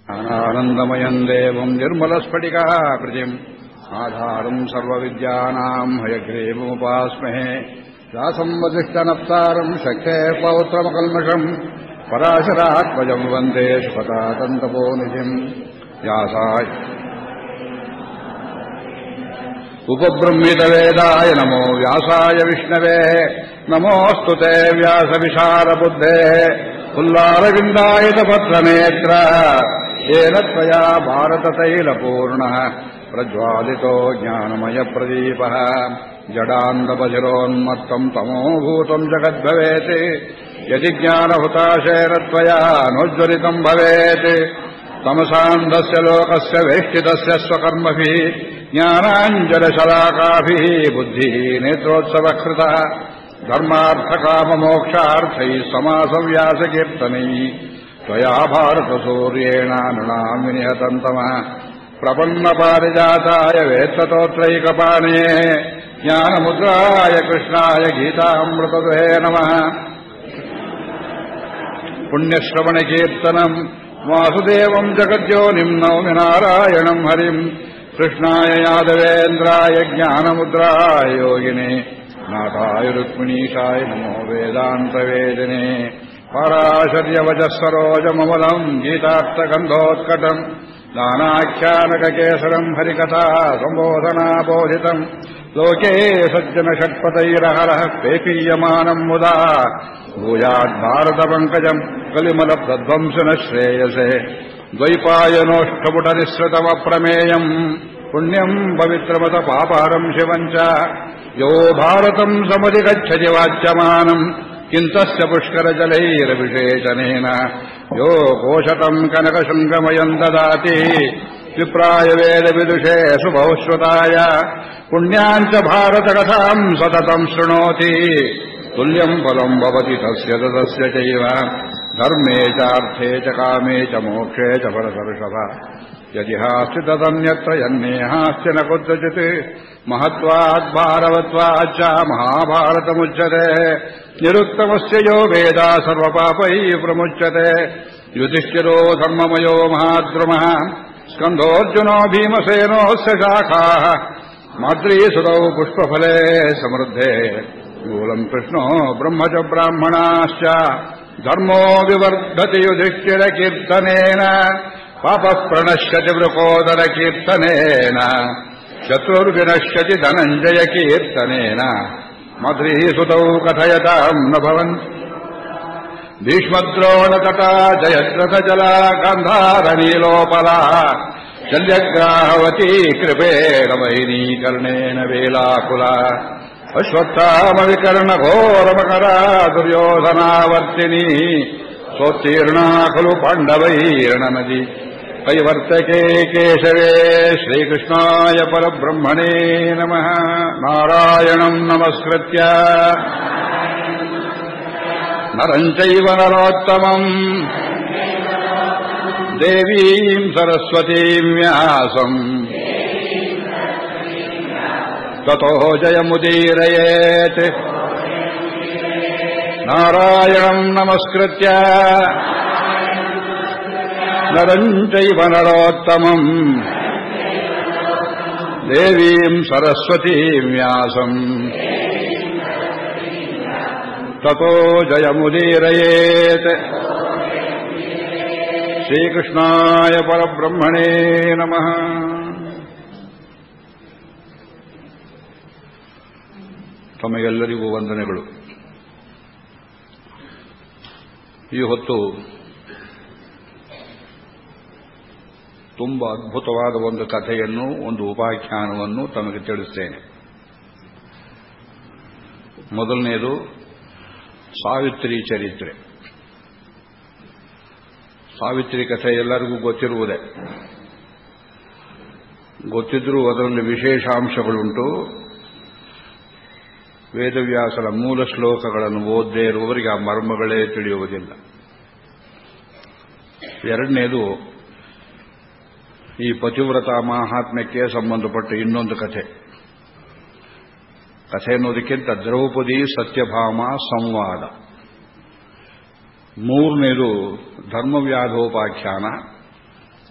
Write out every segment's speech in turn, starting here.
आनन्दमयम् देवम् निर्मलस्फटिकाकृतिम् आधारम् सर्वविद्यानाम् हयग्रीवमुपास्महे व्यासम् वसिष्ठनप्तारम् शक्ते पौत्रमकल्मषम् पराशरात्मजम् वन्दे सुपतातन्तपोनिधिम् व्यासाय उपब्रह्मितवेदाय नमो व्यासाय विष्णवे नमोऽस्तु ते व्यासविशालबुद्धेः उल्लारविन्दायितपत्रनेत्र येन त्वया भारततैलपूर्णः प्रज्वालितो ज्ञानमयप्रदीपः जडान्दपशिरोन्मत्तम् तमोभूतम् जगद्भवेत् यदि ज्ञानहुताशेन त्वया नोज्ज्वलितम् भवेत् तमसान्धस्य लोकस्य वेष्टितस्य स्वकर्मभिः ज्ञानाञ्जलशलाकाभिः बुद्धिः नेत्रोत्सवकृतः धर्मार्थकाममोक्षार्थैः समासव्यासकीर्तनैः त्वया भारतसूर्येण नृणाम् विनिहतन्तमः प्रपन्नपारिजाताय वेत्ततोत्रैकपाणे ज्ञानमुद्राय कृष्णाय गीतामृतदुहे नमः पुण्यश्रवणकीर्तनम् वासुदेवम् जगद्योनिम् नौमि नारायणम् हरिम् कृष्णाय यादवेन्द्राय ज्ञानमुद्राय योगिने नाथाय रुक्मिणीशाय नमो वेदान्तवेदिने पराशर्यवचः सरोजममलम् गीतार्थगन्धोत्कटम् नानाख्यानककेसरम् हरिकथा सम्बोधनाबोधितम् लोके सज्जनषट्पतैरहरः पेपीयमानम् मुदा भूयाद्भारतपङ्कजम् कलिमलप्रध्वंसनः श्रेयसे द्वैपायनोष्ठपुटनिःसृतमप्रमेयम् पुण्यम् पवित्रमत पापारम् शिवम् च यो भारतम् समधिगच्छति वाच्यमानम् किन्तस्य पुष्करजलैरभिषेचनेन यो कोशतम् कनकशृङ्गमयम् ददाति विप्राय वेदविदुषे सुबहुश्रुताय पुण्याम् च भारतकथाम् सततम् शृणोति तुल्यम् फलम् भवति तस्य तस्य चैव धर्मे चार्थे च कामे च मोक्षे च भरतर्षभ यदि हास्ति तदन्यत्र यन्नेहास्ति न कुत्रचित् महत्वाद्भारवत्वाच्च महाभारतमुच्यते निरुक्तमस्य यो वेदा सर्वपापैः प्रमुच्यते युधिष्ठिरो धर्ममयो महाद्रुमः स्कन्धोऽर्जुनो भीमसेनोऽस्य शाखाः माद्रीसुतौ पुष्पफले समृद्धे मूलम् कृष्णो ब्रह्म च ब्राह्मणाश्च धर्मो विवर्धति युधिष्ठिरकीर्तनेन पापः प्रणश्यति वृकोदरकीर्तनेन शत्रुर्विनश्यति धनञ्जयकीर्तनेन मध्रीसुतौ कथयताम् न भवन् भीष्मद्रोणतटा जयद्रथजला गान्धारनीलोपला शल्यग्राहवती कृपेण वैनीकर्णेन वेलाकुला अश्वत्थामविकर्णघोरमकरा दुर्योधनावर्तिनी सोत्तीर्णा खलु पाण्डवैर्णनदी कैवर्तके केशवे श्रीकृष्णाय परब्रह्मणे नमः नारायणम् नमस्कृत्य नरम् चैव नरोत्तमम् देवीम् सरस्वतीम् व्यासम् ततो जयमुदीरयेत् नारायणम् नमस्कृत्य नरम् चैव नरोत्तमम् देवीम् सरस्वतीम् व्यासम् ततो जयमुदीरयेत् श्रीकृष्णाय परब्रह्मणे नमः ತಮಗೆಲ್ಲರಿಗೂ ವಂದನೆಗಳು ಈ ಹೊತ್ತು ತುಂಬ ಅದ್ಭುತವಾದ ಒಂದು ಕಥೆಯನ್ನು ಒಂದು ಉಪಾಖ್ಯಾನವನ್ನು ತಮಗೆ ತಿಳಿಸ್ತೇನೆ ಮೊದಲನೆಯದು ಸಾವಿತ್ರಿ ಚರಿತ್ರೆ ಸಾವಿತ್ರಿ ಕಥೆ ಎಲ್ಲರಿಗೂ ಗೊತ್ತಿರುವುದೇ ಗೊತ್ತಿದ್ರೂ ಅದರಲ್ಲಿ ವಿಶೇಷಾಂಶಗಳುಂಟು ವೇದವ್ಯಾಸರ ಮೂಲ ಶ್ಲೋಕಗಳನ್ನು ಓದದೇ ಇರುವವರಿಗೆ ಆ ಮರ್ಮಗಳೇ ತಿಳಿಯುವುದಿಲ್ಲ ಎರಡನೇದು ಈ ಪತಿವ್ರತ ಮಾಹಾತ್ಮ್ಯಕ್ಕೆ ಸಂಬಂಧಪಟ್ಟ ಇನ್ನೊಂದು ಕಥೆ ಕಥೆ ಅನ್ನೋದಕ್ಕಿಂತ ದ್ರೌಪದಿ ಸತ್ಯಭಾಮ ಸಂವಾದ ಮೂರನೇದು ಧರ್ಮವ್ಯಾಧೋಪಾಖ್ಯಾನ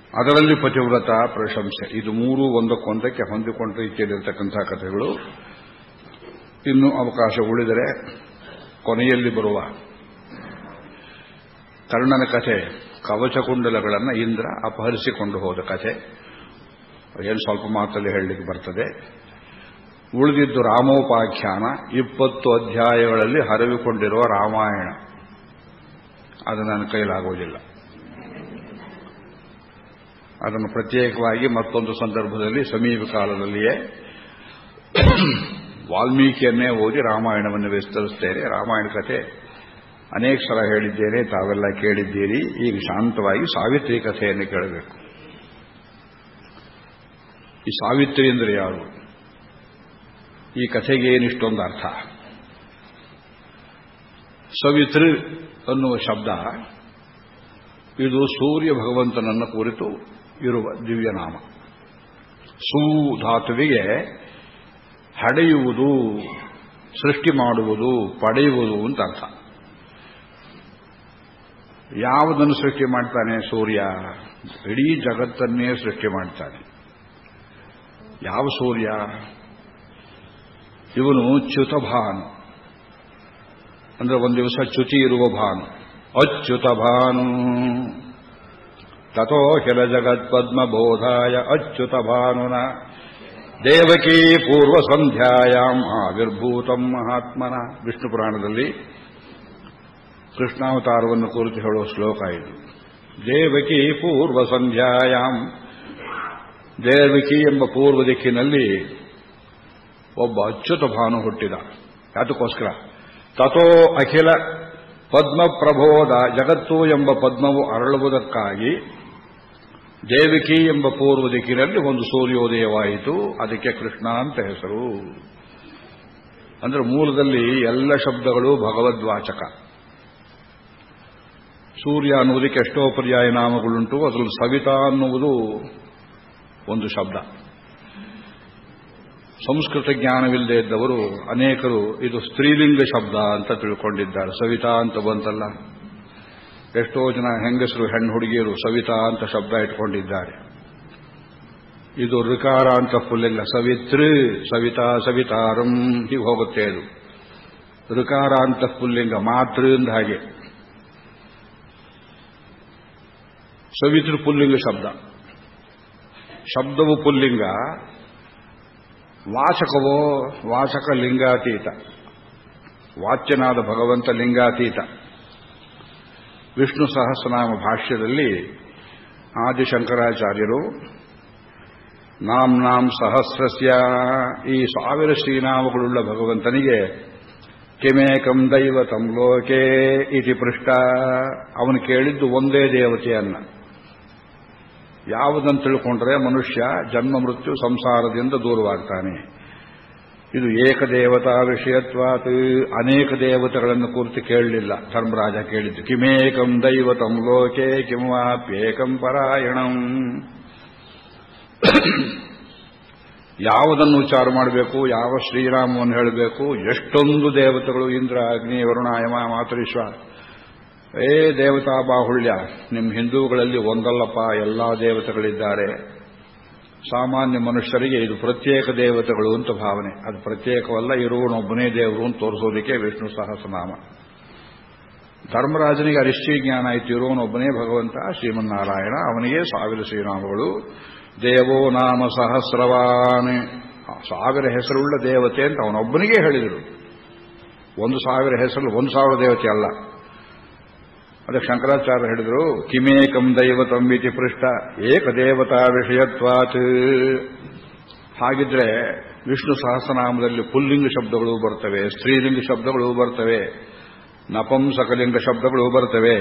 ಅದರಲ್ಲಿ ಪತಿವ್ರತ ಪ್ರಶಂಸೆ ಇದು ಮೂರು ಒಂದಕ್ಕೊಂದಕ್ಕೆ ಹೊಂದಿಕೊಂಡ ರೀತಿಯಲ್ಲಿರ್ತಕ್ಕಂಥ ಕಥೆಗಳು ಇನ್ನು ಅವಕಾಶ ಉಳಿದರೆ ಕೊನೆಯಲ್ಲಿ ಬರುವ ಕರ್ಣನ ಕಥೆ ಕವಚಕುಂಡಲಗಳನ್ನು ಇಂದ್ರ ಅಪಹರಿಸಿಕೊಂಡು ಹೋದ ಕಥೆ ಏನು ಸ್ವಲ್ಪ ಮಾತಲ್ಲಿ ಹೇಳಲಿಕ್ಕೆ ಬರ್ತದೆ ಉಳಿದಿದ್ದು ರಾಮೋಪಾಖ್ಯಾನ ಇಪ್ಪತ್ತು ಅಧ್ಯಾಯಗಳಲ್ಲಿ ಹರವಿಕೊಂಡಿರುವ ರಾಮಾಯಣ ಅದು ನನ್ನ ಕೈಲಾಗುವುದಿಲ್ಲ ಅದನ್ನು ಪ್ರತ್ಯೇಕವಾಗಿ ಮತ್ತೊಂದು ಸಂದರ್ಭದಲ್ಲಿ ಸಮೀಪ ಕಾಲದಲ್ಲಿಯೇ ವಾಲ್ಮೀಕಿಯನ್ನೇ ಓದಿ ರಾಮಾಯಣವನ್ನು ವಿಸ್ತರಿಸ್ತೇನೆ ರಾಮಾಯಣ ಕಥೆ ಅನೇಕ ಸಲ ಹೇಳಿದ್ದೇನೆ ತಾವೆಲ್ಲ ಕೇಳಿದ್ದೀರಿ ಈಗ ಶಾಂತವಾಗಿ ಸಾವಿತ್ರಿ ಕಥೆಯನ್ನು ಕೇಳಬೇಕು ಈ ಸಾವಿತ್ರಿ ಅಂದರೆ ಯಾರು ಈ ಕಥೆಗೆ ಏನಿಷ್ಟೊಂದು ಅರ್ಥ ಸವಿತೃ ಅನ್ನುವ ಶಬ್ದ ಇದು ಸೂರ್ಯ ಭಗವಂತನನ್ನು ಕುರಿತು ಇರುವ ದಿವ್ಯನಾಮ ಸೂ ಧಾತುವಿಗೆ ಹಡೆಯುವುದು ಸೃಷ್ಟಿ ಮಾಡುವುದು ಪಡೆಯುವುದು ಅಂತ ಅರ್ಥ ಯಾವುದನ್ನು ಸೃಷ್ಟಿ ಮಾಡ್ತಾನೆ ಸೂರ್ಯ ಇಡೀ ಜಗತ್ತನ್ನೇ ಸೃಷ್ಟಿ ಮಾಡ್ತಾನೆ ಯಾವ ಸೂರ್ಯ ಇವನು ಚ್ಯುತ ಭಾನು ಅಂದ್ರೆ ಒಂದು ದಿವಸ ಚ್ಯುತಿ ಇರುವ ಭಾನು ಅಚ್ಯುತ ಭಾನು ತಥೋ ಕೆಲ ಜಗತ್ ಪದ್ಮಬೋಧಾಯ ಅಚ್ಯುತ ಭಾನುನ ದೇವಕೀ ಪೂರ್ವ ಸಂಧ್ಯಾಯಾಮ್ ಆವಿರ್ಭೂತಂ ಮಹಾತ್ಮನ ವಿಷ್ಣು ಪುರಾಣದಲ್ಲಿ ಕೃಷ್ಣಾವತಾರವನ್ನು ಕುರಿತು ಹೇಳುವ ಶ್ಲೋಕ ಇದು ದೇವಕಿ ಪೂರ್ವ ಸಂಧ್ಯಾಯಾಮ್ ದೇವಕಿ ಎಂಬ ಪೂರ್ವ ದಿಕ್ಕಿನಲ್ಲಿ ಒಬ್ಬ ಅಚ್ಯುತ ಭಾನು ಹುಟ್ಟಿದ ಅದಕ್ಕೋಸ್ಕರ ತಥೋ ಅಖಿಲ ಪದ್ಮ ಪ್ರಬೋಧ ಜಗತ್ತು ಎಂಬ ಪದ್ಮವು ಅರಳುವುದಕ್ಕಾಗಿ ದೇವಿಕಿ ಎಂಬ ಪೂರ್ವ ದಿಕ್ಕಿನಲ್ಲಿ ಒಂದು ಸೂರ್ಯೋದಯವಾಯಿತು ಅದಕ್ಕೆ ಕೃಷ್ಣ ಅಂತ ಹೆಸರು ಅಂದ್ರೆ ಮೂಲದಲ್ಲಿ ಎಲ್ಲ ಶಬ್ದಗಳು ಭಗವದ್ವಾಚಕ ಸೂರ್ಯ ಅನ್ನುವುದಕ್ಕೆ ಎಷ್ಟೋ ಪರ್ಯಾಯ ನಾಮಗಳುಂಟು ಅದರಲ್ಲಿ ಸವಿತಾ ಅನ್ನುವುದು ಒಂದು ಶಬ್ದ ಸಂಸ್ಕೃತ ಜ್ಞಾನವಿಲ್ಲದೆ ಇದ್ದವರು ಅನೇಕರು ಇದು ಸ್ತ್ರೀಲಿಂಗ ಶಬ್ದ ಅಂತ ತಿಳ್ಕೊಂಡಿದ್ದಾರೆ ಸವಿತಾ ಅಂತ ಬಂತಲ್ಲ ಎಷ್ಟೋ ಜನ ಹೆಂಗಸರು ಹೆಣ್ಣು ಹುಡುಗಿಯರು ಸವಿತಾ ಅಂತ ಶಬ್ದ ಇಟ್ಕೊಂಡಿದ್ದಾರೆ ಇದು ಋಕಾರ ಅಂತ ಪುಲ್ಲಿಂಗ ಸವಿತೃ ಸವಿತಾ ಸವಿತಾರಂ ಹೀಗೆ ಹೋಗುತ್ತೆ ಅದು ಋಕಾರ ಅಂತ ಪುಲ್ಲಿಂಗ ಮಾತೃ ಅಂದ ಹಾಗೆ ಸವಿತೃ ಪುಲ್ಲಿಂಗ ಶಬ್ದ ಶಬ್ದವು ಪುಲ್ಲಿಂಗ ವಾಚಕವೋ ವಾಚಕ ಲಿಂಗಾತೀತ ವಾಚ್ಯನಾದ ಭಗವಂತ ಲಿಂಗಾತೀತ ವಿಷ್ಣು ಸಹಸ್ರನಾಮ ಭಾಷ್ಯದಲ್ಲಿ ಆದಿಶಂಕರಾಚಾರ್ಯರು ನಾಂ ನಾಂ ಸಹಸ್ರಸ್ಯ ಈ ಸಾವಿರ ಶ್ರೀನಾಮಗಳುಳ್ಳ ಭಗವಂತನಿಗೆ ಕಿಮೇಕಂ ದೈವತಂ ಲೋಕೆ ಇತಿ ಪೃಷ್ಟ ಅವನು ಕೇಳಿದ್ದು ಒಂದೇ ದೇವತೆಯನ್ನ ಯಾವುದನ್ನು ತಿಳ್ಕೊಂಡ್ರೆ ಮನುಷ್ಯ ಜನ್ಮ ಮೃತ್ಯು ಸಂಸಾರದಿಂದ ದೂರವಾಗ್ತಾನೆ ಇದು ಏಕದೇವತಾ ವಿಷಯತ್ವಾತ್ ಅನೇಕ ದೇವತೆಗಳನ್ನು ಕುರಿತು ಕೇಳಲಿಲ್ಲ ಧರ್ಮರಾಜ ಕೇಳಿದ್ದು ಕಿಮೇಕಂ ದೈವತಂ ಲೋಕೆ ಕಿಂವಾಪ್ಯೇಕಂ ಪರಾಯಣಂ ಯಾವುದನ್ನು ಉಚ್ಚಾರ ಮಾಡಬೇಕು ಯಾವ ಶ್ರೀರಾಮವನ್ನು ಹೇಳಬೇಕು ಎಷ್ಟೊಂದು ದೇವತೆಗಳು ಇಂದ್ರ ಅಗ್ನಿ ವರುಣ ಯಮ ಮಾತರೀಶ್ವ ಏ ದೇವತಾ ಬಾಹುಳ್ಯ ನಿಮ್ಮ ಹಿಂದೂಗಳಲ್ಲಿ ಒಂದಲ್ಲಪ್ಪ ಎಲ್ಲಾ ದೇವತೆಗಳಿದ್ದಾರೆ ಸಾಮಾನ್ಯ ಮನುಷ್ಯರಿಗೆ ಇದು ಪ್ರತ್ಯೇಕ ದೇವತೆಗಳು ಅಂತ ಭಾವನೆ ಅದು ಪ್ರತ್ಯೇಕವಲ್ಲ ಇರುವನೊಬ್ಬನೇ ದೇವರು ಅಂತ ತೋರಿಸೋದಕ್ಕೆ ವಿಷ್ಣು ಸಹಸ್ರನಾಮ ಧರ್ಮರಾಜನಿಗೆ ಅರಿಷ್ಟಿ ಜ್ಞಾನ ಆಯಿತು ಇರುವನೊಬ್ಬನೇ ಭಗವಂತ ಶ್ರೀಮನ್ನಾರಾಯಣ ಅವನಿಗೆ ಸಾವಿರ ಶ್ರೀನಾಮಗಳು ದೇವೋ ನಾಮ ಸಹಸ್ರವಾನ್ ಸಾವಿರ ಹೆಸರುಳ್ಳ ದೇವತೆ ಅಂತ ಅವನೊಬ್ಬನಿಗೆ ಹೇಳಿದರು ಒಂದು ಸಾವಿರ ಹೆಸರು ಒಂದು ಸಾವಿರ ದೇವತೆ ಅಲ್ಲ ಅದಕ್ಕೆ ಶಂಕರಾಚಾರ್ಯ ಹೇಳಿದರು ಕಿಮೇಕಂ ದೈವತಂ ಇತಿ ಪೃಷ್ಠ ಏಕದೇವತಾ ವಿಷಯತ್ವಾತ್ ಹಾಗಿದ್ರೆ ವಿಷ್ಣು ಸಹಸ್ರನಾಮದಲ್ಲಿ ಪುಲ್ಲಿಂಗ ಶಬ್ದಗಳು ಬರ್ತವೆ ಸ್ತ್ರೀಲಿಂಗ ಶಬ್ದಗಳು ಬರ್ತವೆ ನಪಂಸಕಲಿಂಗ ಶಬ್ದಗಳು ಬರ್ತವೆ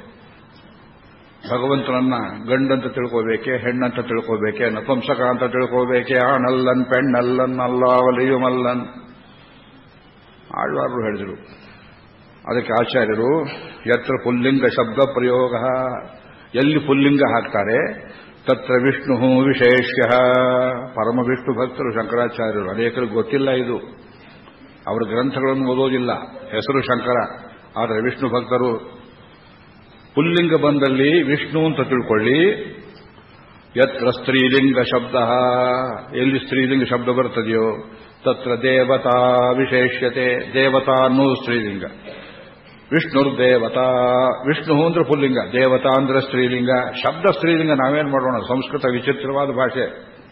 ಭಗವಂತನನ್ನ ಗಂಡಂತ ತಿಳ್ಕೋಬೇಕೆ ಹೆಣ್ಣಂತ ತಿಳ್ಕೋಬೇಕೆ ನಪಂಸಕ ಅಂತ ತಿಳ್ಕೋಬೇಕೆ ಆಣಲ್ಲನ್ ಪೆಣ್ಣಲ್ಲನ್ ಅಲ್ಲಾವಲಿಯುಮಲ್ಲನ್ ಆಳ್ವಾರರು ಹೇಳಿದರು ಅದಕ್ಕೆ ಆಚಾರ್ಯರು ಯತ್ರ ಪುಲ್ಲಿಂಗ ಶಬ್ದ ಪ್ರಯೋಗ ಎಲ್ಲಿ ಪುಲ್ಲಿಂಗ ಹಾಕ್ತಾರೆ ತತ್ರ ವಿಷ್ಣು ವಿಶೇಷ್ಯ ಪರಮ ವಿಷ್ಣು ಭಕ್ತರು ಶಂಕರಾಚಾರ್ಯರು ಅನೇಕರಿಗೆ ಗೊತ್ತಿಲ್ಲ ಇದು ಅವರ ಗ್ರಂಥಗಳನ್ನು ಓದೋದಿಲ್ಲ ಹೆಸರು ಶಂಕರ ಆದರೆ ವಿಷ್ಣು ಭಕ್ತರು ಪುಲ್ಲಿಂಗ ಬಂದಲ್ಲಿ ವಿಷ್ಣು ಅಂತ ತಿಳ್ಕೊಳ್ಳಿ ಯತ್ರ ಸ್ತ್ರೀಲಿಂಗ ಶಬ್ದ ಎಲ್ಲಿ ಸ್ತ್ರೀಲಿಂಗ ಶಬ್ದ ಬರ್ತದೆಯೋ ತತ್ರ ದೇವತಾ ವಿಶೇಷ್ಯತೆ ದೇವತಾ ಅನ್ನೋದು ಸ್ತ್ರೀಲಿಂಗ ವಿಷ್ಣುರ್ ದೇವತಾ ವಿಷ್ಣು ಅಂದ್ರೆ ಪುಲ್ಲಿಂಗ ದೇವತಾ ಅಂದ್ರೆ ಸ್ತ್ರೀಲಿಂಗ ಶಬ್ದ ಸ್ತ್ರೀಲಿಂಗ ನಾವೇನ್ ಮಾಡೋಣ ಸಂಸ್ಕೃತ ವಿಚಿತ್ರವಾದ ಭಾಷೆ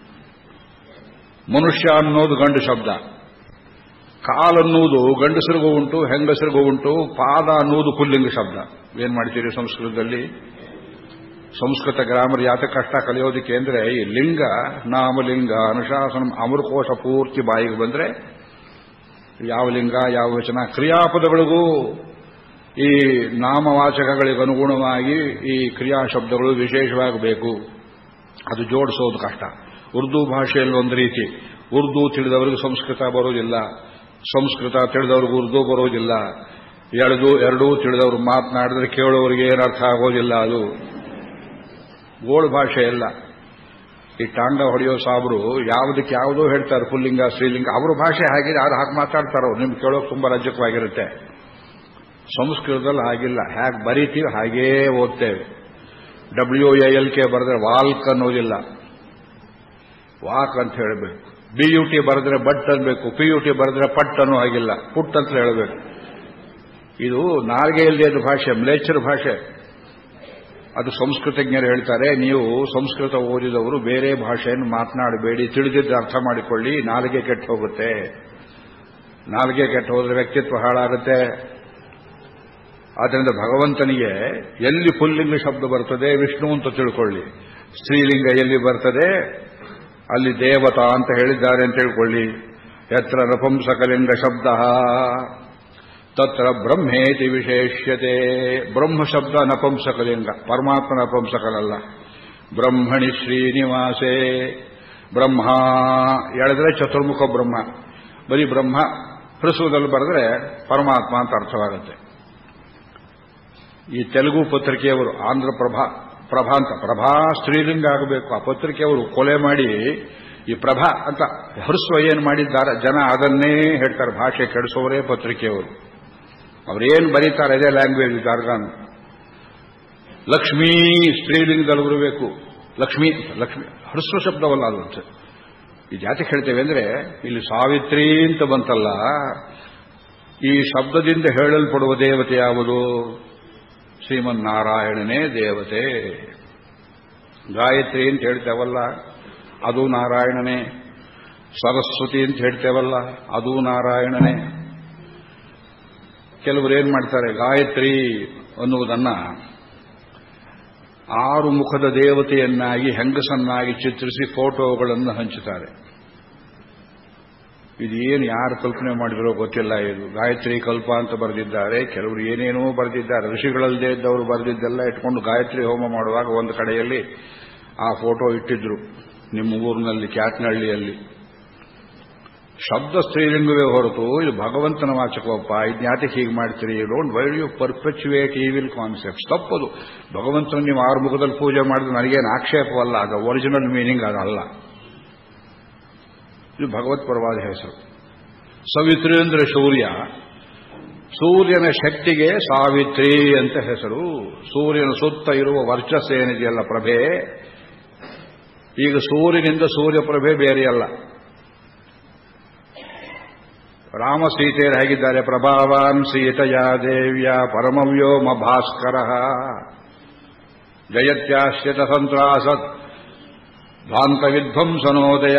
ಮನುಷ್ಯ ಅನ್ನೋದು ಗಂಡು ಶಬ್ದ ಕಾಲನ್ನುವುದು ಗಂಡಸರಿಗೂ ಉಂಟು ಹೆಂಗಸರಿಗೂ ಉಂಟು ಪಾದ ಅನ್ನುವುದು ಪುಲ್ಲಿಂಗ ಶಬ್ದ ಏನ್ ಮಾಡ್ತೀರಿ ಸಂಸ್ಕೃತದಲ್ಲಿ ಸಂಸ್ಕೃತ ಗ್ರಾಮರ್ ಯಾತ ಕಷ್ಟ ಕಲಿಯೋದಕ್ಕೆ ಅಂದ್ರೆ ಈ ಲಿಂಗ ನಾಮಲಿಂಗ ಅನುಶಾಸನ ಅಮೃಕೋಶ ಪೂರ್ತಿ ಬಾಯಿಗೆ ಬಂದ್ರೆ ಯಾವ ಲಿಂಗ ಯಾವ ವಚನ ಕ್ರಿಯಾಪದಗಳಿಗೂ ಈ ನಾಮವಾಚಕಗಳಿಗೆ ಅನುಗುಣವಾಗಿ ಈ ಕ್ರಿಯಾ ಶಬ್ದಗಳು ವಿಶೇಷವಾಗಬೇಕು ಅದು ಜೋಡಿಸೋದು ಕಷ್ಟ ಉರ್ದು ಭಾಷೆಯಲ್ಲಿ ಒಂದು ರೀತಿ ಉರ್ದು ತಿಳಿದವರಿಗೆ ಸಂಸ್ಕೃತ ಬರೋದಿಲ್ಲ ಸಂಸ್ಕೃತ ತಿಳಿದವ್ರಿಗೆ ಉರ್ದು ಬರೋದಿಲ್ಲ ಎಳೆದು ಎರಡೂ ತಿಳಿದವರು ಮಾತನಾಡಿದ್ರೆ ಕೇಳೋರಿಗೆ ಏನು ಅರ್ಥ ಆಗೋದಿಲ್ಲ ಅದು ಗೋಳು ಭಾಷೆ ಎಲ್ಲ ಈ ಟಾಂಗ ಹೊಡೆಯೋ ಸಾಬ್ರು ಯಾವುದಕ್ಕೆ ಯಾವುದೋ ಹೇಳ್ತಾರೆ ಪುಲ್ಲಿಂಗ ಸ್ತ್ರೀಲಿಂಗ ಅವ್ರ ಭಾಷೆ ಹಾಗಿದೆ ಯಾರು ಹಾಗೆ ಮಾತಾಡ್ತಾರೋ ನಿಮ್ಗೆ ಕೇಳೋಕೆ ತುಂಬಾ ರಜಕವಾಗಿರುತ್ತೆ ಸಂಸ್ಕೃತದಲ್ಲಿ ಹಾಗಿಲ್ಲ ಹೇಗೆ ಬರೀತೀವಿ ಹಾಗೇ ಓದ್ತೇವೆ ಡಬ್ಲ್ಯೂ ಎ ಎಲ್ ಕೆ ಬರೆದ್ರೆ ವಾಲ್ಕ್ ಅನ್ನೋದಿಲ್ಲ ವಾಕ್ ಅಂತ ಹೇಳಬೇಕು ಬಿ ಯು ಟಿ ಬರೆದ್ರೆ ಬಟ್ ಅನ್ಬೇಕು ಪಿ ಯು ಟಿ ಬರೆದ್ರೆ ಪಟ್ ಅನ್ನೋ ಹಾಗಿಲ್ಲ ಪುಟ್ ಅಂತ ಹೇಳಬೇಕು ಇದು ನಾಲ್ಗೆ ಇಲ್ಲದೆ ಭಾಷೆ ಮ್ಲೇಚರ್ ಭಾಷೆ ಅದು ಸಂಸ್ಕೃತಜ್ಞರು ಹೇಳ್ತಾರೆ ನೀವು ಸಂಸ್ಕೃತ ಓದಿದವರು ಬೇರೆ ಭಾಷೆಯನ್ನು ಮಾತನಾಡಬೇಡಿ ತಿಳಿದಿದ್ದು ಅರ್ಥ ಮಾಡಿಕೊಳ್ಳಿ ನಾಲಿಗೆ ಕೆಟ್ಟು ಹೋಗುತ್ತೆ ನಾಲಿಗೆ ಕೆಟ್ಟು ಹೋದ್ರೆ ವ್ಯಕ್ತಿತ್ವ ಹಾಳಾಗುತ್ತೆ ಆದ್ದರಿಂದ ಭಗವಂತನಿಗೆ ಎಲ್ಲಿ ಪುಲ್ಲಿಂಗ ಶಬ್ದ ಬರ್ತದೆ ವಿಷ್ಣು ಅಂತ ತಿಳ್ಕೊಳ್ಳಿ ಸ್ತ್ರೀಲಿಂಗ ಎಲ್ಲಿ ಬರ್ತದೆ ಅಲ್ಲಿ ದೇವತಾ ಅಂತ ಹೇಳಿದ್ದಾರೆ ಅಂತ ತಿಳ್ಕೊಳ್ಳಿ ಯತ್ರ ನಪುಂಸಕಲಿಂಗ ಶಬ್ದ ತತ್ರ ಬ್ರಹ್ಮೇತಿ ವಿಶೇಷ್ಯತೆ ಬ್ರಹ್ಮ ಶಬ್ದ ನಪುಂಸಕಲಿಂಗ ಪರಮಾತ್ಮ ನಪುಂಸಕಲಲ್ಲ ಬ್ರಹ್ಮಣಿ ಶ್ರೀನಿವಾಸೇ ಬ್ರಹ್ಮ ಎಳೆದ್ರೆ ಚತುರ್ಮುಖ ಬ್ರಹ್ಮ ಬರೀ ಬ್ರಹ್ಮ ಹೃಸ್ವದಲ್ಲಿ ಬರೆದ್ರೆ ಪರಮಾತ್ಮ ಅಂತ ಅರ್ಥವಾಗುತ್ತೆ ಈ ತೆಲುಗು ಪತ್ರಿಕೆಯವರು ಆಂಧ್ರ ಪ್ರಭಾ ಪ್ರಭಾ ಅಂತ ಪ್ರಭಾ ಸ್ತ್ರೀಲಿಂಗ ಆಗಬೇಕು ಆ ಪತ್ರಿಕೆಯವರು ಕೊಲೆ ಮಾಡಿ ಈ ಪ್ರಭಾ ಅಂತ ಹೃಸ್ವ ಏನು ಮಾಡಿದ್ದಾರೆ ಜನ ಅದನ್ನೇ ಹೇಳ್ತಾರೆ ಭಾಷೆ ಕೆಡಿಸೋರೇ ಪತ್ರಿಕೆಯವರು ಅವರೇನು ಬರೀತಾರೆ ಅದೇ ಲ್ಯಾಂಗ್ವೇಜ್ ಜಾರ್ಗಾನ್ ಲಕ್ಷ್ಮೀ ಸ್ತ್ರೀಲಿಂಗದಲ್ಲಿ ಬರಬೇಕು ಲಕ್ಷ್ಮೀ ಲಕ್ಷ್ಮಿ ಹೃಸ್ವ ಶಬ್ದವಲ್ಲ ಅದು ಅಂತ ಇದು ಯಾತಕ್ಕೆ ಹೇಳ್ತೇವೆ ಅಂದ್ರೆ ಇಲ್ಲಿ ಸಾವಿತ್ರಿ ಅಂತ ಬಂತಲ್ಲ ಈ ಶಬ್ದದಿಂದ ಹೇಳಲ್ಪಡುವ ದೇವತೆ ಯಾವುದು ಶ್ರೀಮನ್ನಾರಾಯಣನೇ ದೇವತೆ ಗಾಯತ್ರಿ ಅಂತ ಹೇಳ್ತೇವಲ್ಲ ಅದು ನಾರಾಯಣನೇ ಸರಸ್ವತಿ ಅಂತ ಹೇಳ್ತೇವಲ್ಲ ಅದು ನಾರಾಯಣನೇ ಕೆಲವರು ಏನ್ ಮಾಡ್ತಾರೆ ಗಾಯತ್ರಿ ಅನ್ನುವುದನ್ನ ಆರು ಮುಖದ ದೇವತೆಯನ್ನಾಗಿ ಹೆಂಗಸನ್ನಾಗಿ ಚಿತ್ರಿಸಿ ಫೋಟೋಗಳನ್ನು ಹಂಚುತ್ತಾರೆ ಇದು ಏನು ಯಾರು ಕಲ್ಪನೆ ಮಾಡಿದರೋ ಗೊತ್ತಿಲ್ಲ ಇದು ಗಾಯತ್ರಿ ಕಲ್ಪ ಅಂತ ಬರೆದಿದ್ದಾರೆ ಕೆಲವರು ಏನೇನೋ ಬರೆದಿದ್ದಾರೆ ಋಷಿಗಳಲ್ಲದೆ ಇದ್ದವರು ಬರೆದಿದ್ದೆಲ್ಲ ಇಟ್ಕೊಂಡು ಗಾಯತ್ರಿ ಹೋಮ ಮಾಡುವಾಗ ಒಂದು ಕಡೆಯಲ್ಲಿ ಆ ಫೋಟೋ ಇಟ್ಟಿದ್ರು ನಿಮ್ಮ ಊರಿನಲ್ಲಿ ಕ್ಯಾಟ್ನಹಳ್ಳಿಯಲ್ಲಿ ಶಬ್ದ ಸ್ತ್ರೀಲಿಂಗವೇ ಹೊರತು ಇದು ಭಗವಂತನ ವಾಚಕವಪ್ಪ ಇದ್ಯಾತಕ್ಕೆ ಹೀಗೆ ಮಾಡ್ತೀರಿ don't why'd you perpetuate evil concepts ತಪ್ಪದು ಭಗವಂತನ ನೀವು ಆರು ಮುಖದಲ್ಲಿ ಪೂಜೆ ಮಾಡಿದ್ರೆ ನನಗೇನು ಆಕ್ಷೇಪವಲ್ಲ ಆಗ ಒರಿಜಿನಲ್ ಮೀನಿಂಗ್ ಅದಲ್ಲ ಇದು ಭಗವತ್ಪರವಾದ ಹೆಸರು ಸವಿತ್ರಿ ಅಂದ್ರೆ ಸೂರ್ಯ ಸೂರ್ಯನ ಶಕ್ತಿಗೆ ಸಾವಿತ್ರಿ ಅಂತ ಹೆಸರು ಸೂರ್ಯನ ಸುತ್ತ ಇರುವ ವರ್ಚಸ್ಸೇನಿದೆಯಲ್ಲ ಪ್ರಭೆ ಈಗ ಸೂರ್ಯನಿಂದ ಸೂರ್ಯಪ್ರಭೆ ಬೇರೆಯಲ್ಲ ರಾಮ ಸೀತೆಯರು ಹೇಗಿದ್ದಾರೆ ಪ್ರಭಾವಾನ್ ಸೀತೆಯ ದೇವ್ಯ ಪರಮವ್ಯೋಮ ಭಾಸ್ಕರ ಜಯತ್ಯಾಶ್ಯತ ಸಂತ್ರಾಸತ್ ಧ್ವಾಂತ ವಿಧ್ವಂಸನೋದಯ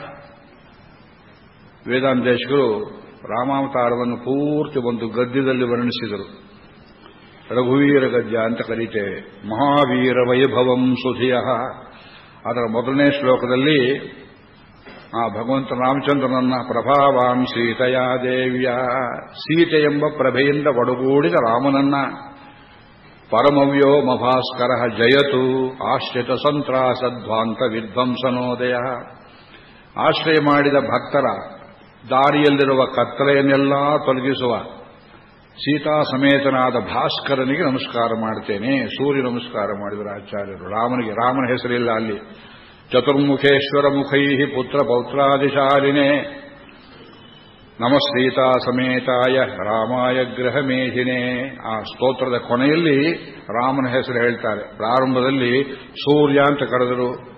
ವೇದಾಂತೇಶಕರು ರಾಮಾವತಾರವನ್ನು ಪೂರ್ತಿ ಒಂದು ಗದ್ಯದಲ್ಲಿ ವರ್ಣಿಸಿದರು ರಘುವೀರ ಗದ್ಯ ಅಂತ ಕರೀತೇವೆ ಮಹಾವೀರ ವೈಭವಂ ಸುಧಿಯ ಅದರ ಮೊದಲನೇ ಶ್ಲೋಕದಲ್ಲಿ ಆ ಭಗವಂತ ರಾಮಚಂದ್ರನನ್ನ ಪ್ರಭಾವಾಂ ಸೀತೆಯ ದೇವ್ಯ ಸೀತೆ ಎಂಬ ಪ್ರಭೆಯಿಂದ ಒಡಗೂಡಿದ ರಾಮನನ್ನ ಪರಮವ್ಯೋಮ ಭಾಸ್ಕರ ಜಯತು ಆಶ್ರಿತ ಸಂತ್ರಾಸಧ್ವಾಂತ ವಿಧ್ವಂಸನೋದಯ ಆಶ್ರಯ ಮಾಡಿದ ಭಕ್ತರ ದಾರಿಯಲ್ಲಿರುವ ಕತ್ತಲೆಯನ್ನೆಲ್ಲ ತೊಲಗಿಸುವ ಸೀತಾ ಸಮೇತನಾದ ಭಾಸ್ಕರನಿಗೆ ನಮಸ್ಕಾರ ಮಾಡ್ತೇನೆ ಸೂರ್ಯ ನಮಸ್ಕಾರ ಮಾಡಿದರು ಆಚಾರ್ಯರು ರಾಮನಿಗೆ ರಾಮನ ಹೆಸರಿಲ್ಲ ಅಲ್ಲಿ ಚತುರ್ಮುಖೇಶ್ವರ ಮುಖೈ ಪುತ್ರ ಪೌತ್ರಾದಿಶಾಲಿನೇ ನಮಸ್ಸೀತಾ ಸಮೇತಾಯ ರಾಮಾಯ ಗೃಹ ಮೇಧಿನೇ ಆ ಸ್ತೋತ್ರದ ಕೊನೆಯಲ್ಲಿ ರಾಮನ ಹೆಸರು ಹೇಳ್ತಾರೆ ಪ್ರಾರಂಭದಲ್ಲಿ ಸೂರ್ಯ ಅಂತ ಕರೆದರು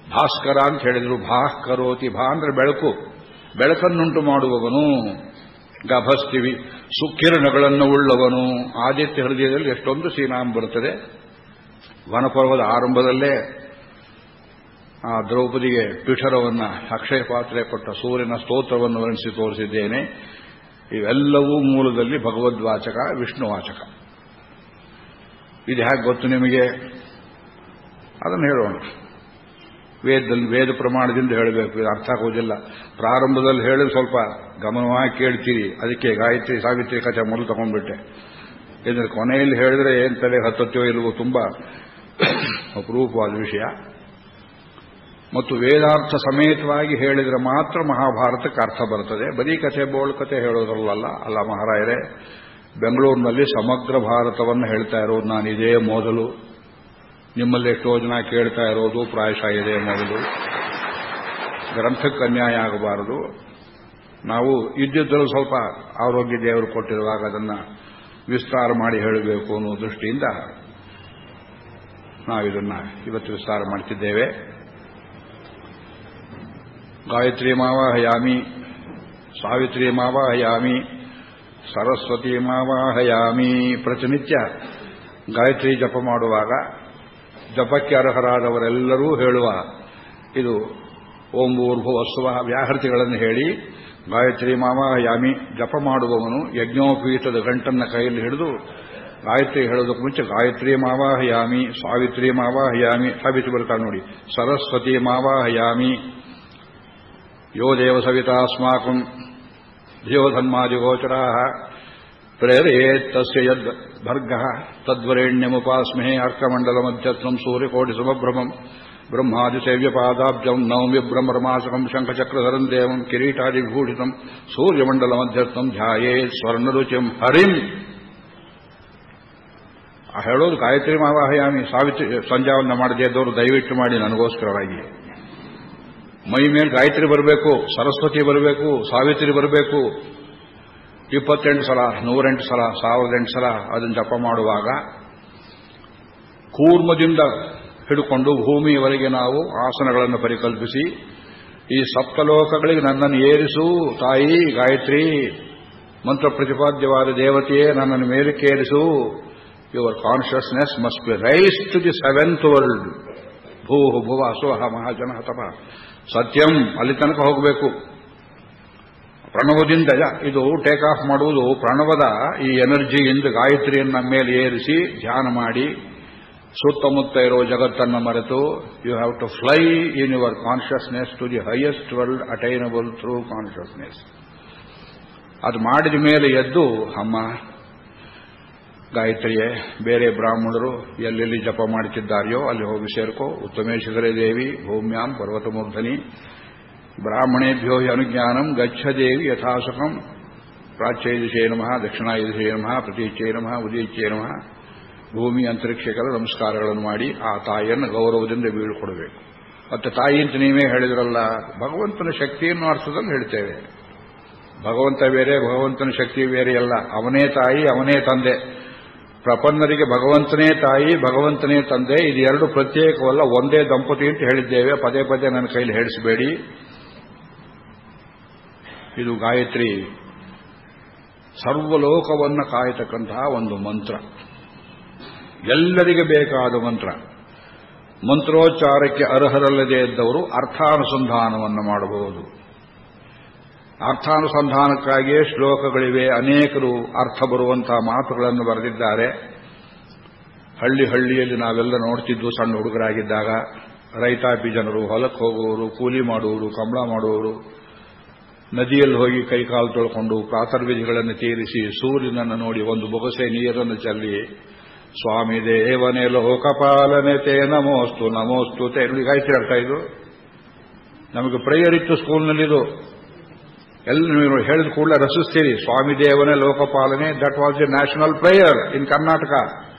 ಭಾಸ್ಕರ ಅಂತ ಹೇಳಿದ್ರು ಭಾಃ ಕರೋತಿ ಭಾ ಅಂದ್ರೆ ಬೆಳಕು ಬೆಳಕನ್ನುಂಟು ಮಾಡುವವನು ಗಭಸ್ತಿವಿ ಸುಕಿರಣಗಳನ್ನು ಉಳ್ಳವನು ಆದಿತ್ಯ ಹೃದಯದಲ್ಲಿ ಎಷ್ಟೊಂದು ಶ್ರೀನಾಮ ಬರುತ್ತದೆ ವನಪರ್ವದ ಆರಂಭದಲ್ಲೇ ಆ ದ್ರೌಪದಿಗೆ ಪಿಠರವನ್ನ ಅಕ್ಷಯ ಪಾತ್ರೆ ಕೊಟ್ಟ ಸೂರ್ಯನ ಸ್ತೋತ್ರವನ್ನು ವರ್ಣಿಸಿ ತೋರಿಸಿದ್ದೇನೆ ಇವೆಲ್ಲವೂ ಮೂಲದಲ್ಲಿ ಭಗವದ್ವಾಚಕ ವಿಷ್ಣುವಾಚಕ ಇದು ಹೇಗೆ ಗೊತ್ತು ನಿಮಗೆ ಅದನ್ನು ಹೇಳೋಣ ವೇದದಲ್ಲಿ ವೇದ ಪ್ರಮಾಣದಿಂದ ಹೇಳಬೇಕು ಇದು ಅರ್ಥ ಆಗೋದಿಲ್ಲ ಪ್ರಾರಂಭದಲ್ಲಿ ಹೇಳಿದ್ರೆ ಸ್ವಲ್ಪ ಗಮನವಾಗಿ ಕೇಳ್ತೀರಿ ಅದಕ್ಕೆ ಗಾಯತ್ರಿ ಸಾವಿತ್ರಿ ಕಥೆ ಮೊದಲು ತಗೊಂಡ್ಬಿಟ್ಟೆ ಇದ್ರ ಕೊನೆಯಲ್ಲಿ ಹೇಳಿದ್ರೆ ಏನ್ ತಲೆ ಹತ್ತತ್ತೋ ಇಲ್ವೋ ತುಂಬಾ ಅಪರೂಪವಾದ ವಿಷಯ ಮತ್ತು ವೇದಾರ್ಥ ಸಮೇತವಾಗಿ ಹೇಳಿದರೆ ಮಾತ್ರ ಮಹಾಭಾರತಕ್ಕೆ ಅರ್ಥ ಬರ್ತದೆ ಬರೀ ಕಥೆ ಬೋಳ್ ಕಥೆ ಹೇಳೋದ್ರಲ್ಲ ಅಲ್ಲ ಮಹಾರಾಯರೇ ಬೆಂಗಳೂರಿನಲ್ಲಿ ಸಮಗ್ರ ಭಾರತವನ್ನು ಹೇಳ್ತಾ ಇರೋದು ನಾನು ಇದೇ ಮೊದಲು ನಿಮ್ಮಲ್ಲಿ ಎಷ್ಟೋ ಜನ ಕೇಳ್ತಾ ಇರೋದು ಪ್ರಾಯಶಃ ಇದೇ ಮೊದಲು ಗ್ರಂಥಕ್ಕೆ ಅನ್ಯಾಯ ಆಗಬಾರದು ನಾವು ಇದ್ದಿದ್ದರೂ ಸ್ವಲ್ಪ ಆರೋಗ್ಯ ದೇವರು ಕೊಟ್ಟಿರುವಾಗ ಅದನ್ನು ವಿಸ್ತಾರ ಮಾಡಿ ಹೇಳಬೇಕು ಅನ್ನೋ ದೃಷ್ಟಿಯಿಂದ ನಾವಿದನ್ನ ಇವತ್ತು ವಿಸ್ತಾರ ಮಾಡ್ತಿದ್ದೇವೆ ಗಾಯತ್ರಿ ಮಾವ ಹಯಾಮಿ ಸಾವಿತ್ರಿ ಮಾವ ಹಯಾಮಿ ಸರಸ್ವತಿ ಮಾವ ಹಯಾಮಿ ಪ್ರತಿನಿತ್ಯ ಗಾಯತ್ರಿ ಜಪ ಮಾಡುವಾಗ ಜಪಕ್ಕೆ ಅರ್ಹರಾದವರೆಲ್ಲರೂ ಹೇಳುವ ಇದು ಓಂ ಊರ್ಭುವಸ್ವ ವ್ಯಾಹೃತಿಗಳನ್ನು ಹೇಳಿ ಗಾಯತ್ರಿ ಮಾವ ಹಯಾಮಿ ಜಪ ಮಾಡುವವನು ಯಜ್ಞೋಪೀಠದ ಗಂಟನ್ನ ಕೈಯಲ್ಲಿ ಹಿಡಿದು ಗಾಯತ್ರಿ ಹೇಳೋದಕ್ಕೆ ಮುಂಚೆ ಗಾಯತ್ರಿ ಮಾವ ಹಯಾಮಿ ಸಾವಿತ್ರಿ ಮಾವ ಹಯಾಮಿ ಸಾವಿತ್ರಿ ಬರ್ತಾರೆ ನೋಡಿ ಸರಸ್ವತಿ ಮಾವ ಹಯಾಮಿ ಯೋ ದೇವ ಸವಿತಾಸ್ಮಾಕಂ ಧಿಯೋಧನ್ಮಾದಿಗೋಚರಾ ಪ್ರೇರೇತ್ ತಸ್ಯ ಯದ್ ಭರ್ಗ ತದ್ವರೇಣ್ಯಮುಪಾಸ್ಮಹೇ ಅರ್ಕಮಂಡಲಮಧ್ಯತ್ವಂ ಸೂರ್ಯಕೋಟಿ ಸಮಭ್ರಮಂ ಬ್ರಹ್ಮಾದಿಸೇವ್ಯಪಾದಾಬ್ಜಂ ನವಮ್ಯ ಬ್ರಹ್ಮರಮಾಸಕಂ ಶಂಖಚಕ್ರಧರಂ ದೇವಂ ಕಿರೀಟಾದಿಭೂಷಿತಂ ಸೂರ್ಯಮಂಡಲಮಧ್ಯತ್ವಂ ಧ್ಯಾಯೇ ಸ್ವರ್ಣರುಚಿಂ ಹರಿಂ ಆ ಹೇಳೋದು ಗಾಯತ್ರಿ ಮಾವಾಹಯಾಮಿ ಸಾವಿತ್ರಿ ಸಂಜಾವನ್ನ ಮಾಡದೇ ಇದ್ದವರು ದಯವಿಟ್ಟು ಮಾಡಿ ನನಗೋಸ್ಕರವಾಗಿ ಮೈ ಮೇಲೆ ಗಾಯತ್ರಿ ಬರಬೇಕು ಸರಸ್ವತಿ ಬರಬೇಕು ಸಾವಿತ್ರಿ ಬರಬೇಕು ಇಪ್ಪತ್ತೆಂಟು ಸಲ ನೂರೆಂಟು ಸಲ ಸಾವಿರದ ಎಂಟು ಸಲ ಅದನ್ನು ಜಪ ಮಾಡುವಾಗ ಕೂರ್ಮದಿಂದ ಹಿಡ್ಕೊಂಡು ಭೂಮಿಯವರೆಗೆ ನಾವು ಆಸನಗಳನ್ನು ಪರಿಕಲ್ಪಿಸಿ ಈ ಸಪ್ತಲೋಕಗಳಿಗೆ ನನ್ನನ್ನು ಏರಿಸು ತಾಯಿ ಗಾಯತ್ರಿ ಮಂತ್ರ ಪ್ರತಿಪಾದ್ಯವಾದ ದೇವತೆಯೇ ನನ್ನನ್ನು ಮೇಲಕ್ಕೇರಿಸು your consciousness must be rise to the seventh world ಭೂ ಭುವ ಅಸೋಹ ಮಹಾಜನ ತಪ ಸತ್ಯಂ ಅಲ್ಲಿ ತನಕ ಹೋಗಬೇಕು ಪ್ರಣವದಿಂದ ಇದು ಟೇಕ್ ಆಫ್ ಮಾಡುವುದು ಪ್ರಣವದ ಈ ಎನರ್ಜಿಯಿಂದ ಗಾಯತ್ರಿಯನ್ನ ಮೇಲೆ ಏರಿಸಿ ಧ್ಯಾನ ಮಾಡಿ ಸುತ್ತಮುತ್ತ ಇರೋ ಜಗತ್ತನ್ನು ಮರೆತು you have to fly in your consciousness to the highest world attainable through consciousness ಅದು ಮಾಡಿದ ಮೇಲೆ ಎದ್ದು ಅಮ್ಮ ಗಾಯತ್ರಿಯೇ ಬೇರೆ ಬ್ರಾಹ್ಮಣರು ಎಲ್ಲೆಲ್ಲಿ ಜಪ ಮಾಡುತ್ತಿದ್ದಾರೆಯೋ ಅಲ್ಲಿ ಹೋಗಿ ಸೇರ್ಕೋ ಉತ್ತಮೇಶ್ವರೇ ದೇವಿ ಭೂಮ್ಯಾಂ ಪರ್ವತಮೂರ್ಧನಿ ಬ್ರಾಹ್ಮಣೇಭ್ಯೋ ಹಿ ಅನುಜ್ಞಾನಂ ಗಚ್ಚ ದೇವಿ ಯಥಾಸುಖಂ ಪ್ರಾಚ್ಯೈದಿಶೇ ನಮಃ ದಕ್ಷಿಣಾಯುಧಿಶೇ ನಮಃ ಪ್ರತೀಚ್ಯೇ ನಮಃ ಉದೀಚ್ಯೇ ನಮಃ ಭೂಮಿ ಅಂತರಿಕ್ಷಗಳ ನಮಸ್ಕಾರಗಳನ್ನು ಮಾಡಿ ಆ ತಾಯಿಯನ್ನು ಗೌರವದಿಂದ ಬೀಳ್ಕೊಡಬೇಕು ಮತ್ತೆ ತಾಯಿ ಅಂತ ನೀವೇ ಹೇಳಿದ್ರಲ್ಲ ಭಗವಂತನ ಶಕ್ತಿಯನ್ನು ಅರ್ಥದಲ್ಲಿ ಹೇಳ್ತೇವೆ ಭಗವಂತ ಬೇರೆ ಭಗವಂತನ ಶಕ್ತಿ ಬೇರೆಯಲ್ಲ ಅವನೇ ತಾಯಿ ಅವನೇ ತಂದೆ ಪ್ರಪನ್ನರಿಗೆ ಭಗವಂತನೇ ತಾಯಿ ಭಗವಂತನೇ ತಂದೆ ಇದು ಎರಡು ಪ್ರತ್ಯೇಕವಲ್ಲ ಒಂದೇ ದಂಪತಿ ಅಂತ ಹೇಳಿದ್ದೇವೆ ಪದೇ ಪದೇ ನನ್ನ ಕೈಲಿ ಹೇಳಿಸಬೇಡಿ ಇದು ಗಾಯತ್ರಿ ಸರ್ವಲೋಕವನ್ನು ಕಾಯತಕ್ಕಂತಹ ಒಂದು ಮಂತ್ರ ಎಲ್ಲರಿಗೆ ಬೇಕಾದ ಮಂತ್ರ ಮಂತ್ರೋಚ್ಚಾರಕ್ಕೆ ಅರ್ಹರಲ್ಲದೆ ಇದ್ದವರು ಅರ್ಥಾನುಸಂಧಾನವನ್ನು ಮಾಡಬಹುದು ಅರ್ಥಾನುಸಂಧಾನಕ್ಕಾಗಿಯೇ ಶ್ಲೋಕಗಳಿವೆ ಅನೇಕರು ಅರ್ಥ ಬರುವಂತಹ ಮಾತುಗಳನ್ನು ಬರೆದಿದ್ದಾರೆ ಹಳ್ಳಿ ಹಳ್ಳಿಯಲ್ಲಿ ನಾವೆಲ್ಲ ನೋಡ್ತಿದ್ವು ಸಣ್ಣ ಹುಡುಗರಾಗಿದ್ದಾಗ ರೈತಾಪಿ ಜನರು ಹೊಲಕ್ಕೆ ಹೋಗುವವರು ಕೂಲಿ ಮಾಡುವವರು ಕಂಬಳ ಮಾಡುವವರು ನದಿಯಲ್ಲಿ ಹೋಗಿ ಕೈಕಾಲು ತೊಳ್ಕೊಂಡು ಪ್ರಾತರ್ವಿಧಿಗಳನ್ನು ತೀರಿಸಿ ಸೂರ್ಯನನ್ನು ನೋಡಿ ಒಂದು ಬೊಗಸೆ ನೀರನ್ನು ಚೆಲ್ಲಿ ಸ್ವಾಮಿ ದೇವನೇ ಲೋಕಪಾಲನೆ ತೇ ನಮೋಸ್ತು ನಮೋಸ್ತು ತೇ ಗಾಯತ್ರಿ ಅರ್ಥ ಇದು ನಮಗೆ ಪ್ರೇಯರ್ ಇತ್ತು ಸ್ಕೂಲ್ನಲ್ಲಿದು ಎಲ್ಲ ನೀವು ಹೇಳಿದ ಕೂಡಲೇ ರಸಿಸ್ತೀರಿ ಸ್ವಾಮಿ ದೇವನೇ ಲೋಕಪಾಲನೆ that was a national prayer in Karnataka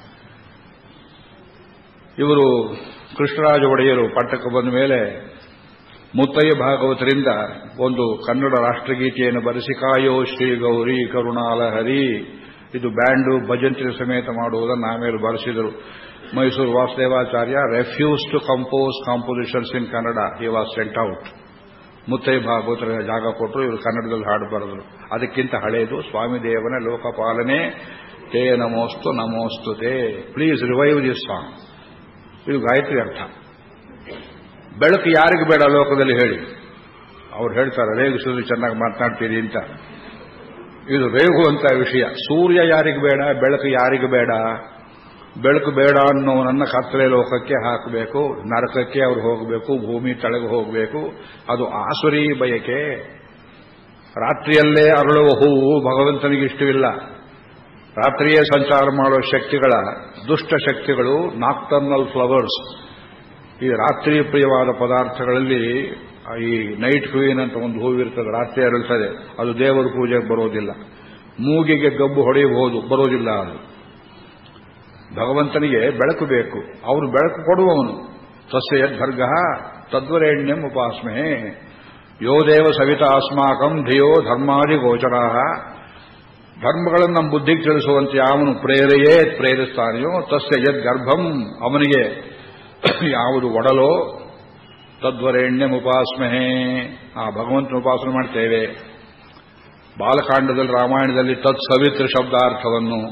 ಇವರು ಕೃಷ್ಣರಾಜ ಒಡೆಯರು ಪಟ್ಟಕ್ಕೆ ಬಂದ ಮೇಲೆ ಮುತ್ತಯ್ಯ ಭಾಗವತರಿಂದ ಒಂದು ಕನ್ನಡ ರಾಷ್ಟ್ರಗೀತೆಯನ್ನು ಬರೆಸಿ ಕಾಯೋ ಶ್ರೀ ಗೌರಿ ಕರುಣಾಲ ಹರಿ ಇದು ಬ್ಯಾಂಡು ಭಜಂತ್ರಿ ಸಮೇತ ಮಾಡುವುದನ್ನು ಆಮೇಲೆ ಬರೆಸಿದರು Mysuru Vasudevacharya refuse to compose compositions in Kannada he was sent out Muthaiah ಭಾಗವತರ ಜಾಗ ಕೊಟ್ಟರು ಇವರು ಕನ್ನಡದಲ್ಲಿ ಹಾಡು ಬರೆದರು ಅದಕ್ಕಿಂತ ಹಳೆಯದು ಸ್ವಾಮಿ ದೇವನ ಲೋಕಪಾಲನೆ ತೇ ನಮೋಸ್ತು ನಮೋಸ್ತು ತೇ ಪ್ಲೀಸ್ ರಿವೈವ್ ದಿಸ್ ಸಾಂಗ್ ಇದು ಗಾಯತ್ರಿ ಅರ್ಥ ಬೆಳಕು ಯಾರಿಗೆ ಬೇಡ ಲೋಕದಲ್ಲಿ ಹೇಳಿ ಅವ್ರು ಹೇಳ್ತಾರೆ ರೇಗಿಸೋದು ಚೆನ್ನಾಗಿ ಮಾತನಾಡ್ತೀರಿ ಅಂತ ಇದು ರೇಗುವಂತ ವಿಷಯ ಸೂರ್ಯ ಯಾರಿಗೆ ಬೇಡ ಬೆಳಕು ಯಾರಿಗೆ ಬೇಡ ಬೆಳಕು ಬೇಡ ಅನ್ನೋ ನನ್ನ ಕತ್ತಲೆ ಲೋಕಕ್ಕೆ ಹಾಕಬೇಕು ನರಕಕ್ಕೆ ಅವ್ರು ಹೋಗಬೇಕು ಭೂಮಿ ತಳಗೆ ಹೋಗಬೇಕು ಅದು ಆಸುರಿ ಬಯಕೆ ರಾತ್ರಿಯಲ್ಲೇ ಅರಳುವ ಹೂವು ಭಗವಂತನಿಗೆ ಇಷ್ಟವಿಲ್ಲ ರಾತ್ರಿಯೇ ಸಂಚಾರ ಮಾಡುವ ಶಕ್ತಿಗಳ ದುಷ್ಟ ಶಕ್ತಿಗಳು ನಾಕ್ಟರ್ನಲ್ ಫ್ಲವರ್ಸ್ ಈ ರಾತ್ರಿ ಪ್ರಿಯವಾದ ಪದಾರ್ಥಗಳಲ್ಲಿ ಈ ನೈಟ್ ಕ್ವೀನ್ ಅಂತ ಒಂದು ಹೂವಿರ್ತದೆ ರಾತ್ರಿ ಅರಳುತ್ತದೆ ಅದು ದೇವರ ಪೂಜೆಗೆ ಬರೋದಿಲ್ಲ ಮೂಗಿಗೆ ಗಬ್ಬು ಹೊಡೆಯಬಹುದು ಬರೋದಿಲ್ಲ ಅದು ಭಗವಂತನಿಗೆ ಬೆಳಕು ಬೇಕು ಅವನು ಬೆಳಕು ಕೊಡುವವನು ತಸ್ಯ ಯದ್ಭರ್ಗ ತದ್ವರೇಣ್ಯಂ ಉಪಾಸ್ಮೆ ಯೋ ದೇವ ಸವಿತ ಅಸ್ಮಾಕಂ ಧಿಯೋ ಧರ್ಮಾದಿ ಗೋಚರಾ ಧರ್ಮಗಳನ್ನು ನಮ್ಮ ಬುದ್ಧಿಗೆ ತಿಳಿಸುವಂತೆ ಯಾವನು ಪ್ರೇರೆಯೇ ಪ್ರೇರಿಸ್ತಾನೆಯೋ ತಸ್ಯ ಯದ್ ಗರ್ಭಂ ಅವನಿಗೆ ಯಾವುದು ಒಡಲೋ ತದ್ವರೇಣ್ಯಂ ಉಪಾಸ್ಮಹೇ ಆ ಭಗವಂತನ ಉಪಾಸನೆ ಮಾಡ್ತೇವೆ ಬಾಲಕಾಂಡದಲ್ಲಿ ರಾಮಾಯಣದಲ್ಲಿ ತತ್ ಸವಿತ್ರ ಶಬ್ದಾರ್ಥವನ್ನು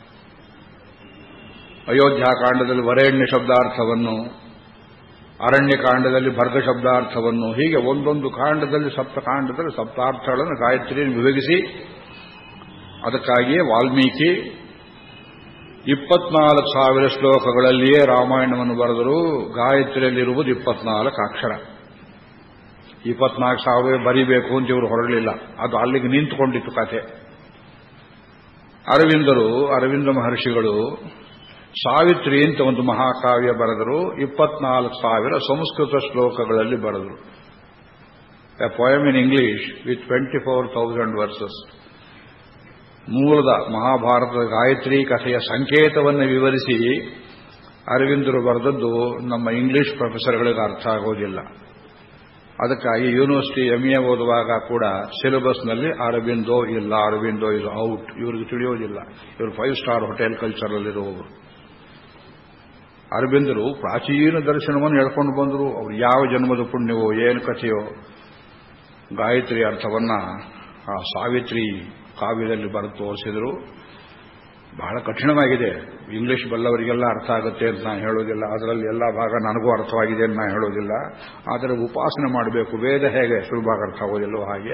ಅಯೋಧ್ಯಾಕಾಂಡದಲ್ಲಿ ವರೇಣ್ಯ ಶಬ್ದಾರ್ಥವನ್ನು ಅರಣ್ಯಕಾಂಡದಲ್ಲಿ ಭರ್ಗ ಶಬ್ದಾರ್ಥವನ್ನು ಹೀಗೆ ಒಂದೊಂದು ಕಾಂಡದಲ್ಲಿ ಸಪ್ತಕಾಂಡದಲ್ಲಿ ಸಪ್ತಾರ್ಥಗಳನ್ನು ಗಾಯತ್ರಿಯನ್ನು ವಿಭಜಿಸಿ ಅದಕ್ಕಾಗಿಯೇ ವಾಲ್ಮೀಕಿ ಇಪ್ಪತ್ನಾಲ್ಕು ಸಾವಿರ ಶ್ಲೋಕಗಳಲ್ಲಿಯೇ ರಾಮಾಯಣವನ್ನು ಬರೆದರು ಗಾಯತ್ರಿಯಲ್ಲಿರುವುದು ಇಪ್ಪತ್ನಾಲ್ಕು ಅಕ್ಷರ ಇಪ್ಪತ್ನಾಲ್ಕು ಸಾವಿರ ಬರಿಬೇಕು ಅಂತ ಇವರು ಹೊರಡಲಿಲ್ಲ ಅದು ಅಲ್ಲಿಗೆ ನಿಂತುಕೊಂಡಿತ್ತು ಕಥೆ ಅರವಿಂದರು ಅರವಿಂದ ಮಹರ್ಷಿಗಳು ಸಾವಿತ್ರಿ ಅಂತ ಒಂದು ಮಹಾಕಾವ್ಯ ಬರೆದರು ಇಪ್ಪತ್ನಾಲ್ಕು ಸಾವಿರ ಸಂಸ್ಕೃತ ಶ್ಲೋಕಗಳಲ್ಲಿ ಬರೆದರು a poem in English with twenty four thousand verses ಮೂಲದ ಮಹಾಭಾರತದ ಗಾಯತ್ರಿ ಕಥೆಯ ಸಂಕೇತವನ್ನು ವಿವರಿಸಿ ಅರವಿಂದರು ಬರೆದದ್ದು ನಮ್ಮ ಇಂಗ್ಲಿಷ್ ಪ್ರೊಫೆಸರ್ಗಳಿಗೆ ಅರ್ಥ ಆಗೋದಿಲ್ಲ ಅದಕ್ಕಾಗಿ ಯೂನಿವರ್ಸಿಟಿ ಎಂಎ ಓದುವಾಗ ಕೂಡ ಸಿಲೆಬಸ್ನಲ್ಲಿ ಅರವಿಂದೋ ಇಲ್ಲ ಅರವಿಂದೋ ಇದು ಔಟ್ ಇವ್ರಿಗೆ ತಿಳಿಯೋದಿಲ್ಲ ಇವರು ಫೈವ್ ಸ್ಟಾರ್ ಹೋಟೆಲ್ ಕಲ್ಚರಲ್ಲಿರುವವರು ಅರವಿಂದರು ಪ್ರಾಚೀನ ದರ್ಶನವನ್ನು ಹೇಳ್ಕೊಂಡು ಬಂದರು ಅವರು ಯಾವ ಜನ್ಮದ ಪುಣ್ಯವೋ ಏನು ಕಥೆಯೋ ಗಾಯತ್ರಿ ಅರ್ಥವನ್ನ ಆ ಸಾವಿತ್ರಿ ಕಾವ್ಯದಲ್ಲಿ ಬರೆದು ತೋರಿಸಿದರು ಬಹಳ ಕಠಿಣವಾಗಿದೆ ಇಂಗ್ಲಿಷ್ ಬಲ್ಲವರಿಗೆಲ್ಲ ಅರ್ಥ ಆಗುತ್ತೆ ಅಂತ ನಾನು ಹೇಳೋದಿಲ್ಲ ಅದರಲ್ಲಿ ಎಲ್ಲ ಭಾಗ ನನಗೂ ಅರ್ಥವಾಗಿದೆ ಅಂತ ನಾನು ಹೇಳೋದಿಲ್ಲ ಆದರೆ ಉಪಾಸನೆ ಮಾಡಬೇಕು ವೇದ ಹೇಗೆ ಸುಲಭವಾಗಿ ಅರ್ಥ ಆಗೋದಿಲ್ಲೋ ಹಾಗೆ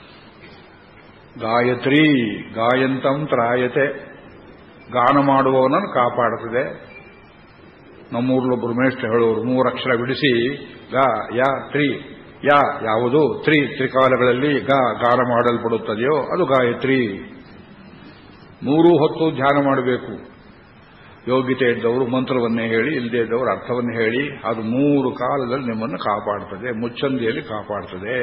ಗಾಯತ್ರಿ ಗಾಯಂತಂ ತ್ರಾಯತೆ ಗಾನ ಮಾಡುವವನನ್ನು ಕಾಪಾಡುತ್ತದೆ ನಮ್ಮೂರ್ಲೊಬ್ಬರು ಮೇಷ್ಟ್ರು ಹೇಳೋರು ಮೂರಕ್ಷರ ಬಿಡಿಸಿ ಗ ಯ ತ್ರಿ ಯ ಯಾವುದು ತ್ರಿ ತ್ರಿಕಾಲಗಳಲ್ಲಿ ಗ ಗಾನ ಮಾಡಲ್ಪಡುತ್ತದೆಯೋ ಅದು ಗಾಯತ್ರಿ ಮೂರೂ ಹೊತ್ತು ಧ್ಯಾನ ಮಾಡಬೇಕು ಯೋಗ್ಯತೆ ಇದ್ದವರು ಮಂತ್ರವನ್ನೇ ಹೇಳಿ ಇಲ್ಲದೇ ಇದ್ದವರು ಅರ್ಥವನ್ನು ಹೇಳಿ ಅದು ಮೂರು ಕಾಲದಲ್ಲಿ ನಿಮ್ಮನ್ನು ಕಾಪಾಡ್ತದೆ ಮುಚ್ಚಂದಿಯಲ್ಲಿ ಕಾಪಾಡ್ತದೆ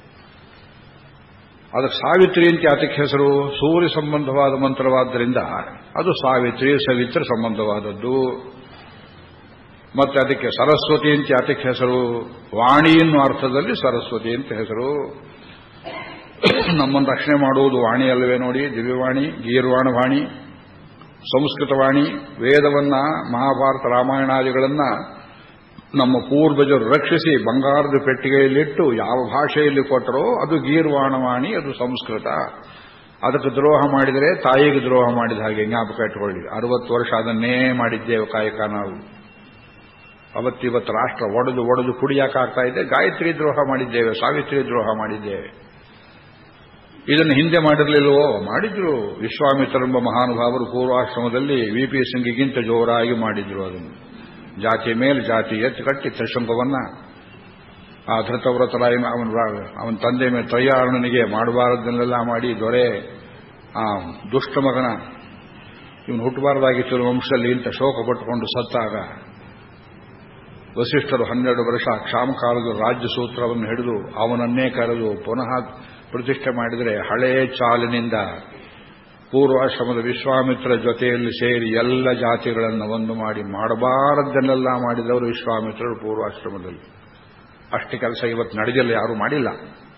ಅದಕ್ಕೆ ಸಾವಿತ್ರಿ ಅಂತ ಯಾತಕ್ಕೆ ಹೆಸರು ಸೂರ್ಯ ಸಂಬಂಧವಾದ ಮಂತ್ರವಾದ್ದರಿಂದ ಅದು ಸಾವಿತ್ರಿ ಸವಿತ್ರ ಸಂಬಂಧವಾದದ್ದು ಮತ್ತೆ ಅದಕ್ಕೆ ಸರಸ್ವತಿ ಅಂತ ಯಾತಕ್ಕೆ ಹೆಸರು ವಾಣಿ ಎನ್ನುವ ಅರ್ಥದಲ್ಲಿ ಸರಸ್ವತಿ ಅಂತ ಹೆಸರು ನಮ್ಮನ್ನು ರಕ್ಷಣೆ ಮಾಡುವುದು ವಾಣಿ ಅಲ್ಲವೇ ನೋಡಿ ದಿವ್ಯವಾಣಿ ಗೀರ್ವಾಣ ವಾಣಿ ಸಂಸ್ಕೃತವಾಣಿ ವೇದವನ್ನ ಮಹಾಭಾರತ ರಾಮಾಯಣಾದಿಗಳನ್ನ ನಮ್ಮ ಪೂರ್ವಜರು ರಕ್ಷಿಸಿ ಬಂಗಾರದ ಪೆಟ್ಟಿಗೆಯಲ್ಲಿಟ್ಟು ಯಾವ ಭಾಷೆಯಲ್ಲಿ ಕೊಟ್ಟರೋ ಅದು ಗೀರ್ವಾಣವಾಣಿ ಅದು ಸಂಸ್ಕೃತ ಅದಕ್ಕೆ ದ್ರೋಹ ಮಾಡಿದರೆ ತಾಯಿಗೆ ದ್ರೋಹ ಮಾಡಿದ ಹಾಗೆ ಜ್ಞಾಪಕ ಇಟ್ಕೊಳ್ಳಿ ಅರವತ್ತು ವರ್ಷ ಅದನ್ನೇ ಮಾಡಿದ್ದೇವೆ ಕಾಯಕ ನಾವು ಅವತ್ತಿವತ್ತು ರಾಷ್ಟ್ರ ಒಡೆದು ಒಡೆದು ಕುಡಿಯಾಕಾಗ್ತಾ ಇದೆ ಗಾಯತ್ರಿ ದ್ರೋಹ ಮಾಡಿದ್ದೇವೆ ಸಾವಿತ್ರಿ ದ್ರೋಹ ಮಾಡಿದ್ದೇವೆ ಇದನ್ನು ಹಿಂದೆ ಮಾಡಿರಲಿಲ್ಲವೋ ಮಾಡಿದ್ರು ವಿಶ್ವಾಮಿತ್ರೆಂಬ ಮಹಾನುಭಾವರು ಪೂರ್ವಾಶ್ರಮದಲ್ಲಿ ವಿ ಪಿ ಸಿಂಗಿಗಿಂತ ಜೋರಾಗಿ ಮಾಡಿದ್ರು ಅದನ್ನು ಜಾತಿ ಮೇಲೆ ಜಾತಿ ಎತ್ತು ಕಟ್ಟಿ ತ್ರಿಶಂಕವನ್ನ ಆ ಧೃತವ್ರತರಾಯ ಅವನ ಅವನ ತಂದೆ ಮೇಲೆ ತ್ರಯಾರಣನಿಗೆ ಮಾಡಬಾರದನ್ನೆಲ್ಲ ಮಾಡಿ ದೊರೆ ಆ ದುಷ್ಟ ಮಗನ ಇವನು ಹುಟ್ಟಬಾರದಾಗಿತ್ತು ವಂಶದಲ್ಲಿ ಇಂಥ ಶೋಕ ಪಟ್ಟುಕೊಂಡು ಸತ್ತಾಗ ವಸಿಷ್ಠರು ಹನ್ನೆರಡು ವರ್ಷ ಕ್ಷಾಮಕಾಲದ ರಾಜ್ಯ ಸೂತ್ರವನ್ನು ಹಿಡಿದು ಅವನನ್ನೇ ಕರೆದು ಪುನಃ ಪ್ರತಿಷ್ಠೆ ಮಾಡಿದರೆ ಹಳೆಯ ಚಾಲಿನಿಂದ ಪೂರ್ವಾಶ್ರಮದ ವಿಶ್ವಾಮಿತ್ರ ಜೊತೆಯಲ್ಲಿ ಸೇರಿ ಎಲ್ಲ ಜಾತಿಗಳನ್ನು ಒಂದು ಮಾಡಿ ಮಾಡಬಾರದ್ದನ್ನೆಲ್ಲ ಮಾಡಿದವರು ವಿಶ್ವಾಮಿತ್ರರು ಪೂರ್ವಾಶ್ರಮದಲ್ಲಿ ಅಷ್ಟು ಕೆಲಸ ಇವತ್ತು ನಡೆದಿಲ್ಲ ಯಾರೂ ಮಾಡಿಲ್ಲ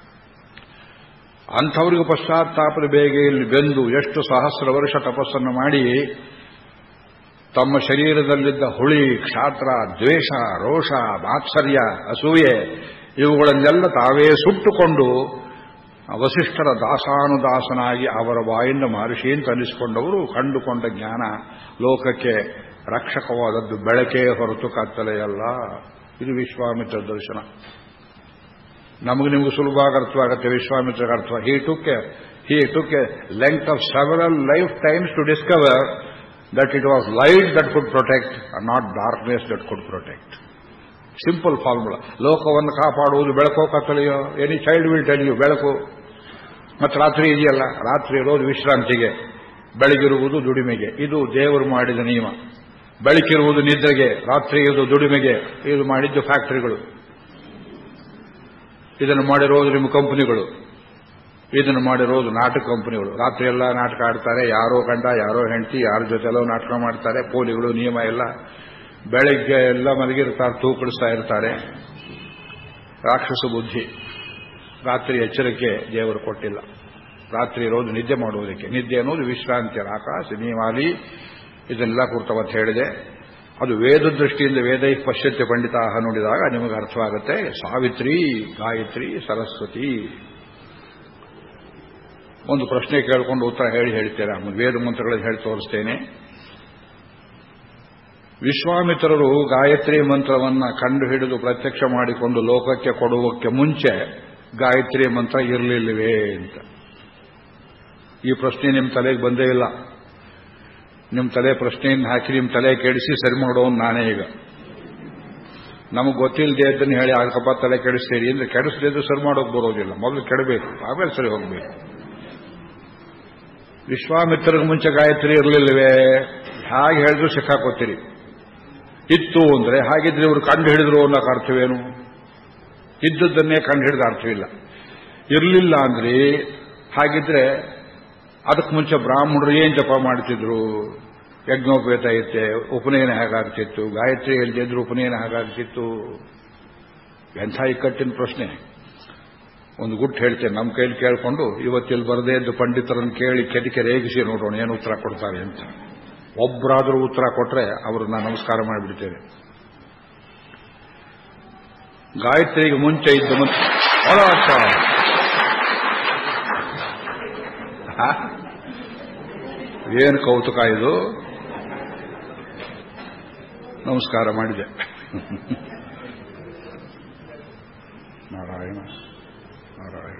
ಅಂಥವರಿಗೂ ಪಶ್ಚಾತ್ತಾಪದ ಬೇಗೆಯಲ್ಲಿ ಬೆಂದು ಎಷ್ಟು ಸಹಸ್ರ ವರ್ಷ ತಪಸ್ಸನ್ನು ಮಾಡಿ ತಮ್ಮ ಶರೀರದಲ್ಲಿದ್ದ ಹುಳಿ ಕ್ಷಾತ್ರ ದ್ವೇಷ ರೋಷ ಮಾತ್ಸರ್ಯ ಅಸೂಯೆ ಇವುಗಳನ್ನೆಲ್ಲ ತಾವೇ ಸುಟ್ಟುಕೊಂಡು ವಸಿಷ್ಠರ ದಾಸಾನುದಾಸನಾಗಿ ಅವರ ಬಾಯಿಂದ ಮಹರ್ಷಿ ಅಂತ ಅನಿಸಿಕೊಂಡವರು ಕಂಡುಕೊಂಡ ಜ್ಞಾನ ಲೋಕಕ್ಕೆ ರಕ್ಷಕವಾದದ್ದು ಬೆಳಕೇ ಹೊರತು ಕತ್ತಲೆಯಲ್ಲ ಇದು ವಿಶ್ವಾಮಿತ್ರ ದರ್ಶನ ನಮಗೆ ನಿಮಗೂ ಸುಲಭವಾಗಿ ಅರ್ಥವಾಗುತ್ತೆ ವಿಶ್ವಾಮಿತ್ರ ಅರ್ಥ he took a he took a length of several lifetimes to discover that it was light that could protect not darkness that could protect simple formula ಲೋಕವನ್ನು ಕಾಪಾಡುವುದು ಬೆಳಕೋ ಕತ್ತಲೆಯೋ any child will tell you ಬೆಳಕು ಮತ್ತು ರಾತ್ರಿ ಇದೆಯಲ್ಲ ರಾತ್ರಿ ಇರೋದು ವಿಶ್ರಾಂತಿಗೆ ಬೆಳಗಿರುವುದು ದುಡಿಮೆಗೆ ಇದು ದೇವರು ಮಾಡಿದ ನಿಯಮ ಬೆಳಕಿರುವುದು ನಿದ್ರೆಗೆ ರಾತ್ರಿ ಇರುವುದು ದುಡಿಮೆಗೆ ಇದು ಮಾಡಿದ್ದು ಫ್ಯಾಕ್ಟರಿಗಳು ಇದನ್ನು ಮಾಡಿರೋದು ನಿಮ್ಮ ಕಂಪನಿಗಳು ಇದನ್ನು ಮಾಡಿರೋದು ನಾಟಕ ಕಂಪನಿಗಳು ರಾತ್ರಿ ಎಲ್ಲ ನಾಟಕ ಆಡ್ತಾರೆ ಯಾರೋ ಗಂಡ ಯಾರೋ ಹೆಂಡತಿ ಯಾರ ಜೊತೆಲೋ ನಾಟಕ ಮಾಡ್ತಾರೆ ಪೋಲಿಗಳು ನಿಯಮ ಎಲ್ಲ ಬೆಳಗ್ಗೆ ಎಲ್ಲ ಮಲಗಿರ್ತಾರೆ ತೂಕಡಿಸ್ತಾ ಇರ್ತಾರೆ ರಾಕ್ಷಸ ಬುದ್ಧಿ ರಾತ್ರಿ ಎಚ್ಚರಿಕೆ ದೇವರು ಕೊಟ್ಟಿಲ್ಲ ರಾತ್ರಿ ಇರೋದು ನಿದ್ದೆ ಮಾಡುವುದಕ್ಕೆ ನಿದ್ದೆ ಅನ್ನೋದು ವಿಶ್ರಾಂತಿ ಆಕಾಶ ನೀವಾಲಿ ಇದನ್ನೆಲ್ಲ ಕುರಿತವತ್ತು ಹೇಳಿದೆ ಅದು ವೇದ ದೃಷ್ಟಿಯಿಂದ ವೇದೈ ಪಶ್ಯತ್ಯ ಪಂಡಿತ ನೋಡಿದಾಗ ನಿಮಗೆ ಅರ್ಥವಾಗುತ್ತೆ ಸಾವಿತ್ರಿ ಗಾಯತ್ರಿ ಸರಸ್ವತಿ ಒಂದು ಪ್ರಶ್ನೆ ಕೇಳಿಕೊಂಡು ಉತ್ತರ ಹೇಳಿ ಹೇಳ್ತೇನೆ ಆಮೇಲೆ ವೇದ ಮಂತ್ರಗಳನ್ನು ಹೇಳಿ ತೋರಿಸ್ತೇನೆ ವಿಶ್ವಾಮಿತ್ರರು ಗಾಯತ್ರಿ ಮಂತ್ರವನ್ನ ಕಂಡು ಹಿಡಿದು ಪ್ರತ್ಯಕ್ಷ ಮಾಡಿಕೊಂಡು ಲೋಕಕ್ಕೆ ಕೊಡುವಕ್ಕೆ ಮುಂಚೆ ಗಾಯತ್ರಿ ಮಂತ್ರ ಇರಲಿಲ್ಲವೇ ಅಂತ ಈ ಪ್ರಶ್ನೆ ನಿಮ್ಮ ತಲೆಗೆ ಬಂದೇ ಇಲ್ಲ ನಿಮ್ಮ ತಲೆ ಪ್ರಶ್ನೆಯನ್ನು ಹಾಕಿ ನಿಮ್ಮ ತಲೆ ಕೆಡಿಸಿ ಸರಿ ಮಾಡೋನು ನಾನೇ ಈಗ ನಮಗೆ ಗೊತ್ತಿಲ್ಲದೆ ಅದನ್ನು ಹೇಳಿ ಆಗಪ್ಪ ತಲೆ ಕೆಡಿಸ್ತೀರಿ ಅಂದ್ರೆ ಕೆಡಿಸದಿದ್ದು ಸರಿ ಮಾಡೋಕೆ ಬರೋದಿಲ್ಲ ಮೊದಲು ಕೆಡಬೇಕು ಆಮೇಲೆ ಸರಿ ಹೋಗಬೇಕು ವಿಶ್ವಾಮಿತ್ರರಿಗೆ ಮುಂಚೆ ಗಾಯತ್ರಿ ಇರಲಿಲ್ಲವೇ ಹಾಗೆ ಹೇಳಿದ್ರು ಸಿಕ್ಕಾಕೋತೀರಿ ಇತ್ತು ಅಂದ್ರೆ ಹಾಗಿದ್ರೆ ಇವರು ಕಂಡು ಹಿಡಿದ್ರು ಅನ್ನೋಕೆ ಅರ್ಥವೇನು ಇದ್ದದ್ದನ್ನೇ ಕಂಡು ಹಿಡಿದ ಅರ್ಥವಿಲ್ಲ ಇರಲಿಲ್ಲ ಅಂದ್ರೆ ಹಾಗಿದ್ರೆ ಅದಕ್ಕೆ ಮುಂಚೆ ಬ್ರಾಹ್ಮಣರು ಏನ್ ಜಪ ಮಾಡ್ತಿದ್ರು ಯಜ್ಞೋಪೇತ ಐತೆ ಉಪನಯನ ಹೇಗಾಗ್ತಿತ್ತು ಗಾಯತ್ರಿ ಹೇಳ್ತಿದ್ರು ಉಪನಯನ ಹೇಗಾಗ್ತಿತ್ತು ಎಂಥ ಇಕ್ಕಟ್ಟಿನ ಪ್ರಶ್ನೆ ಒಂದು ಗುಟ್ಟು ಹೇಳ್ತೇನೆ ನಮ್ಮ ಕೈಲಿ ಕೇಳಿಕೊಂಡು ಇವತ್ತಿಲ್ಲಿ ಬರದೇ ಇದ್ದು ಪಂಡಿತರನ್ನು ಕೇಳಿ ಕೆದಿಕೆ ರೇಗಿಸಿ ನೋಡೋಣ ಏನು ಉತ್ತರ ಕೊಡ್ತಾರೆ ಅಂತ ಒಬ್ಬರಾದರೂ ಉತ್ತರ ಕೊಟ್ರೆ ಅವ್ರನ್ನ ನಮಸ್ಕಾರ ಮಾಡಿಬಿಡ್ತೇನೆ ಗಾಯತ್ರಿಗೆ ಮುಂಚೆ ಇದ್ದ ಮುಂಚೆ ಏನು ಕೌತುಕ ಇದು ನಮಸ್ಕಾರ ಮಾಡಿದೆ ನಾರಾಯಣ ನಾರಾಯಣ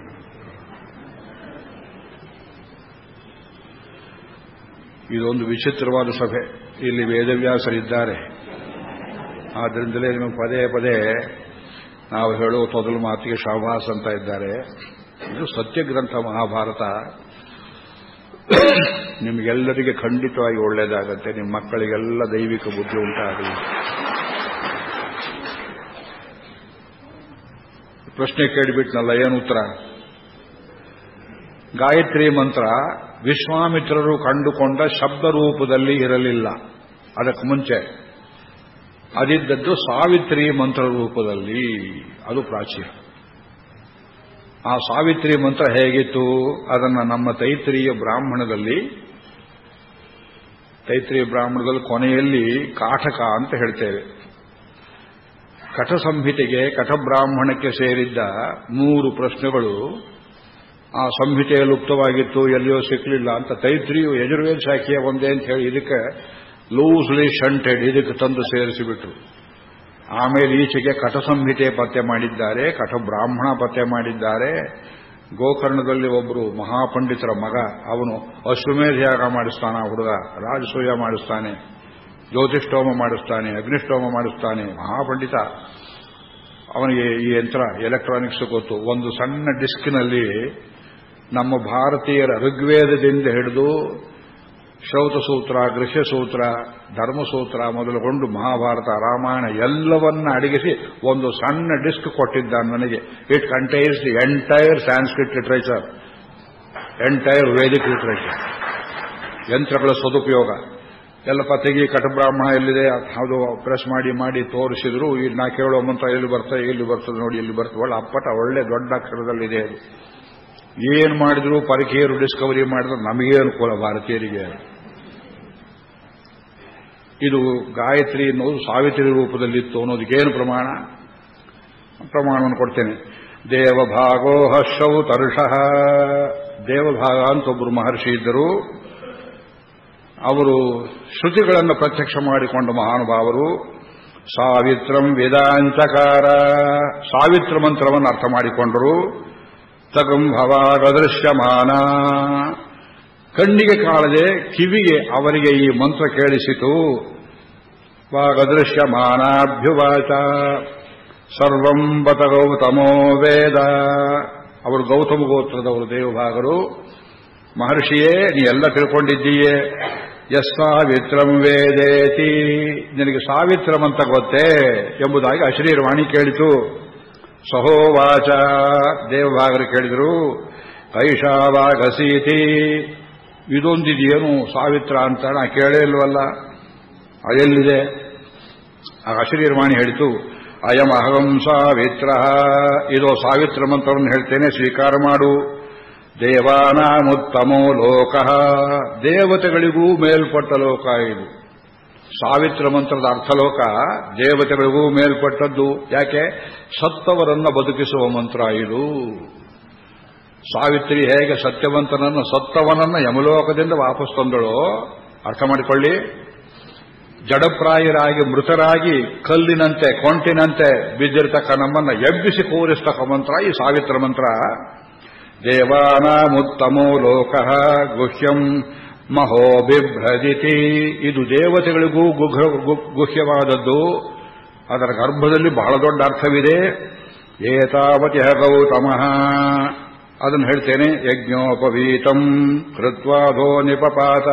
ಇದೊಂದು ವಿಚಿತ್ರವಾದ ಸಭೆ ಇಲ್ಲಿ ವೇದವ್ಯಾಸರಿದ್ದಾರೆ ಆದ್ದರಿಂದಲೇ ನಿಮಗೆ ಪದೇ ಪದೇ ನಾವು ಹೇಳುವ ತೊದಲು ಮಾತಿಗೆ ಶಾಭಾಸ್ ಅಂತ ಇದ್ದಾರೆ ಇದು ಸತ್ಯಗ್ರಂಥ ಮಹಾಭಾರತ ನಿಮಗೆಲ್ಲರಿಗೆ ಖಂಡಿತವಾಗಿ ಒಳ್ಳೆಯದಾಗತ್ತೆ ನಿಮ್ಮ ಮಕ್ಕಳಿಗೆಲ್ಲ ದೈವಿಕ ಬುದ್ಧಿ ಉಂಟಾಗಲಿ ಪ್ರಶ್ನೆ ಕೇಳಿಬಿಟ್ನಲ್ಲ ಏನು ಉತ್ತರ ಗಾಯತ್ರಿ ಮಂತ್ರ ವಿಶ್ವಾಮಿತ್ರರು ಕಂಡುಕೊಂಡ ಶಬ್ದ ರೂಪದಲ್ಲಿ ಇರಲಿಲ್ಲ ಅದಕ್ಕೆ ಮುಂಚೆ ಅದಿದ್ದದ್ದು ಸಾವಿತ್ರಿ ಮಂತ್ರ ರೂಪದಲ್ಲಿ ಅದು ಪ್ರಾಚೀನ ಆ ಸಾವಿತ್ರಿ ಮಂತ್ರ ಹೇಗಿತ್ತು ಅದನ್ನು ನಮ್ಮ ತೈತ್ರಿಯ ಬ್ರಾಹ್ಮಣದಲ್ಲಿ ತೈತ್ರಿಯ ಬ್ರಾಹ್ಮಣದಲ್ಲಿ ಕೊನೆಯಲ್ಲಿ ಕಾಠಕ ಅಂತ ಹೇಳ್ತೇವೆ ಕಠ ಸಂಹಿತೆಗೆ ಕಠಬ್ರಾಹ್ಮಣಕ್ಕೆ ಸೇರಿದ್ದ ಮೂರು ಪ್ರಶ್ನೆಗಳು ಆ ಸಂಹಿತೆಯಲ್ಲಿ ಉಕ್ತವಾಗಿತ್ತು ಎಲ್ಲಿಯೋ ಸಿಕ್ಕಲಿಲ್ಲ ಅಂತ ತೈತ್ರಿಯು ಯಜುರ್ವೇದ ಶಾಖೆಯ ಒಂದೇ ಅಂತ ಹೇಳಿ ಇದಕ್ಕೆ ಲೂಸ್ಲಿ ಶಂಟೆಡ್ ಇದಕ್ಕೆ ತಂದು ಸೇರಿಸಿಬಿಟ್ರು ಆಮೇಲೆ ಈಚೆಗೆ ಕಠ ಸಂಹಿತೆ ಪತ್ತೆ ಮಾಡಿದ್ದಾರೆ ಕಠ ಬ್ರಾಹ್ಮಣ ಪತ್ತೆ ಮಾಡಿದ್ದಾರೆ ಗೋಕರ್ಣದಲ್ಲಿ ಒಬ್ಬರು ಮಹಾಪಂಡಿತರ ಮಗ ಅವನು ಅಶ್ವಮೇಧ ಯಾಗ ಮಾಡಿಸ್ತಾನ ಹುಡುಗ ರಾಜಸೂಯ ಮಾಡಿಸ್ತಾನೆ ಜ್ಯೋತಿಷ್ಠೋಮ ಮಾಡಿಸ್ತಾನೆ ಅಗ್ನಿಷ್ಠೋಮ ಮಾಡಿಸ್ತಾನೆ ಮಹಾಪಂಡಿತ ಅವನಿಗೆ ಈ ಯಂತ್ರ ಎಲೆಕ್ಟ್ರಾನಿಕ್ಸ್ ಗೊತ್ತು ಒಂದು ಸಣ್ಣ ಡಿಸ್ಕ್ನಲ್ಲಿ ನಮ್ಮ ಭಾರತೀಯರ ಋಗ್ವೇದದಿಂದ ಹಿಡಿದು ಶ್ರೌತಸೂತ್ರ ಗೃಹ್ಯಸೂತ್ರ ಧರ್ಮಸೂತ್ರ ಮೊದಲುಗೊಂಡು ಮಹಾಭಾರತ ರಾಮಾಯಣ ಎಲ್ಲವನ್ನ ಅಡಗಿಸಿ ಒಂದು ಸಣ್ಣ ಡಿಸ್ಕ್ ಕೊಟ್ಟಿದ್ದಾನೆ ನನಗೆ it contains the entire Sanskrit literature entire Vedic literature ಯಂತ್ರಗಳ ಸದುಪಯೋಗ ಎಲ್ಲಪ್ಪ ತೆಗಿ ಕಟಬ್ರಾಹ್ಮಣ ಎಲ್ಲಿದೆ ಅದು ಪ್ರೆಸ್ ಮಾಡಿ ಮಾಡಿ ತೋರಿಸಿದ್ರು ಈಗ ನಾ ಕೇಳೋ ಮಂತ್ರ ಎಲ್ಲಿ ಬರ್ತದೆ ಎಲ್ಲಿ ಬರ್ತದೆ ನೋಡಿ ಎಲ್ಲಿ ಬರ್ತದೆ ಒಳ್ಳೆ ಅಪ್ಪಟ ಒಳ್ಳೆ ದೊಡ್ಡ ಅಕ್ಷರದಲ್ಲಿದೆ ಅದು ಏನು ಮಾಡಿದ್ರು ಪರಕೀಯರು ಡಿಸ್ಕವರಿ ಮಾಡಿದ್ರೆ ನಮಗೆ ಅನುಕೂಲ ಭಾರತೀಯರಿಗೆ ಇದು ಗಾಯತ್ರಿ ಅನ್ನೋದು ಸಾವಿತ್ರಿ ರೂಪದಲ್ಲಿತ್ತು ಅನ್ನೋದಕ್ಕೇನು ಪ್ರಮಾಣ ಪ್ರಮಾಣವನ್ನು ಕೊಡ್ತೇನೆ ದೇವಭಾಗೋ ಹರ್ಷೌ ತರುಷಃ ದೇವಭಾಗ ಅಂತ ಒಬ್ಬರು ಮಹರ್ಷಿ ಇದ್ದರು ಅವರು ಶ್ರುತಿಗಳನ್ನು ಪ್ರತ್ಯಕ್ಷ ಮಾಡಿಕೊಂಡ ಮಹಾನುಭಾವರು ಸಾವಿತ್ರಂ ವೇದಾಂಚಕಾರ ಸಾವಿತ್ರ ಮಂತ್ರವನ್ನು ಅರ್ಥ ಮಾಡಿಕೊಂಡರು ತಗಂಭವಾಗದೃಶ್ಯಮಾನ ಕಣ್ಣಿಗೆ ಕಾಣದೆ ಕಿವಿಗೆ ಅವರಿಗೆ ಈ ಮಂತ್ರ ಕೇಳಿಸಿತು ವಾಗದೃಶ್ಯಮಾನಾಭ್ಯುವಾಚ ಸರ್ವಂ ಬತ ಗೌತಮೋ ವೇದ ಅವರು ಗೌತಮ ಗೋತ್ರದವರು ದೇವಭಾಗರು ಮಹರ್ಷಿಯೇ ನೀ ಎಲ್ಲ ತಿಳ್ಕೊಂಡಿದ್ದೀಯೇ ಎಸ್ ಸಾವಿತ್ರಂ ವೇದೇತಿ ನಿನಗೆ ಸಾವಿತ್ರಂ ಅಂತ ಗೊತ್ತೇ ಎಂಬುದಾಗಿ ಅಶ್ರೀರ್ವಾಣಿ ಕೇಳಿತು ಸಹೋವಾಚ ದೇವಭಾಗರು ಕೇಳಿದರು ಕೈಷಾವಾಗಸೀತಿ ಇದೊಂದಿದೆಯೇನು ಸಾವಿತ್ರ ಅಂತ ನಾ ಕೇಳೇ ಇಲ್ವಲ್ಲ ಅದೆಲ್ಲಿದೆ ಆ ಅಶರೀರವಾಣಿ ಹೇಳಿತು ಅಯಂ ಅಹಂ ಸಾವಿತ್ರ ಇದೋ ಸಾವಿತ್ರ ಮಂತ್ರವನ್ನು ಹೇಳ್ತೇನೆ ಸ್ವೀಕಾರ ಮಾಡು ದೇವಾನಾಮುತ್ತಮೋ ಲೋಕ ದೇವತೆಗಳಿಗೂ ಮೇಲ್ಪಟ್ಟ ಲೋಕ ಇದು ಸಾವಿತ್ರ ಮಂತ್ರದ ಅರ್ಥಲೋಕ ದೇವತೆಗಳಿಗೂ ಮೇಲ್ಪಟ್ಟದ್ದು ಯಾಕೆ ಸತ್ತವರನ್ನ ಬದುಕಿಸುವ ಮಂತ್ರ ಇದು ಸಾವಿತ್ರಿ ಹೇಗೆ ಸತ್ಯವಂತನನ್ನು ಸತ್ತವನನ್ನ ಯಮಲೋಕದಿಂದ ವಾಪಸ್ ತಂದಳೋ ಅರ್ಥ ಮಾಡಿಕೊಳ್ಳಿ ಜಡಪ್ರಾಯರಾಗಿ ಮೃತರಾಗಿ ಕಲ್ಲಿನಂತೆ ಕೊಂಟಿನಂತೆ ಬಿದ್ದಿರ್ತಕ್ಕ ನಮ್ಮನ್ನ ಎಬ್ಬಿಸಿ ಕೂರಿಸ್ತಕ್ಕ ಮಂತ್ರ ಈ ಸಾವಿತ್ರ ಮಂತ್ರ ದೇವಾನಾಮುತ್ತಮೋ ಲೋಕ ಗುಹ್ಯಂ ಮಹೋ ಬಿಭ್ರಜಿತಿ ಇದು ದೇವತೆಗಳಿಗೂ ಗುಹ್ಯವಾದದ್ದು ಅದರ ಗರ್ಭದಲ್ಲಿ ಬಹಳ ದೊಡ್ಡ ಅರ್ಥವಿದೆ ಏತಾವತಿ ಗೌತಮಃ ಅದನ್ನು ಹೇಳ್ತೇನೆ ಯಜ್ಞೋಪವೀತಂ ಕೃತ್ವಾಧೋ ನಿಪಪಾತ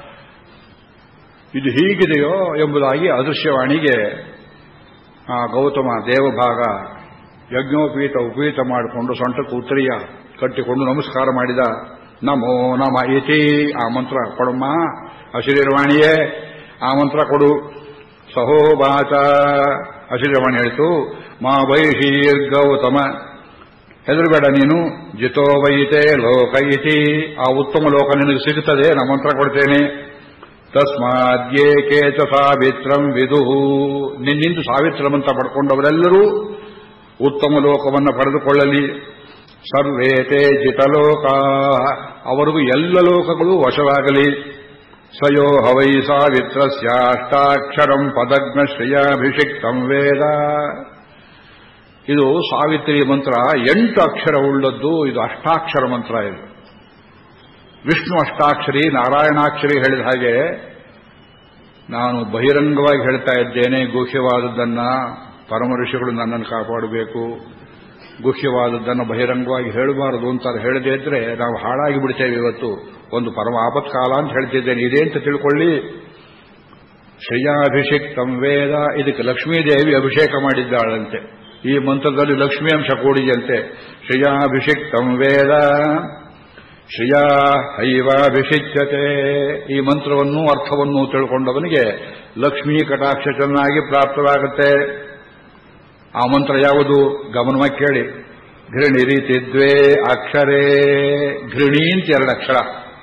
ಇದು ಹೀಗಿದೆಯೋ ಎಂಬುದಾಗಿ ಅದೃಶ್ಯವಾಣಿಗೆ ಆ ಗೌತಮ ದೇವಭಾಗ ಯಜ್ಞೋಪೀತ ಉಪೀತ ಮಾಡಿಕೊಂಡು ಸೊಂಟಕ್ಕೆ ಉತ್ತರಿಯ ಕಟ್ಟಿಕೊಂಡು ನಮಸ್ಕಾರ ಮಾಡಿದ ನಮೋ ನಮ ಇತಿ ಆ ಮಂತ್ರ ಕೊಡಮ್ಮ ಅಶರೀರವಾಣಿಯೇ ಆ ಮಂತ್ರ ಕೊಡು ಸಹೋವಾಚ ಅಶರೀರವಾಣಿ ಹೇಳಿತು ಮಾ ವೈಶೀರ್ ಗೌತಮ ಹೆದರಬೇಡ ನೀನು ಜಿತೋ ವೈತೆ ಲೋಕ ಇತಿ ಆ ಉತ್ತಮ ಲೋಕ ನಿನಗೆ ಸಿಗುತ್ತದೆ ನಾ ಮಂತ್ರ ಕೊಡ್ತೇನೆ ತಸ್ಮಾದ್ಯೇಕೆ ಚ ಸಾವಿತ್ರಂ ವಿದುಹು ನಿನ್ನಿಂದ ಸಾವಿತ್ರಮಂತ ಪಡ್ಕೊಂಡವರೆಲ್ಲರೂ ಉತ್ತಮ ಲೋಕವನ್ನು ಪಡೆದುಕೊಳ್ಳಲಿ ಸರ್ವೇತೆ ಜಿತಲೋಕ ಅವರಿಗೂ ಎಲ್ಲ ಲೋಕಗಳು ವಶವಾಗಲಿ ಸ್ವಯೋ ಹವೈ ಸಾವಿತ್ರಸ್ಯಾಷ್ಟಾಕ್ಷರಂ ಪದಗ್ನ ಶ್ರೇಯಾಭಿಷಿಕ್ತಂ ವೇದ ಇದು ಸಾವಿತ್ರಿ ಮಂತ್ರ ಎಂಟು ಅಕ್ಷರ ಉಳ್ಳದ್ದು ಇದು ಅಷ್ಟಾಕ್ಷರ ಮಂತ್ರ ಇದು ವಿಷ್ಣು ಅಷ್ಟಾಕ್ಷರಿ ನಾರಾಯಣಾಕ್ಷರಿ ಹೇಳಿದ ಹಾಗೆ ನಾನು ಬಹಿರಂಗವಾಗಿ ಹೇಳ್ತಾ ಇದ್ದೇನೆ ಗುಹ್ಯವಾದದ್ದನ್ನ ಪರಮ ಋಷಿಗಳು ನನ್ನನ್ನು ಕಾಪಾಡಬೇಕು ಗುಹ್ಯವಾದದ್ದನ್ನು ಬಹಿರಂಗವಾಗಿ ಹೇಳಬಾರದು ಅಂತ ಹೇಳದೇ ಇದ್ರೆ ನಾವು ಹಾಳಾಗಿ ಬಿಡ್ತೇವೆ ಇವತ್ತು ಒಂದು ಪರಮ ಆಪತ್ಕಾಲ ಅಂತ ಹೇಳ್ತಿದ್ದೇನೆ ಇದೇ ಅಂತ ತಿಳ್ಕೊಳ್ಳಿ ಶ್ರೇಯಾಭಿಷೇಕ್ತಂ ವೇದ ಇದಕ್ಕೆ ಲಕ್ಷ್ಮೀದೇವಿ ಅಭಿಷೇಕ ಮಾಡಿದ್ದಾಳಂತೆ ಈ ಮಂತ್ರದಲ್ಲಿ ಲಕ್ಷ್ಮೀ ಅಂಶ ಕೂಡಿದಂತೆ ಶ್ರೇಯಾಭಿಷಿಕ್ತಂ ವೇದ ಶ್ರಿಯಾ ಹೈವಾಭಿಷಿಚ್ಯತೆ ಈ ಮಂತ್ರವನ್ನು ಅರ್ಥವನ್ನು ತಿಳ್ಕೊಂಡವನಿಗೆ ಲಕ್ಷ್ಮೀ ಕಟಾಕ್ಷ ಚೆನ್ನಾಗಿ ಪ್ರಾಪ್ತವಾಗುತ್ತೆ ಆ ಮಂತ್ರ ಯಾವುದು ಗಮನವಾಗಿ ಕೇಳಿ ಘೃಣಿ ರೀತಿ ದ್ವೇ ಅಕ್ಷರೇ ಘೃಣಿ ಅಂತ ಎರಡು ಅಕ್ಷರ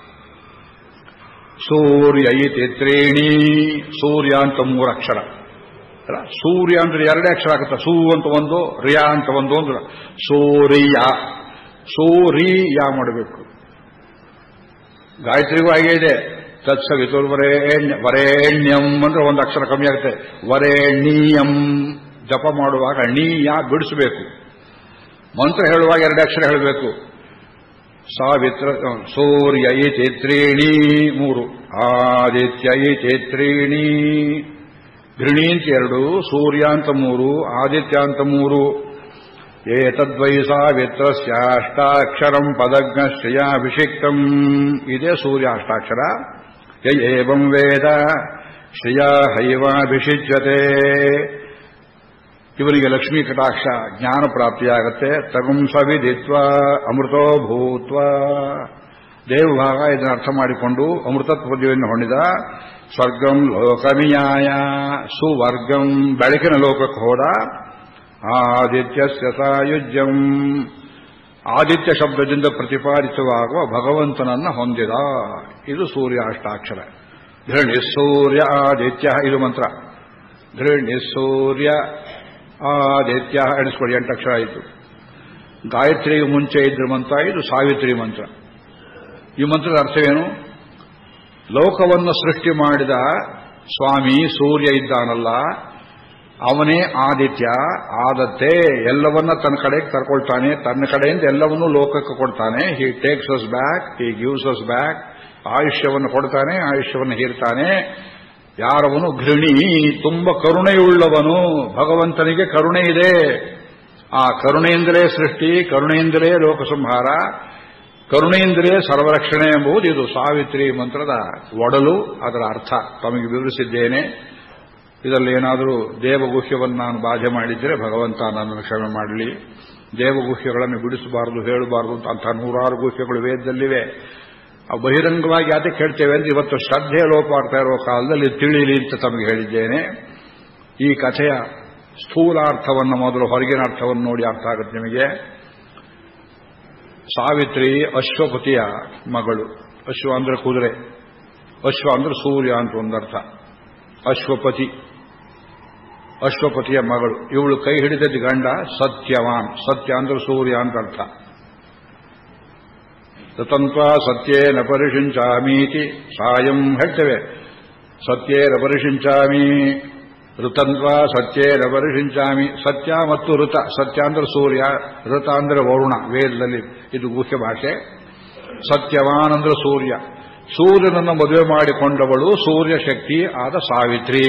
ಸೂರ್ಯ ಇತಿ ತ್ರೀಣಿ ಸೂರ್ಯ ಅಂತ ಮೂರು ಅಕ್ಷರ ಅಲ್ಲ ಸೂರ್ಯ ಅಂದ್ರೆ ಎರಡೇ ಅಕ್ಷರ ಆಗುತ್ತೆ ಸೂ ಅಂತ ಒಂದು ರಿಯಾ ಅಂತ ಒಂದು ಅಂದ್ರೆ ಸೂರ್ಯ ಸೂರಿಯ ಮಾಡಬೇಕು ಗಾಯತ್ರಿಗೂ ಹಾಗೆ ಇದೆ ತತ್ಸವಿತುರ್ ವರೇಣ್ಯ ವರೇಣ್ಯಂ ಅಂದ್ರೆ ಒಂದು ಅಕ್ಷರ ಕಮ್ಮಿ ಆಗುತ್ತೆ ವರೇಣ್ಯಂ ಜಪ ಮಾಡುವಾಗ ನೀಯ ಬಿಡಿಸಬೇಕು ಮಂತ್ರ ಹೇಳುವಾಗ ಎರಡು ಅಕ್ಷರ ಹೇಳಬೇಕು ಸಾವಿತ್ರ ಸೂರ್ಯ ಇತಿ ತ್ರೀಣಿ ಮೂರು ಆದಿತ್ಯ ಇತಿ ತ್ರೀಣಿ ಘೃಣಿ ಅಂತ ಎರಡು ಸೂರ್ಯ ಅಂತ ಮೂರು ಆದಿತ್ಯ ಅಂತ ಮೂರು ಏತದ್ವೈ ಸಾವಿತ್ರಸ್ಯಾಷ್ಟಾಕ್ಷರಂ ಪದಜ್ಞ ಶ್ರೇಯಾಭಿಷಿಕ್ತಂ ಇದೇ ಸೂರ್ಯ ಅಷ್ಟಾಕ್ಷರ ಯ ಏವಂ ವೇದ ಶ್ರೇಯ ಹೈವಾಭಿಷಿಚ್ಯತೆ ಇವರಿಗೆ ಲಕ್ಷ್ಮೀ ಕಟಾಕ್ಷ ಜ್ಞಾನ ಪ್ರಾಪ್ತಿಯಾಗತ್ತೆ ತಗುಂ ಸವಿದಿತ್ವ ಅಮೃತೋ ಭೂತ್ವ ದೇವಭಾಗ ಇದನ್ನು ಅರ್ಥ ಮಾಡಿಕೊಂಡು ಅಮೃತತ್ವವನ್ನು ಹೊಂದಿದ ಸ್ವರ್ಗಂ ಲೋಕಮಿಯಾಯ ಸುವರ್ಗಂ ಬೆಳಕಿನ ಲೋಕಕ್ಕೆ ಹೋದ ಆದಿತ್ಯಸ್ಯ ಸಾಯುಜ್ಯಂ ಆದಿತ್ಯ ಶಬ್ದದಿಂದ ಪ್ರತಿಪಾದಿತವಾಗುವ ಭಗವಂತನನ್ನ ಹೊಂದಿದ ಇದು ಸೂರ್ಯ ಅಷ್ಟಾಕ್ಷರ ಘೃಣಿ ಸೂರ್ಯ ಆದಿತ್ಯ ಇದು ಮಂತ್ರ ಘೃಣಿ ಸೂರ್ಯ ಆದಿತ್ಯ ಎಣಿಸ್ಕೊಳ್ಳಿ ಎಂಟು ಅಕ್ಷರ ಆಯಿತು ಗಾಯತ್ರಿಗೆ ಮುಂಚೆ ಇದ್ರ ಮಂತ್ರ ಇದು ಸಾವಿತ್ರಿ ಮಂತ್ರ ಈ ಮಂತ್ರದ ಅರ್ಥವೇನು ಲೋಕವನ್ನು ಸೃಷ್ಟಿ ಮಾಡಿದ ಸ್ವಾಮಿ ಸೂರ್ಯ ಇದ್ದಾನಲ್ಲ ಅವನೇ ಆದಿತ್ಯ ಆದತ್ತೆ ಎಲ್ಲವನ್ನ ತನ್ನ ಕಡೆಗೆ ಕರ್ಕೊಳ್ತಾನೆ ತನ್ನ ಕಡೆಯಿಂದ ಎಲ್ಲವನ್ನೂ ಲೋಕಕ್ಕೆ ಕೊಡ್ತಾನೆ he takes us back he gives us back ಆಯುಷ್ಯವನ್ನು ಕೊಡ್ತಾನೆ ಆಯುಷ್ಯವನ್ನು ಹೀರ್ತಾನೆ ಯಾರವನು ಘೃಣಿ ತುಂಬ ಕರುಣೆಯುಳ್ಳವನು ಭಗವಂತನಿಗೆ ಕರುಣೆ ಇದೆ ಆ ಕರುಣೆಯಿಂದಲೇ ಸೃಷ್ಟಿ ಕರುಣೆಯಿಂದಲೇ ಲೋಕಸಂಹಾರ ಕರುಣೆಯಿಂದಲೇ ಸರ್ವರಕ್ಷಣೆ ಎಂಬುದು ಇದು ಸಾವಿತ್ರಿ ಮಂತ್ರದ ಒಡಲು ಅದರ ಅರ್ಥ ತಮಗೆ ವಿವರಿಸಿದ್ದೇನೆ ಇದರಲ್ಲಿ ಏನಾದರೂ ದೇವಗುಹ್ಯವನ್ನು ನಾನು ಬಾಧೆ ಮಾಡಿದ್ದರೆ ಭಗವಂತ ನನ್ನನ್ನು ಕ್ಷಮೆ ಮಾಡಲಿ ದೇವಗುಹ್ಯಗಳನ್ನು ಬಿಡಿಸಬಾರದು ಹೇಳಬಾರದು ಅಂತ ನೂರಾರು ಗುಹ್ಯಗಳು ವೇದದಲ್ಲಿವೆ ಅವು ಬಹಿರಂಗವಾಗಿ ಯಾತಕ್ಕೆ ಹೇಳ್ತೇವೆ ಅಂದ್ರೆ ಇವತ್ತು ಶ್ರದ್ಧೆ ಲೋಪ ಆಗ್ತಾ ಇರುವ ಕಾಲದಲ್ಲಿ ತಿಳಿಲಿ ಅಂತ ತಮಗೆ ಹೇಳಿದ್ದೇನೆ ಈ ಕಥೆಯ ಸ್ಥೂಲಾರ್ಥವನ್ನು ಮೊದಲು ಹೊರಗಿನ ಅರ್ಥವನ್ನು ನೋಡಿ ಅರ್ಥ ಆಗುತ್ತೆ ನಿಮಗೆ ಸಾವಿತ್ರಿ ಅಶ್ವಪತಿಯ ಮಗಳು ಅಶ್ವ ಅಂದ್ರೆ ಕುದುರೆ ಅಶ್ವ ಅಂದ್ರೆ ಸೂರ್ಯ ಅಂತ ಒಂದರ್ಥ ಅಶ್ವಪತಿ ಅಶ್ವಪತಿಯ ಮಗಳು ಇವಳು ಕೈ ಹಿಡಿದದ್ದು ಗಂಡ ಸತ್ಯವಾನ್ ಸತ್ಯ ಅಂದ್ರೆ ಸೂರ್ಯ ಅಂತ ಅರ್ಥ ತತಂತ್ವ ಸತ್ಯೇನ ಪರಿಶಿಂಚಾಮೀತಿ ಸಾಯಂ ಹೇಳ್ತೇವೆ ಸತ್ಯೇನ ಪರಿಶಿಂಚಾಮಿ ಋತಂತ್ವ ಸತ್ಯೇನ ಪರಿಶಿಂಚಾಮಿ ಸತ್ಯ ಮತ್ತು ಋತ ಸತ್ಯ ಅಂದ್ರೆ ಸೂರ್ಯ ಋತ ಅಂದ್ರೆ ವರುಣ ವೇದದಲ್ಲಿ ಇದು ಗುಹ್ಯ ಭಾಷೆ ಸತ್ಯವಾನ್ ಅಂದ್ರೆ ಸೂರ್ಯ ಸೂರ್ಯನನ್ನು ಮದುವೆ ಮಾಡಿಕೊಂಡವಳು ಸೂರ್ಯ ಶಕ್ತಿ ಆದ ಸಾವಿತ್ರಿ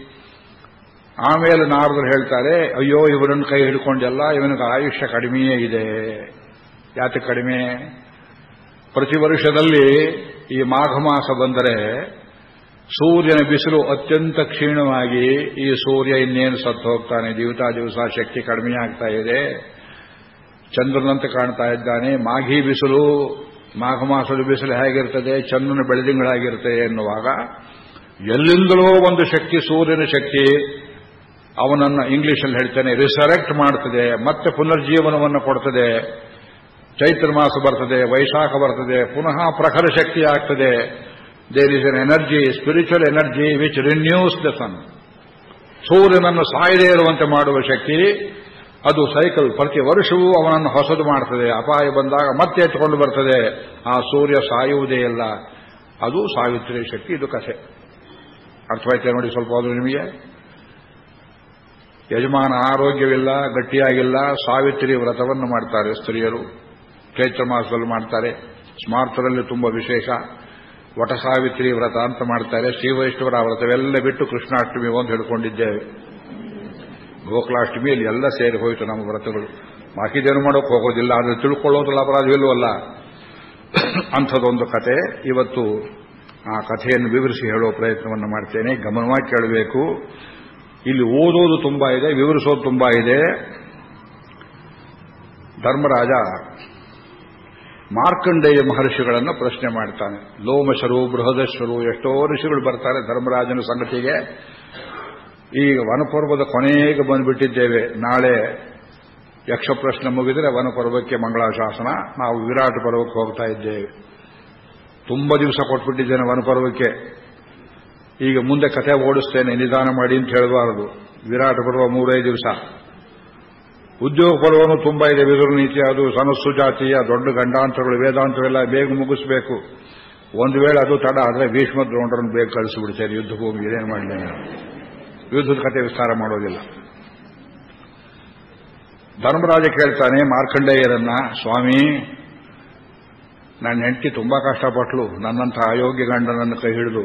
ಆಮೇಲೆ ನಾರದರು ಹೇಳ್ತಾರೆ ಅಯ್ಯೋ ಇವರನ್ನು ಕೈ ಹಿಡ್ಕೊಂಡೆಲ್ಲ ಇವನಿಗೆ ಆಯುಷ್ಯ ಕಡಿಮೆಯೇ ಇದೆ ಯಾಕೆ ಕಡಿಮೆ ಪ್ರತಿ ವರ್ಷದಲ್ಲಿ ಈ ಮಾಘ ಮಾಸ ಬಂದರೆ ಸೂರ್ಯನ ಬಿಸಿಲು ಅತ್ಯಂತ ಕ್ಷೀಣವಾಗಿ ಈ ಸೂರ್ಯ ಇನ್ನೇನು ಸತ್ತು ಹೋಗ್ತಾನೆ ದಿವಸ ದಿವಸ ಶಕ್ತಿ ಕಡಿಮೆ ಆಗ್ತಾ ಇದೆ ಚಂದ್ರನಂತೆ ಕಾಣ್ತಾ ಇದ್ದಾನೆ ಮಾಘಿ ಬಿಸಿಲು ಮಾಘ ಮಾಸದ ಬಿಸಿಲು ಹೇಗಿರ್ತದೆ ಚಂದ್ರನ ಬೆಳೆದಿಂಗಳಾಗಿರ್ತದೆ ಎನ್ನುವಾಗ ಎಲ್ಲಿಂದಲೋ ಒಂದು ಶಕ್ತಿ ಸೂರ್ಯನ ಶಕ್ತಿ ಅವನನ್ನು ಇಂಗ್ಲಿಷಲ್ಲಿ ಹೇಳ್ತೇನೆ ರಿಸರೆಕ್ಟ್ ಮಾಡ್ತದೆ ಮತ್ತೆ ಪುನರ್ಜೀವನವನ್ನು ಕೊಡ್ತದೆ ಚೈತ್ರ ಮಾಸ ಬರ್ತದೆ ವೈಶಾಖ ಬರ್ತದೆ ಪುನಃ ಪ್ರಖರ ಶಕ್ತಿ ಆಗ್ತದೆ there is an energy spiritual energy which renews the sun ಸೂರ್ಯನನ್ನು ಸಾಯದೇ ಇರುವಂತೆ ಮಾಡುವ ಶಕ್ತಿ ಅದು ಸೈಕಲ್ ಪ್ರತಿ ವರ್ಷವೂ ಅವನನ್ನು ಹೊಸದು ಮಾಡ್ತದೆ ಅಪಾಯ ಬಂದಾಗ ಮತ್ತೆ ಎತ್ಕೊಂಡು ಬರ್ತದೆ ಆ ಸೂರ್ಯ ಸಾಯುವುದೇ ಇಲ್ಲ ಅದು ಸಾವಿತ್ರಿ ಶಕ್ತಿ ಇದು ಕಥೆ ಅರ್ಥವಾಯ್ತೆ ನೋಡಿ ಸ್ವಲ್ಪ ಅದು ನಿಮಗೆ ಯಜಮಾನ ಆರೋಗ್ಯವಿಲ್ಲ ಗಟ್ಟಿಯಾಗಿಲ್ಲ ಸಾವಿತ್ರಿ ವ್ರತವನ್ನು ಮಾಡ್ತಾರೆ ಸ್ತ್ರೀಯರು ಚೈತ್ರ ಮಾಸದಲ್ಲಿ ಮಾಡ್ತಾರೆ ಸ್ಮಾರ್ತರಲ್ಲಿ ತುಂಬಾ ವಿಶೇಷ ವಟ ಸಾವಿತ್ರಿ ವ್ರತ ಅಂತ ಮಾಡ್ತಾರೆ ಶ್ರೀವೈಷ್ಣವರ ವ್ರತವೆಲ್ಲ ಬಿಟ್ಟು ಕೃಷ್ಣಾಷ್ಟಮಿ ಒಂದು ಹಿಡ್ಕೊಂಡಿದ್ದೇವೆ ಗೋಕುಲಾಷ್ಟಮಿಯಲ್ಲಿ ಎಲ್ಲ ಸೇರಿ ಹೋಯಿತು ನಮ್ಮ ವ್ರತಗಳು ಬಾಕಿದೇನು ಮಾಡೋಕೆ ಹೋಗೋದಿಲ್ಲ ಆದರೆ ತಿಳ್ಕೊಳ್ಳೋದ್ರಲ್ಲಿ ಅಪರಾಧವಿಲ್ಲವಲ್ಲ ಅಂಥದ್ದೊಂದು ಕತೆ ಇವತ್ತು ಆ ಕಥೆಯನ್ನು ವಿವರಿಸಿ ಹೇಳೋ ಪ್ರಯತ್ನವನ್ನು ಮಾಡ್ತೇನೆ ಗಮನವಾಗಿ ಕೇಳಬೇಕು ಇಲ್ಲಿ ಓದೋದು ತುಂಬಾ ಇದೆ ವಿವರಿಸೋದು ತುಂಬಾ ಇದೆ ಧರ್ಮರಾಜ ಮಾರ್ಕಂಡೇಯ ಮಹರ್ಷಿಗಳನ್ನು ಪ್ರಶ್ನೆ ಮಾಡ್ತಾನೆ ಲೋಮಶರು ಬೃಹದಶ್ವರು ಎಷ್ಟೋ ಋಷಿಗಳು ಬರ್ತಾರೆ ಧರ್ಮರಾಜನ ಸಂಗತಿಗೆ ಈ ವನಪರ್ವದ ಕೊನೆಗೆ ಬಂದ್ಬಿಟ್ಟಿದ್ದೇವೆ ನಾಳೆ ಯಕ್ಷ ಪ್ರಶ್ನೆ ಮುಗಿದರೆ ವನಪರ್ವಕ್ಕೆ ಮಂಗಳಾಶಾಸನ ನಾವು ವಿರಾಟ ಪರ್ವಕ್ಕೆ ಹೋಗ್ತಾ ಇದ್ದೇವೆ ತುಂಬ ದಿವಸ ಕೊಟ್ಬಿಟ್ಟಿದ್ದೇನೆ ವನಪರ್ವಕ್ಕೆ ಈಗ ಮುಂದೆ ಕಥೆ ಓಡಿಸ್ತೇನೆ ನಿಧಾನ ಮಾಡಿ ಅಂತ ಹೇಳಬಾರದು ವಿರಾಟ ಪರ್ವ ಮೂರೇ ದಿವಸ ಉದ್ಯೋಗ ಪರ್ವನು ತುಂಬಾ ಇದೆ ವಿದುರು ನೀತಿ ಅದು ಸನಸ್ಸು ಜಾತಿಯ ದೊಡ್ಡ ಗಂಡಾಂತರಗಳು ವೇದಾಂತವೆಲ್ಲ ಬೇಗ ಮುಗಿಸ್ಬೇಕು ಒಂದು ವೇಳೆ ಅದು ತಡ ಆದರೆ ಭೀಷ್ಮ ದ್ರೋಣರನ್ನು ಬೇಗ ಕಳಿಸಿಬಿಡ್ತೇನೆ ಯುದ್ಧ ಭೂಮಿ ಏನೇನು ಮಾಡಲಿ ಯುದ್ಧದ ಕಥೆ ವಿಸ್ತಾರ ಮಾಡೋದಿಲ್ಲ ಧರ್ಮರಾಜ ಕೇಳ್ತಾನೆ ಮಾರ್ಕಂಡೇಯರನ್ನ ಸ್ವಾಮಿ ನನ್ನ ಹೆಂಡತಿ ತುಂಬಾ ಕಷ್ಟಪಟ್ಲು ನನ್ನಂಥ ಅಯೋಗ್ಯ ಗಂಡನನ್ನು ಕೈ ಹಿಡಿದು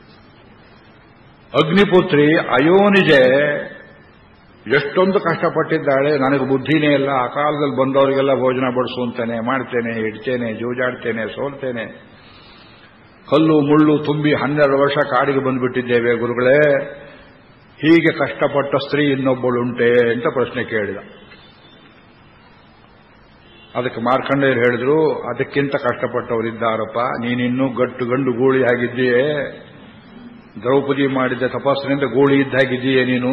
ಅಗ್ನಿಪುತ್ರಿ ಅಯೋನಿಜೆ ಎಷ್ಟೊಂದು ಕಷ್ಟಪಟ್ಟಿದ್ದಾಳೆ ನನಗೆ ಬುದ್ಧಿನೇ ಇಲ್ಲ ಆ ಕಾಲದಲ್ಲಿ ಬಂದವರಿಗೆಲ್ಲ ಭೋಜನ ಬಡಿಸುವಂತೇನೆ ಮಾಡ್ತೇನೆ ಇಡ್ತೇನೆ ಜೂಜಾಡ್ತೇನೆ ಸೋಲ್ತೇನೆ ಕಲ್ಲು ಮುಳ್ಳು ತುಂಬಿ ಹನ್ನೆರಡು ವರ್ಷ ಕಾಡಿಗೆ ಬಂದ್ಬಿಟ್ಟಿದ್ದೇವೆ ಗುರುಗಳೇ ಹೀಗೆ ಕಷ್ಟಪಟ್ಟ ಸ್ತ್ರೀ ಇನ್ನೊಬ್ಬಳುಂಟೆ ಅಂತ ಪ್ರಶ್ನೆ ಕೇಳಿದ ಅದಕ್ಕೆ ಮಾರ್ಕಂಡೇಯರು ಹೇಳಿದ್ರು ಅದಕ್ಕಿಂತ ಕಷ್ಟಪಟ್ಟವರಿದ್ದಾರಪ್ಪ ನೀನಿನ್ನೂ ಗಟ್ಟು ಗಂಡು ಗೂಳಿ ಆಗಿದ್ದೀಯೇ ದ್ರೌಪದಿ ಮಾಡಿದ ತಪಸ್ಸಿನಿಂದ ಗೂಳಿ ಇದ್ದಾಗಿದ್ದೀಯೇ ನೀನು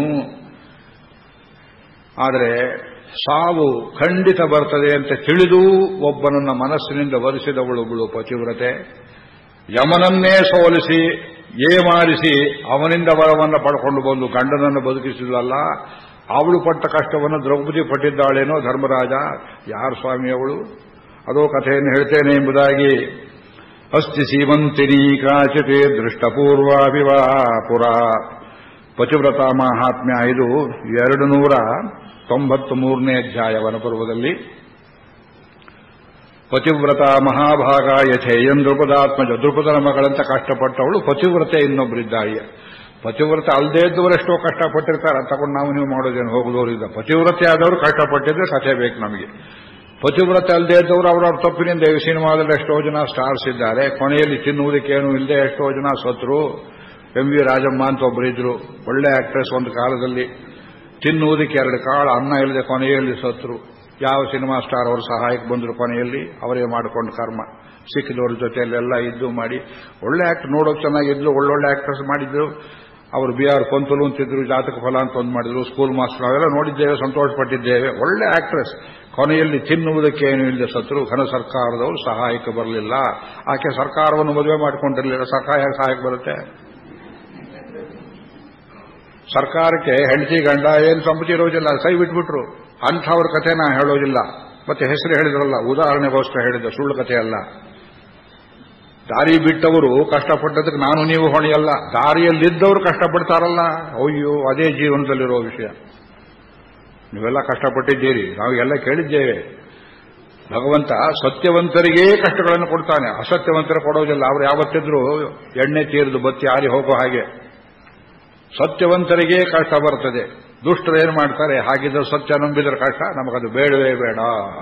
ಆದರೆ ಸಾವು ಖಂಡಿತ ಬರ್ತದೆ ಅಂತ ತಿಳಿದು ಒಬ್ಬನನ್ನ ಮನಸ್ಸಿನಿಂದ ವರಿಸಿದವಳೊಬ್ಬಳು ಪತಿವ್ರತೆ ಯಮನನ್ನೇ ಸೋಲಿಸಿ ಏಮಾರಿಸಿ ಅವನಿಂದ ವರವನ್ನು ಪಡ್ಕೊಂಡು ಬಂದು ಗಂಡನನ್ನು ಬದುಕಿಸಿದ್ಲಲ್ಲ ಅವಳು ಪಟ್ಟ ಕಷ್ಟವನ್ನು ದ್ರೌಪದಿ ಪಟ್ಟಿದ್ದಾಳೇನೋ ಧರ್ಮರಾಜ ಯಾರು ಸ್ವಾಮಿ ಅವಳು ಅದೋ ಕಥೆಯನ್ನು ಹೇಳ್ತೇನೆ ಎಂಬುದಾಗಿ ಅಸ್ತಿ ಸೀಮಂತಿನಿ ಕಾಚಿತೆ ದೃಷ್ಟಪೂರ್ವಾಭಿವಾ ಪುರ ಪತಿವ್ರತ ಮಹಾತ್ಮ್ಯ ಇದು ಎರಡು ನೂರ ತೊಂಬತ್ತು ಮೂರನೇ ಅಧ್ಯಾಯ ವನಪರ್ವದಲ್ಲಿ ಪತಿವ್ರತ ಮಹಾಭಾಗ ಯಥೇಯನ್ ದೃಪದಾತ್ಮಜ ದೃಪದನ ಮಗಳಂತ ಕಷ್ಟಪಟ್ಟವಳು ಪತಿವ್ರತೆ ಇನ್ನೊಬ್ಬರಿದ್ದಾಳೆ ಪತಿವ್ರತ ಅಲ್ಲದೇ ಇದ್ದವರೆಷ್ಟೋ ಕಷ್ಟಪಟ್ಟಿರ್ತಾರೆ ತಗೊಂಡು ನಾವು ನೀವು ಮಾಡೋದೇನು ಹೋಗುದವರಿದ್ದ ಪತಿವ್ರತೆ ಆದವರು ಕಷ್ಟಪಟ್ಟಿದ್ರೆ ಕಥೆ ಬೇಕು ನಮಗೆ ಪತಿವ್ರತೆ ಅಲ್ಲದೇ ಇದ್ದವರು ಅವರವ್ರ ತಪ್ಪಿನಿಂದ ಈ ಸಿನಿಮಾದಲ್ಲಿ ಎಷ್ಟೋ ಜನ ಸ್ಟಾರ್ಸ್ ಇದ್ದಾರೆ ಕೊನೆಯಲ್ಲಿ ತಿನ್ನುವುದಕ್ಕೇನು ಇಲ್ಲದೆ ಎಷ್ಟೋ ಜನ ಸತ್ರು ಎಂ ವಿ ರಾಜಮ್ಮ ಅಂತ ಒಬ್ಬರಿದ್ರು ಒಳ್ಳೆ ಆಕ್ಟ್ರೆಸ್ ಒಂದು ಕಾಲದಲ್ಲಿ ತಿನ್ನುವುದಕ್ಕೆ ಎರಡು ಕಾಳು ಅನ್ನ ಇಲ್ಲದೆ ಕೊನೆಯಲ್ಲಿ ಸತ್ರು ಯಾವ ಸಿನಿಮಾ ಸ್ಟಾರ್ ಅವರು ಸಹಾಯಕ್ಕೆ ಬಂದರು ಕೊನೆಯಲ್ಲಿ ಅವರೇ ಮಾಡಿಕೊಂಡು ಕರ್ಮ ಸಿಕ್ಕಿದವ್ರ ಜೊತೆಯಲ್ಲೆಲ್ಲ ಇದ್ದು ಮಾಡಿ ಒಳ್ಳೆ ಆಕ್ಟ್ ನೋಡೋಕೆ ಚೆನ್ನಾಗಿದ್ಲು ಒಳ್ಳೊಳ್ಳೆ ಆಕ್ಟ್ರೆಸ್ ಮಾಡಿದ್ರು ಅವರು ಬಿ ಆರ್ ಕೊಂತಲು ಅಂತಿದ್ರು ಜಾತಕ ಫಲ ಅಂತ ಒಂದು ಮಾಡಿದ್ರು ಸ್ಕೂಲ್ ಮಾಸ್ಟರ್ ನಾವೆಲ್ಲ ನೋಡಿದ್ದೇವೆ ಸಂತೋಷಪಟ್ಟಿದ್ದೇವೆ ಒಳ್ಳೆ ಆಕ್ಟ್ರೆಸ್ ಕೊನೆಯಲ್ಲಿ ತಿನ್ನುವುದಕ್ಕೆ ಏನು ಇಲ್ಲದೆ ಸತ್ರು ಘನ ಸರ್ಕಾರದವರು ಸಹಾಯಕ್ಕೆ ಬರಲಿಲ್ಲ ಆಕೆ ಸರ್ಕಾರವನ್ನು ಮದುವೆ ಮಾಡಿಕೊಂಡಿರಲಿಲ್ಲ ಸರ್ಕಾರ ಹೇಗೆ ಸಹಾಯಕ್ಕೆ ಬರುತ್ತೆ ಸರ್ಕಾರಕ್ಕೆ ಹೆಂಡತಿ ಗಂಡ ಏನು ಸಂಪತ್ತಿ ಇರೋದಿಲ್ಲ ಕೈ ಬಿಟ್ಬಿಟ್ರು ಅಂಥವ್ರ ಕಥೆ ನಾ ಹೇಳೋದಿಲ್ಲ ಮತ್ತೆ ಹೆಸರು ಹೇಳಿದ್ರಲ್ಲ ಉದಾಹರಣೆಗೋಸ್ಕರ ಹೇಳಿದ ಸುಳ್ಳು ಕಥೆ ಅಲ್ಲ ದಾರಿ ಬಿಟ್ಟವರು ಕಷ್ಟಪಟ್ಟದಕ್ಕೆ ನಾನು ನೀವು ಹೊಣೆಯಲ್ಲ ದಾರಿಯಲ್ಲಿದ್ದವರು ಕಷ್ಟಪಡ್ತಾರಲ್ಲ ಅಯ್ಯೋ ಅದೇ ಜೀವನದಲ್ಲಿರೋ ವಿಷಯ ನೀವೆಲ್ಲ ಕಷ್ಟಪಟ್ಟಿದ್ದೀರಿ ನಾವು ಎಲ್ಲ ಕೇಳಿದ್ದೇವೆ ಭಗವಂತ ಸತ್ಯವಂತರಿಗೇ ಕಷ್ಟಗಳನ್ನು ಕೊಡ್ತಾನೆ ಅಸತ್ಯವಂತರ ಕೊಡೋದಿಲ್ಲ ಅವರು ಯಾವತ್ತಿದ್ರೂ ಎಣ್ಣೆ ತೀರಿದು ಬತ್ತಿ ಆರಿ ಹೋಗೋ ಹಾಗೆ ಸತ್ಯವಂತರಿಗೆ ಕಷ್ಟ ಬರ್ತದೆ ದುಷ್ಟರು ಏನು ಮಾಡ್ತಾರೆ ಹಾಗಿದ್ರೆ ಸತ್ಯ ನಂಬಿದ್ರೆ ಕಷ್ಟ ನಮಗದು ಬೇಡವೇ ಬೇಡ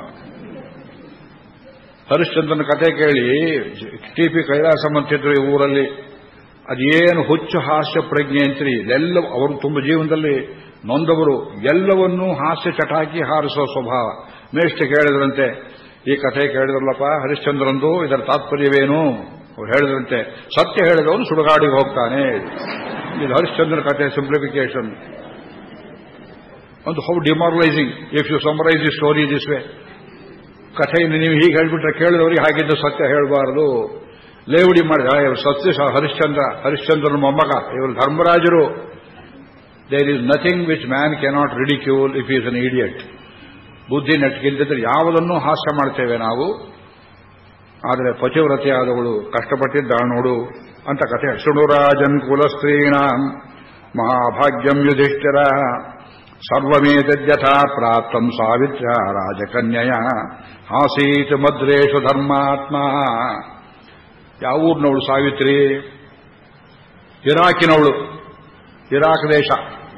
ಹರಿಶ್ಚಂದ್ರನ ಕತೆ ಕೇಳಿ ಟಿ ಪಿ ಕೈಲಾಸ ಮಂತಿದ್ರು ಈ ಊರಲ್ಲಿ ಅದೇನು ಹುಚ್ಚು ಹಾಸ್ಯ ಪ್ರಜ್ಞೆ ಅಂತ್ರಿ ಎಲ್ಲ ಅವರು ತುಂಬ ಜೀವನದಲ್ಲಿ ನೊಂದವರು ಎಲ್ಲವನ್ನೂ ಹಾಸ್ಯ ಚಟಾಕಿ ಹಾರಿಸೋ ಸ್ವಭಾವ ಮೇಷ್ಠ ಕೇಳಿದ್ರಂತೆ ಈ ಕಥೆ ಕೇಳಿದ್ರಲ್ಲಪ್ಪ ಹರಿಶ್ಚಂದ್ರಂದು ಇದರ ತಾತ್ಪರ್ಯವೇನು ಅವ್ರು ಹೇಳಿದ್ರಂತೆ ಸತ್ಯ ಹೇಳಿದವನು ಸುಡುಗಾಡಿಗೆ ಹೋಗ್ತಾನೆ ಇದು ಹರಿಶ್ಚಂದ್ರ ಕಥೆ ಸಿಂಪ್ಲಿಫಿಕೇಶನ್ ಒಂದು how demoralising if you summarise the story this way ಕಥೆಯನ್ನು ನೀವು ಹೀಗೆ ಹೇಳ್ಬಿಟ್ರೆ ಕೇಳಿದವರಿಗೆ ಹಾಗಿದ್ದು ಸತ್ಯ ಹೇಳಬಾರದು ಲೇವಡಿ ಮಾಡಿದ ಇವರು ಸತ್ಯ ಹರಿಶ್ಚಂದ್ರ ಹರಿಶ್ಚಂದ್ರನ ಮೊಮ್ಮಗ ಇವರು ಧರ್ಮರಾಜರು there is nothing which man cannot ridicule if is an idiot ಬುದ್ಧಿ ನೆಟ್ಗಿಲ್ದಿದ್ರೆ ಯಾವುದನ್ನೂ ಹಾಸ್ಯ ಮಾಡ್ತೇವೆ ನಾವು ಆದರೆ ಪತಿವ್ರತೆಯಾದವಳು ಕಷ್ಟಪಟ್ಟಿದ್ದಾಳ ನೋಡು ಅಂತ ಕಥೆ ಶೃಣುರಾಜನ್ ಕುಲಸ್ತ್ರೀಣ ಮಹಾಭಾಗ್ಯಂ ಯುಧಿಷ್ಠಿರ ಸರ್ವಮೇತದ್ಯಥಾ ಪ್ರಾಪ್ತಂ ಸಾವಿತ್ರ ರಾಜಕನ್ಯಯ ಆಸೀತ್ ಮದ್ರೇಶು ಧರ್ಮಾತ್ಮ ಯಾವ ಊರಿನವಳು ಸಾವಿತ್ರಿ ಇರಾಕಿನವಳು ಇರಾಕ್ ದೇಶ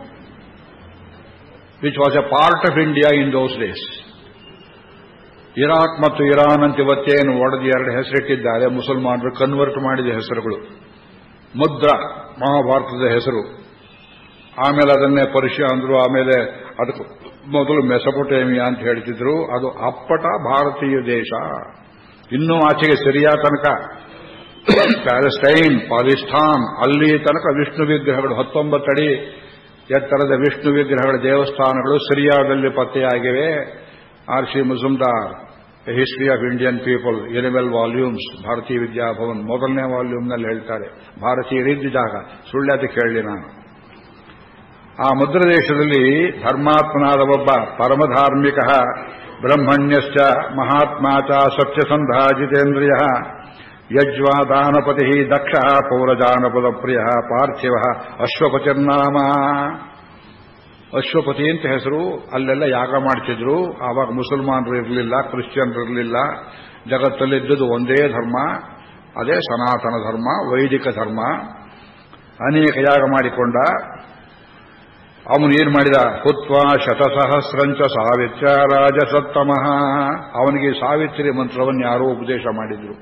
which was a part of India in those days Iraq ಮತ್ತು ಇರಾನ್ ಅಂತ ಇವತ್ತೇನು ಒಡೆದು ಎರಡು ಹೆಸರಿಟ್ಟಿದ್ದಾರೆ ಮುಸಲ್ಮಾನರು ಕನ್ವರ್ಟ್ ಮಾಡಿದ ಹೆಸರುಗಳು ಮುದ್ರ ಮಹಾಭಾರತದ ಹೆಸರು ಆಮೇಲೆ ಅದನ್ನೇ ಪರ್ಷಿಯಾ ಅಂದ್ರು ಆಮೇಲೆ ಅದಕ್ಕೆ ಮೊದಲು ಮೆಸಪೊಟೇಮಿಯಾ ಅಂತ ಹೇಳ್ತಿದ್ರು ಅದು ಅಪ್ಪಟ ಭಾರತೀಯ ದೇಶ ಇನ್ನೂ ಆಚೆಗೆ ಸಿರಿಯಾ ತನಕ ಪ್ಯಾಲೆಸ್ಟೈನ್ ಪಾಲಿಸ್ತಾನ್ ಅಲ್ಲಿ ತನಕ ವಿಷ್ಣು ವಿಗ್ರಹಗಳು ಹತ್ತೊಂಬತ್ತಡಿ ಎತ್ತರದ ವಿಷ್ಣು ವಿಗ್ರಹಗಳ ದೇವಸ್ಥಾನಗಳು ಸಿರಿಯಾದಲ್ಲಿ ಪತ್ತೆಯಾಗಿವೆ R C Majumdar history of Indian people ಎನಿಮಲ್ ವಾಲ್ಯೂಮ್ಸ್ ಭಾರತೀಯ ವಿದ್ಯಾಭವನ್ ಮೊದಲನೇ ವಾಲ್ಯೂಮ್ನಲ್ಲಿ ಹೇಳ್ತಾರೆ ಭಾರತೀಯರಿದ್ದ ಜಾಗ ಸುಳ್ಳ್ಯಾತ ಕೇಳಲಿ ನಾನು ಆ ಮುದ್ರ ದೇಶದಲ್ಲಿ ಧರ್ಮಾತ್ಮನಾದ ಒಬ್ಬ ಪರಮಧಾರ್ಮಿಕ ಬ್ರಹ್ಮಣ್ಯಶ್ಚ ಮಹಾತ್ಮ ಚ ಸತ್ಯಸಂಧ ಜಿತೇಂದ್ರಿಯ ಯಜ್ವಾ ದಾನಪತಿ ದಕ್ಷ ಪೌರಜಾನಪದ ಪ್ರಿಯ ಪಾರ್ಥಿವ ಅಶ್ವಪತಿರ್ನಾಮ ಅಶ್ವಪತಿ ಅಂತ ಹೆಸರು ಅಲ್ಲೆಲ್ಲ ಯಾಗ ಮಾಡ್ತಿದ್ರು ಆವಾಗ ಮುಸಲ್ಮಾನರು ಇರಲಿಲ್ಲ ಕ್ರಿಶ್ಚಿಯನ್ರು ಇರಲಿಲ್ಲ ಜಗತ್ತಲ್ಲಿದ್ದದ್ದು ಒಂದೇ ಧರ್ಮ ಅದೇ ಸನಾತನ ಧರ್ಮ ವೈದಿಕ ಧರ್ಮ ಅನೇಕ ಯಾಗ ಮಾಡಿಕೊಂಡ ಅವನು ಏನ್ ಮಾಡಿದ ಹುತ್ವ ಶತಸಹಸ್ರಂಚ ಸಾವಿತ್ರ ರಾಜಸತ್ತಮಃ ಅವನಿಗೆ ಸಾವಿತ್ರಿ ಮಂತ್ರವನ್ನು ಯಾರೋ ಉಪದೇಶ ಮಾಡಿದ್ರು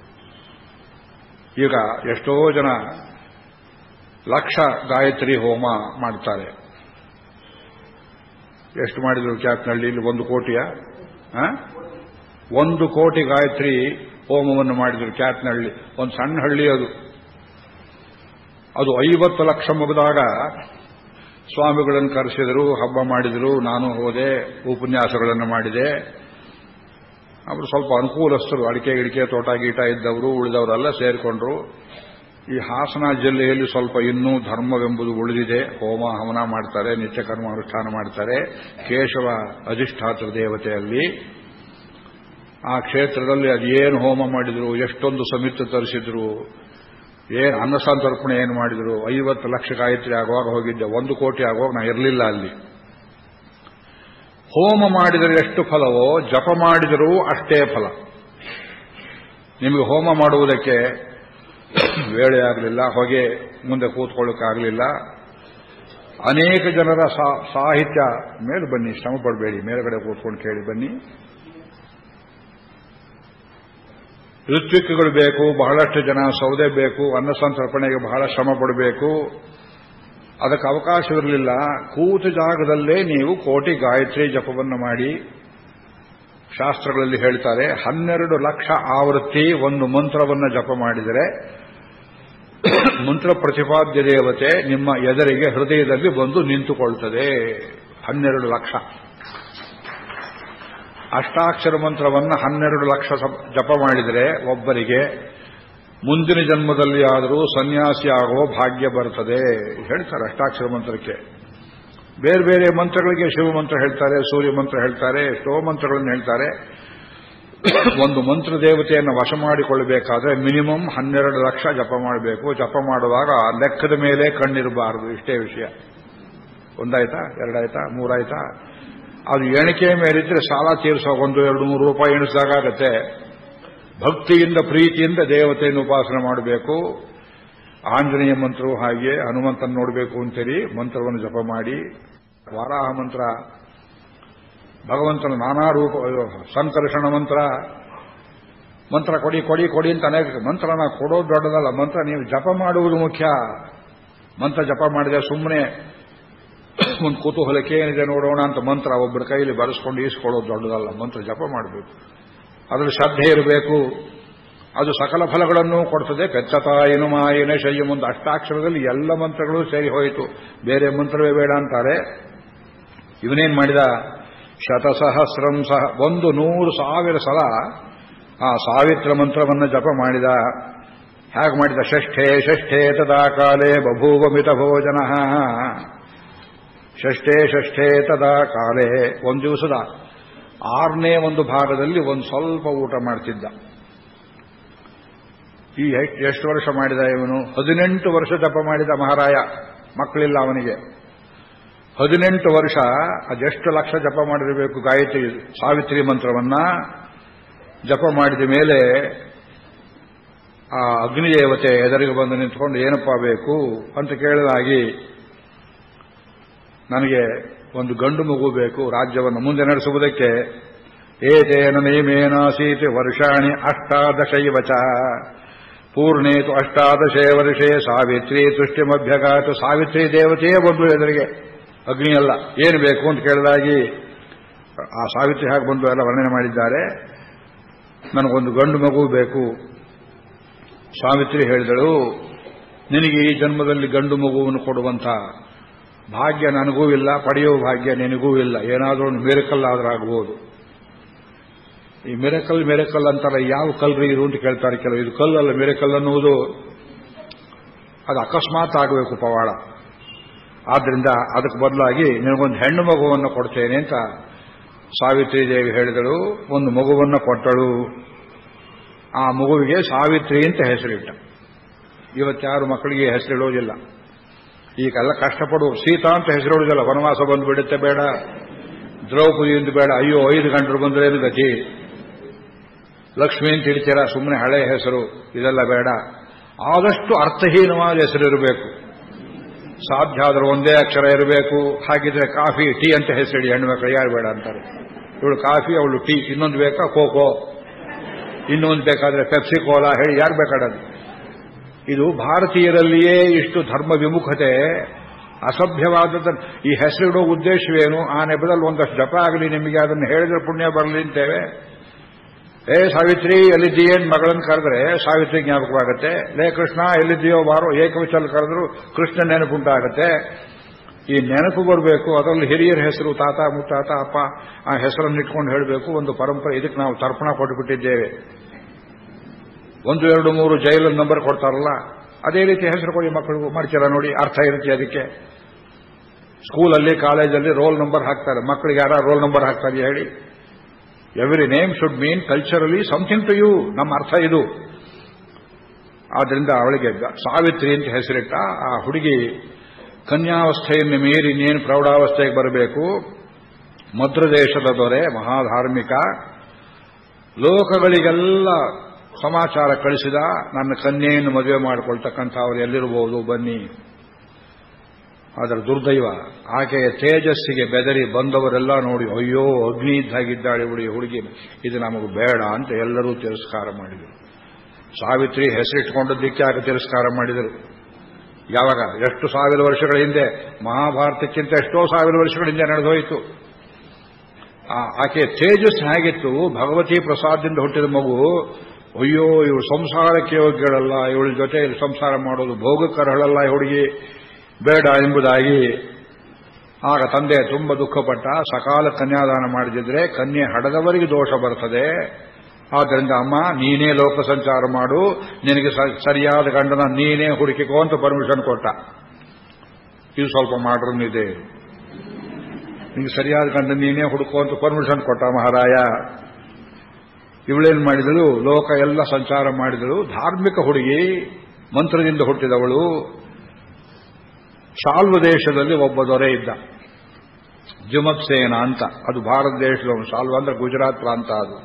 ಈಗ ಎಷ್ಟೋ ಜನ ಲಕ್ಷ ಗಾಯತ್ರಿ ಹೋಮ ಮಾಡ್ತಾರೆ ಎಷ್ಟು ಮಾಡಿದ್ರು ಕ್ಯಾಪ್ನಳ್ಳಿ ಇಲ್ಲಿ ಒಂದು ಕೋಟಿಯ ಒಂದು ಕೋಟಿ ಗಾಯತ್ರಿ ಹೋಮವನ್ನು ಮಾಡಿದ್ರು ಕ್ಯಾಪ್ನಹಳ್ಳಿ ಒಂದು ಸಣ್ಣ ಹಳ್ಳಿ ಅದು ಅದು ಐವತ್ತು ಲಕ್ಷ ಮುಗಿದಾಗ ಸ್ವಾಮಿಗಳನ್ನು ಕರೆಸಿದರು ಹಬ್ಬ ಮಾಡಿದರು ನಾನು ಹೋದೆ ಉಪನ್ಯಾಸಗಳನ್ನು ಮಾಡಿದೆ ಅವರು ಸ್ವಲ್ಪ ಅನುಕೂಲಸ್ಥರು ಅಡಿಕೆ ಗಿಡಿಕೆ ತೋಟ ಗೀಟ ಇದ್ದವರು ಉಳಿದವರೆಲ್ಲ ಸೇರಿಕೊಂಡ್ರು ಈ ಹಾಸನ ಜಿಲ್ಲೆಯಲ್ಲಿ ಸ್ವಲ್ಪ ಇನ್ನೂ ಧರ್ಮವೆಂಬುದು ಉಳಿದಿದೆ ಹೋಮ ಹವನ ಮಾಡ್ತಾರೆ ನಿತ್ಯ ಕರ್ಮಾನುಷ್ಠಾನ ಮಾಡ್ತಾರೆ ಕೇಶವ ಅಧಿಷ್ಠಾತ್ರ ದೇವತೆಯಲ್ಲಿ ಆ ಕ್ಷೇತ್ರದಲ್ಲಿ ಅದೇನು ಹೋಮ ಮಾಡಿದ್ರು ಎಷ್ಟೊಂದು ಸಮಿತಿ ತರಿಸಿದ್ರು ಏನು ಅನ್ನಸಂತರ್ಪಣೆ ಏನು ಮಾಡಿದ್ರು ಐವತ್ತು ಲಕ್ಷ ಗಾಯತ್ರಿ ಆಗುವಾಗ ಹೋಗಿದ್ದೆ ಒಂದು ಕೋಟಿ ಆಗುವಾಗ ನಾ ಇರಲಿಲ್ಲ ಅಲ್ಲಿ ಹೋಮ ಮಾಡಿದರೆ ಎಷ್ಟು ಫಲವೋ ಜಪ ಮಾಡಿದರೂ ಅಷ್ಟೇ ಫಲ ನಿಮಗೆ ಹೋಮ ಮಾಡುವುದಕ್ಕೆ ವೇಳೆ ಆಗಲಿಲ್ಲ ಹೊಗೆ ಮುಂದೆ ಕೂತ್ಕೊಳ್ಳೋಕ್ಕಾಗಲಿಲ್ಲ ಅನೇಕ ಜನರ ಸಾಹಿತ್ಯ ಮೇಲೆ ಬನ್ನಿ ಶ್ರಮ ಪಡಬೇಡಿ ಮೇಲ್ಗಡೆ ಕೂತ್ಕೊಂಡು ಕೇಳಿ ಬನ್ನಿ ಋತ್ವಿಕ್ಗಳು ಬೇಕು ಬಹಳಷ್ಟು ಜನ ಸೌದೆ ಬೇಕು ಅನ್ನ ಸಂತರ್ಪಣೆಗೆ ಬಹಳ ಶ್ರಮ ಪಡಬೇಕು ಅದಕ್ಕೆ ಅವಕಾಶವಿರಲಿಲ್ಲ ಕೂತ ಜಾಗದಲ್ಲೇ ನೀವು ಕೋಟಿ ಗಾಯತ್ರಿ ಜಪವನ್ನು ಮಾಡಿ ಶಾಸ್ತ್ರಗಳಲ್ಲಿ ಹೇಳ್ತಾರೆ ಹನ್ನೆರಡು ಲಕ್ಷ ಆವೃತ್ತಿ ಒಂದು ಮಂತ್ರವನ್ನು ಜಪ ಮಾಡಿದರೆ ಮಂತ್ರ ಪ್ರತಿಪಾದ್ಯ ದೇವತೆ ನಿಮ್ಮ ಎದುರಿಗೆ ಹೃದಯದಲ್ಲಿ ಬಂದು ನಿಂತುಕೊಳ್ತದೆ ಹನ್ನೆರಡು ಲಕ್ಷ ಅಷ್ಟಾಕ್ಷರ ಮಂತ್ರವನ್ನು ಹನ್ನೆರಡು ಲಕ್ಷ ಜಪ ಮಾಡಿದರೆ ಒಬ್ಬರಿಗೆ ಮುಂದಿನ ಜನ್ಮದಲ್ಲಿ ಆದರೂ ಸನ್ಯಾಸಿ ಆಗುವ ಭಾಗ್ಯ ಬರ್ತದೆ ಹೇಳ್ತಾರೆ ಅಷ್ಟಾಕ್ಷರ ಮಂತ್ರಕ್ಕೆ ಬೇರೆ ಬೇರೆ ಮಂತ್ರಗಳಿಗೆ ಶಿವ ಮಂತ್ರ ಹೇಳ್ತಾರೆ ಸೂರ್ಯ ಮಂತ್ರ ಹೇಳ್ತಾರೆ ಎಷ್ಟೋ ಮಂತ್ರಗಳನ್ನು ಹೇಳ್ತಾರೆ ಒಂದು ಮಂತ್ರ ದೇವತೆಯನ್ನು ವಶ ಮಾಡಿಕೊಳ್ಳಬೇಕಾದ್ರೆ ಮಿನಿಮಮ್ ಹನ್ನೆರಡು ಲಕ್ಷ ಜಪ ಮಾಡಬೇಕು ಜಪ ಮಾಡುವಾಗ ಲೆಕ್ಕದ ಮೇಲೆ ಕಣ್ಣಿರಬಾರದು ಇಷ್ಟೇ ವಿಷಯ ಒಂದಾಯ್ತಾ ಎರಡಾಯ್ತಾ ಮೂರಾಯ್ತಾ ಅದು ಎಣಿಕೆ ಮೇಲಿದ್ರೆ ಸಾಲ ತೀರಿಸೋ ಒಂದು ಎರಡು ಮೂರು ರೂಪಾಯಿ ಎಣಿಸಿದಾಗತ್ತೆ ಭಕ್ತಿಯಿಂದ ಪ್ರೀತಿಯಿಂದ ದೇವತೆಯನ್ನು ಉಪಾಸನೆ ಮಾಡಬೇಕು ಆಂಜನೇಯ ಮಂತ್ರವು ಹಾಗೆ ಹನುಮಂತನ ನೋಡಬೇಕು ಅಂತೇಳಿ ಮಂತ್ರವನ್ನು ಜಪ ಮಾಡಿ ವಾರಾಹ ಮಂತ್ರ ಭಗವಂತನ ನಾನಾ ರೂಪ ಸಂಕರ್ಷಣ ಮಂತ್ರ ಮಂತ್ರ ಕೊಡಿ ಕೊಡಿ ಕೊಡಿ ಅಂತ ಅನೇಕ ಮಂತ್ರನ ಕೊಡೋದು ದೊಡ್ಡದಲ್ಲ ಮಂತ್ರ ನೀವು ಜಪ ಮಾಡುವುದು ಮುಖ್ಯ ಮಂತ್ರ ಜಪ ಮಾಡಿದೆ ಸುಮ್ಮನೆ ಒಂದು ಕುತೂಹಲಕ್ಕೆ ಏನಿದೆ ನೋಡೋಣ ಅಂತ ಮಂತ್ರ ಒಬ್ಬರ ಕೈಯಲ್ಲಿ ಬರೆಸ್ಕೊಂಡು ಈಸ್ಕೊಳ್ಳೋದು ದೊಡ್ಡದಲ್ಲ ಮಂತ್ರ ಜಪ ಮಾಡಬೇಕು ಅದರ ಶ್ರದ್ಧೆ ಇರಬೇಕು ಅದು ಸಕಲ ಫಲಗಳನ್ನು ಕೊಡ್ತದೆ ಪೆಚ್ಚತಾಯನು ಮಾಯನ ಶಯ್ಯ ಮುಂದೆ ಅಷ್ಟಾಕ್ಷರದಲ್ಲಿ ಎಲ್ಲ ಮಂತ್ರಗಳು ಸೇರಿ ಹೋಯಿತು ಬೇರೆ ಮಂತ್ರವೇ ಬೇಡ ಅಂತಾರೆ ಇವನೇನ್ ಮಾಡಿದ ಶತಸಹಸ್ರಂ ಸಹ ಒಂದು ನೂರು ಸಾವಿರ ಸಲ ಆ ಸಾವಿತ್ರ ಮಂತ್ರವನ್ನು ಜಪ ಮಾಡಿದ ಹೇಗೆ ಮಾಡಿದ ಷಷ್ಠೇ ಷಷ್ಠೇ ತದಾ ಕಾಲೇ ಬಭೂವ ಮಿತ ಭೋಜನ ಷಷ್ಠೇ ಷಷ್ಠೇ ತದಾ ಕಾಲೇ ಒಂದು ದಿವಸದ ಆರನೇ ಒಂದು ಭಾಗದಲ್ಲಿ ಒಂದು ಸ್ವಲ್ಪ ಊಟ ಮಾಡ್ತಿದ್ದ ಈ ಎಷ್ಟು ವರ್ಷ ಮಾಡಿದ ಇವನು ಹದಿನೆಂಟು ವರ್ಷ ಜಪ ಮಾಡಿದ ಮಹಾರಾಯ ಮಕ್ಕಳಿಲ್ಲ ಅವನಿಗೆ ಹದಿನೆಂಟು ವರ್ಷ ಅದೆಷ್ಟು ಲಕ್ಷ ಜಪ ಮಾಡಿರಬೇಕು ಗಾಯತ್ರಿ ಸಾವಿತ್ರಿ ಮಂತ್ರವನ್ನ ಜಪ ಮಾಡಿದ ಮೇಲೆ ಆ ಅಗ್ನಿದೇವತೆ ಎದುರಿಗೆ ಬಂದು ನಿಂತ್ಕೊಂಡು ಏನಪ್ಪ ಬೇಕು ಅಂತ ಕೇಳಿದಾಗಿ ನನಗೆ ಒಂದು ಗಂಡು ಮಗು ಬೇಕು ರಾಜ್ಯವನ್ನು ಮುಂದೆ ನಡೆಸುವುದಕ್ಕೆ ಏತೇನ ನೇಮೇನಾಸೀತಿ ವರ್ಷಾಣಿ ಅಷ್ಟಾದಶೈವಚ ಪೂರ್ಣೇತು ಅಷ್ಟಾದಶೇ ವರ್ಷೇ ಸಾವಿತ್ರಿ ತುಷ್ಟಿಮಭ್ಯಗಾತು ಸಾವಿತ್ರಿ ದೇವತೆಯೇ ಬಂದು ಎದುರಿಗೆ ಅಗ್ನಿಯಲ್ಲ ಏನು ಬೇಕು ಅಂತ ಕೇಳಿದಾಗಿ ಆ ಸಾವಿತ್ರಿ ಹಾಗೆ ಬಂದು ಎಲ್ಲ ವರ್ಣನೆ ಮಾಡಿದ್ದಾರೆ ನನಗೊಂದು ಗಂಡು ಮಗು ಬೇಕು ಸಾವಿತ್ರಿ ಹೇಳಿದಳು ನಿನಗೆ ಈ ಜನ್ಮದಲ್ಲಿ ಗಂಡು ಮಗುವನ್ನು ಕೊಡುವಂಥ ಭಾಗ್ಯ ನನಗೂ ಇಲ್ಲ ಪಡೆಯುವ ಭಾಗ್ಯ ನಿನಗೂ ಇಲ್ಲ ಏನಾದರೂ ಒಂದು ಮಿರಕಲ್ ಆದ್ರೂ ಆಗ್ಬೋದು ಈ ಮಿರಕಲ್ ಮಿರಕಲ್ ಅಂತಾರೆ ಯಾವ ಕಲ್ರಿ ಇದು ಅಂತ ಕೇಳ್ತಾರೆ ಕೆಲವು ಇದು ಕಲ್ಲಲ್ಲ ಮಿರಕಲ್ ಅನ್ನುವುದು ಅದು ಅಕಸ್ಮಾತ್ ಆಗಬೇಕು ಪವಾಡ ಆದ್ರಿಂದ ಅದಕ್ಕೆ ಬದಲಾಗಿ ನಿನಗೊಂದು ಹೆಣ್ಣು ಮಗುವನ್ನು ಕೊಡ್ತೇನೆ ಅಂತ ಸಾವಿತ್ರಿ ದೇವಿ ಹೇಳಿದಳು ಒಂದು ಮಗುವನ್ನು ಕೊಟ್ಟಳು ಆ ಮಗುವಿಗೆ ಸಾವಿತ್ರಿ ಅಂತ ಹೆಸರಿಟ್ಟ ಇವತ್ತಾರು ಮಕ್ಕಳಿಗೆ ಹೆಸರಿಡೋದಿಲ್ಲ ಈಗೆಲ್ಲ ಕಷ್ಟಪಡು ಸೀತಾ ಅಂತ ಹೆಸರಿಡೋದಿಲ್ಲ ವನವಾಸ ಬಂದು ಬಿಡುತ್ತೆ ಬೇಡ ದ್ರೌಪದಿ ಅಂತ ಬೇಡ ಅಯ್ಯೋ ಐದು ಗಂಟರು ಬಂದ್ರೇನು ಗತಿ ಲಕ್ಷ್ಮಿ ಅಂತ ಹಿಡ್ತೀರ ಸುಮ್ಮನೆ ಹಳೆ ಹೆಸರು ಇದೆಲ್ಲ ಬೇಡ ಆದಷ್ಟು ಅರ್ಥಹೀನವಾದ ಹೆಸರಿರಬೇಕು ಸಾಧ್ಯ ಆದರೂ ಒಂದೇ ಅಕ್ಷರ ಇರಬೇಕು ಹಾಗಿದ್ರೆ ಕಾಫಿ ಟೀ ಅಂತ ಹೆಸರಿಡಿ ಹೆಣ್ಣು ಮಕ್ಕಳು ಯಾರು ಬೇಡ ಅಂತಾರೆ ಇವಳು ಕಾಫಿ ಅವಳು ಟೀ ಇನ್ನೊಂದು ಬೇಕಾ ಕೋಕೋ ಇನ್ನೊಂದು ಬೇಕಾದ್ರೆ ಪೆಪ್ಸಿ ಕೋಲಾ ಹೇಳಿ ಯಾರು ಬೇಕಾಡೋದು ಇದು ಭಾರತೀಯರಲ್ಲಿಯೇ ಇಷ್ಟು ಧರ್ಮ ವಿಮುಖತೆ ಅಸಭ್ಯವಾದದ್ದು ಈ ಹೆಸರಿಡೋ ಉದ್ದೇಶವೇನು ಆ ನೆಪದಲ್ಲಿ ಒಂದಷ್ಟು ಜಪ ಆಗಲಿ ನಿಮಗೆ ಅದನ್ನು ಹೇಳಿದ್ರೆ ಪುಣ್ಯ ಬರಲಿ ಅಂತೇವೆ ಏ ಸಾವಿತ್ರಿ ಎಲ್ಲಿದ್ದೀಯೇನ್ ಮಗಳನ್ನು ಕರೆದ್ರೆ ಸಾವಿತ್ರಿ ಜ್ಞಾಪಕವಾಗುತ್ತೆ ಲೇ ಕೃಷ್ಣ ಎಲ್ಲಿದ್ದೀಯೋ ಬಾರೋ ಏಕವಚಲ್ ಕರೆದ್ರು ಕೃಷ್ಣ ನೆನಪುಂಟಾಗುತ್ತೆ ಈ ನೆನಪು ಬರಬೇಕು ಅದರಲ್ಲಿ ಹಿರಿಯರ ಹೆಸರು ತಾತ ಮುತ್ತಾತ ಅಪ್ಪ ಆ ಹೆಸರನ್ನು ಇಟ್ಕೊಂಡು ಹೇಳಬೇಕು ಒಂದು ಪರಂಪರೆ ಇದಕ್ಕೆ ನಾವು ತರ್ಪಣ ಕೊಟ್ಟುಬಿಟ್ಟಿದ್ದೇವೆ ಒಂದು ಎರಡು ಮೂರು ಜೈಲ ನಂಬರ್ ಕೊಡ್ತಾರಲ್ಲ ಅದೇ ರೀತಿ ಹೆಸರು ಕೊಡಿ ಮಕ್ಕಳಿಗೂ ಮಾಡ್ತೀರಾ ನೋಡಿ ಅರ್ಥ ಇರುತ್ತೆ ಅದಕ್ಕೆ ಸ್ಕೂಲಲ್ಲಿ ಕಾಲೇಜಲ್ಲಿ ರೋಲ್ ನಂಬರ್ ಹಾಕ್ತಾರೆ ಮಕ್ಕಳಿಗೆ ಯಾರ ರೋಲ್ ನಂಬರ್ ಹಾಕ್ತಾರೆ ಹೇಳಿ every name should mean culturally something to you ನಮ್ಮ ಅರ್ಥ ಇದು ಆದ್ರಿಂದ ಅವಳಿಗೆ ಸಾವಿತ್ರಿ ಅಂತ ಹೆಸರಿಟ್ಟ ಆ ಹುಡುಗಿ ಕನ್ಯಾವಸ್ಥೆಯನ್ನು ಮೀರಿ ಇನ್ನೇನು ಪ್ರೌಢಾವಸ್ಥೆಗೆ ಬರಬೇಕು ಮದ್ರದೇಶದ ದೊರೆ ಮಹಾಧಾರ್ಮಿಕ ಲೋಕಗಳಿಗೆಲ್ಲ ಸಮಾಚಾರ ಕಳಿಸಿದ ನನ್ನ ಕನ್ಯೆಯನ್ನು ಮದುವೆ ಮಾಡಿಕೊಳ್ತಕ್ಕಂಥ ಅವರು ಎಲ್ಲಿರಬಹುದು ಬನ್ನಿ ಅದರ ದುರ್ದೈವ ಆಕೆಯ ತೇಜಸ್ಸಿಗೆ ಬೆದರಿ ಬಂದವರೆಲ್ಲ ನೋಡಿ ಅಯ್ಯೋ ಅಗ್ನಿ ಇದ್ದಾಗಿದ್ದಾಳೆ ಹುಡುಗಿ ಹುಡುಗಿ ಇದು ನಮಗೆ ಬೇಡ ಅಂತ ಎಲ್ಲರೂ ತಿರಸ್ಕಾರ ಮಾಡಿದರು ಸಾವಿತ್ರಿ ಹೆಸರಿಟ್ಕೊಂಡದ್ದಕ್ಕೆ ಆಗ ತಿರಸ್ಕಾರ ಮಾಡಿದರು ಯಾವಾಗ ಎಷ್ಟು ಸಾವಿರ ವರ್ಷಗಳ ಹಿಂದೆ ಮಹಾಭಾರತಕ್ಕಿಂತ ಎಷ್ಟೋ ಸಾವಿರ ವರ್ಷಗಳ ಹಿಂದೆ ನಡೆದೋಯಿತು ಆಕೆ ತೇಜಸ್ ಹೇಗಿತ್ತು ಭಗವತಿ ಪ್ರಸಾದದಿಂದ ಹುಟ್ಟಿದ ಮಗು ಅಯ್ಯೋ ಇವಳು ಸಂಸಾರಕ್ಕೆ ಯೋಗ್ಯಗಳಲ್ಲ ಇವಳ ಜೊತೆ ಸಂಸಾರ ಮಾಡೋದು ಭೋಗಕರಳಲ್ಲ ಹುಡುಗಿ ಬೇಡ ಎಂಬುದಾಗಿ ಆಗ ತಂದೆ ತುಂಬ ದುಃಖಪಟ್ಟ ಸಕಾಲ ಕನ್ಯಾದಾನ ಮಾಡದಿದ್ರೆ ಕನ್ಯೆ ಹಡದವರಿಗೆ ದೋಷ ಬರ್ತದೆ ಆದ್ದರಿಂದ ಅಮ್ಮ ನೀನೇ ಲೋಕ ಸಂಚಾರ ಮಾಡು ನಿನಗೆ ಸರಿಯಾದ ಗಂಡನ ನೀನೇ ಹುಡುಕಿಕೋ ಅಂತ ಪರ್ಮಿಷನ್ ಕೊಟ್ಟ ಇದು ಸ್ವಲ್ಪ ಮಾಡ್ರನ್ ಇದೆ ನಿಮಗೆ ಸರಿಯಾದ ಗಂಡ ನೀನೇ ಹುಡುಕೋ ಅಂತ ಪರ್ಮಿಷನ್ ಕೊಟ್ಟ ಮಹಾರಾಯ ಇವಳೇನ್ ಮಾಡಿದಳು ಲೋಕ ಎಲ್ಲ ಸಂಚಾರ ಮಾಡಿದಳು ಧಾರ್ಮಿಕ ಹುಡುಗಿ ಮಂತ್ರದಿಂದ ಹುಟ್ಟಿದವಳು ಶಾಲ್ವ ದೇಶದಲ್ಲಿ ಒಬ್ಬ ದೊರೆ ಇದ್ದ ಜುಮತ್ಸೇನ ಅಂತ ಅದು ಭಾರತ ದೇಶದವನು ಶಾಲ್ವ ಅಂದ್ರೆ ಗುಜರಾತ್ ಪ್ರಾಂತ ಅದು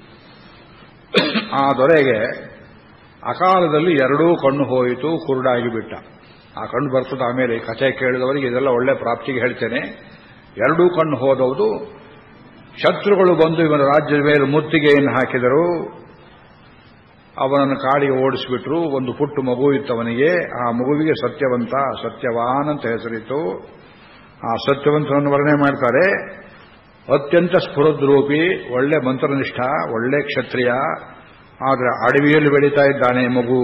ಆ ದೊರೆಗೆ ಅಕಾಲದಲ್ಲಿ ಎರಡೂ ಕಣ್ಣು ಹೋಯಿತು ಕುರುಡಾಗಿ ಬಿಟ್ಟ ಆ ಕಣ್ಣು ಬರ್ತದೆ ಆಮೇಲೆ ಈ ಕಥೆ ಕೇಳಿದವರಿಗೆ ಇದೆಲ್ಲ ಒಳ್ಳೆ ಪ್ರಾಪ್ತಿಗೆ ಹೇಳ್ತೇನೆ ಎರಡೂ ಕಣ್ಣು ಹೋದವುದು ಶತ್ರುಗಳು ಬಂದು ಇವನ ರಾಜ್ಯದ ಮೇಲೆ ಮುತ್ತಿಗೆಯನ್ನು ಹಾಕಿದರು ಅವನನ್ನು ಕಾಡಿಗೆ ಓಡಿಸಿಬಿಟ್ರು ಒಂದು ಪುಟ್ಟ ಮಗು ಇತ್ತವನಿಗೆ ಆ ಮಗುವಿಗೆ ಸತ್ಯವಂತ ಸತ್ಯವಾನ್ ಅಂತ ಹೆಸರಿತ್ತು ಆ ಸತ್ಯವಂತನನ್ನು ವರ್ಣನೆ ಮಾಡ್ತಾರೆ ಅತ್ಯಂತ ಸ್ಫುರದ್ರೂಪಿ ಒಳ್ಳೆ ಮಂತ್ರನಿಷ್ಠ ಒಳ್ಳೆ ಕ್ಷತ್ರಿಯ ಆದರೆ ಅಡವಿಯಲ್ಲಿ ಬೆಳೀತಾ ಇದ್ದಾನೆ ಮಗು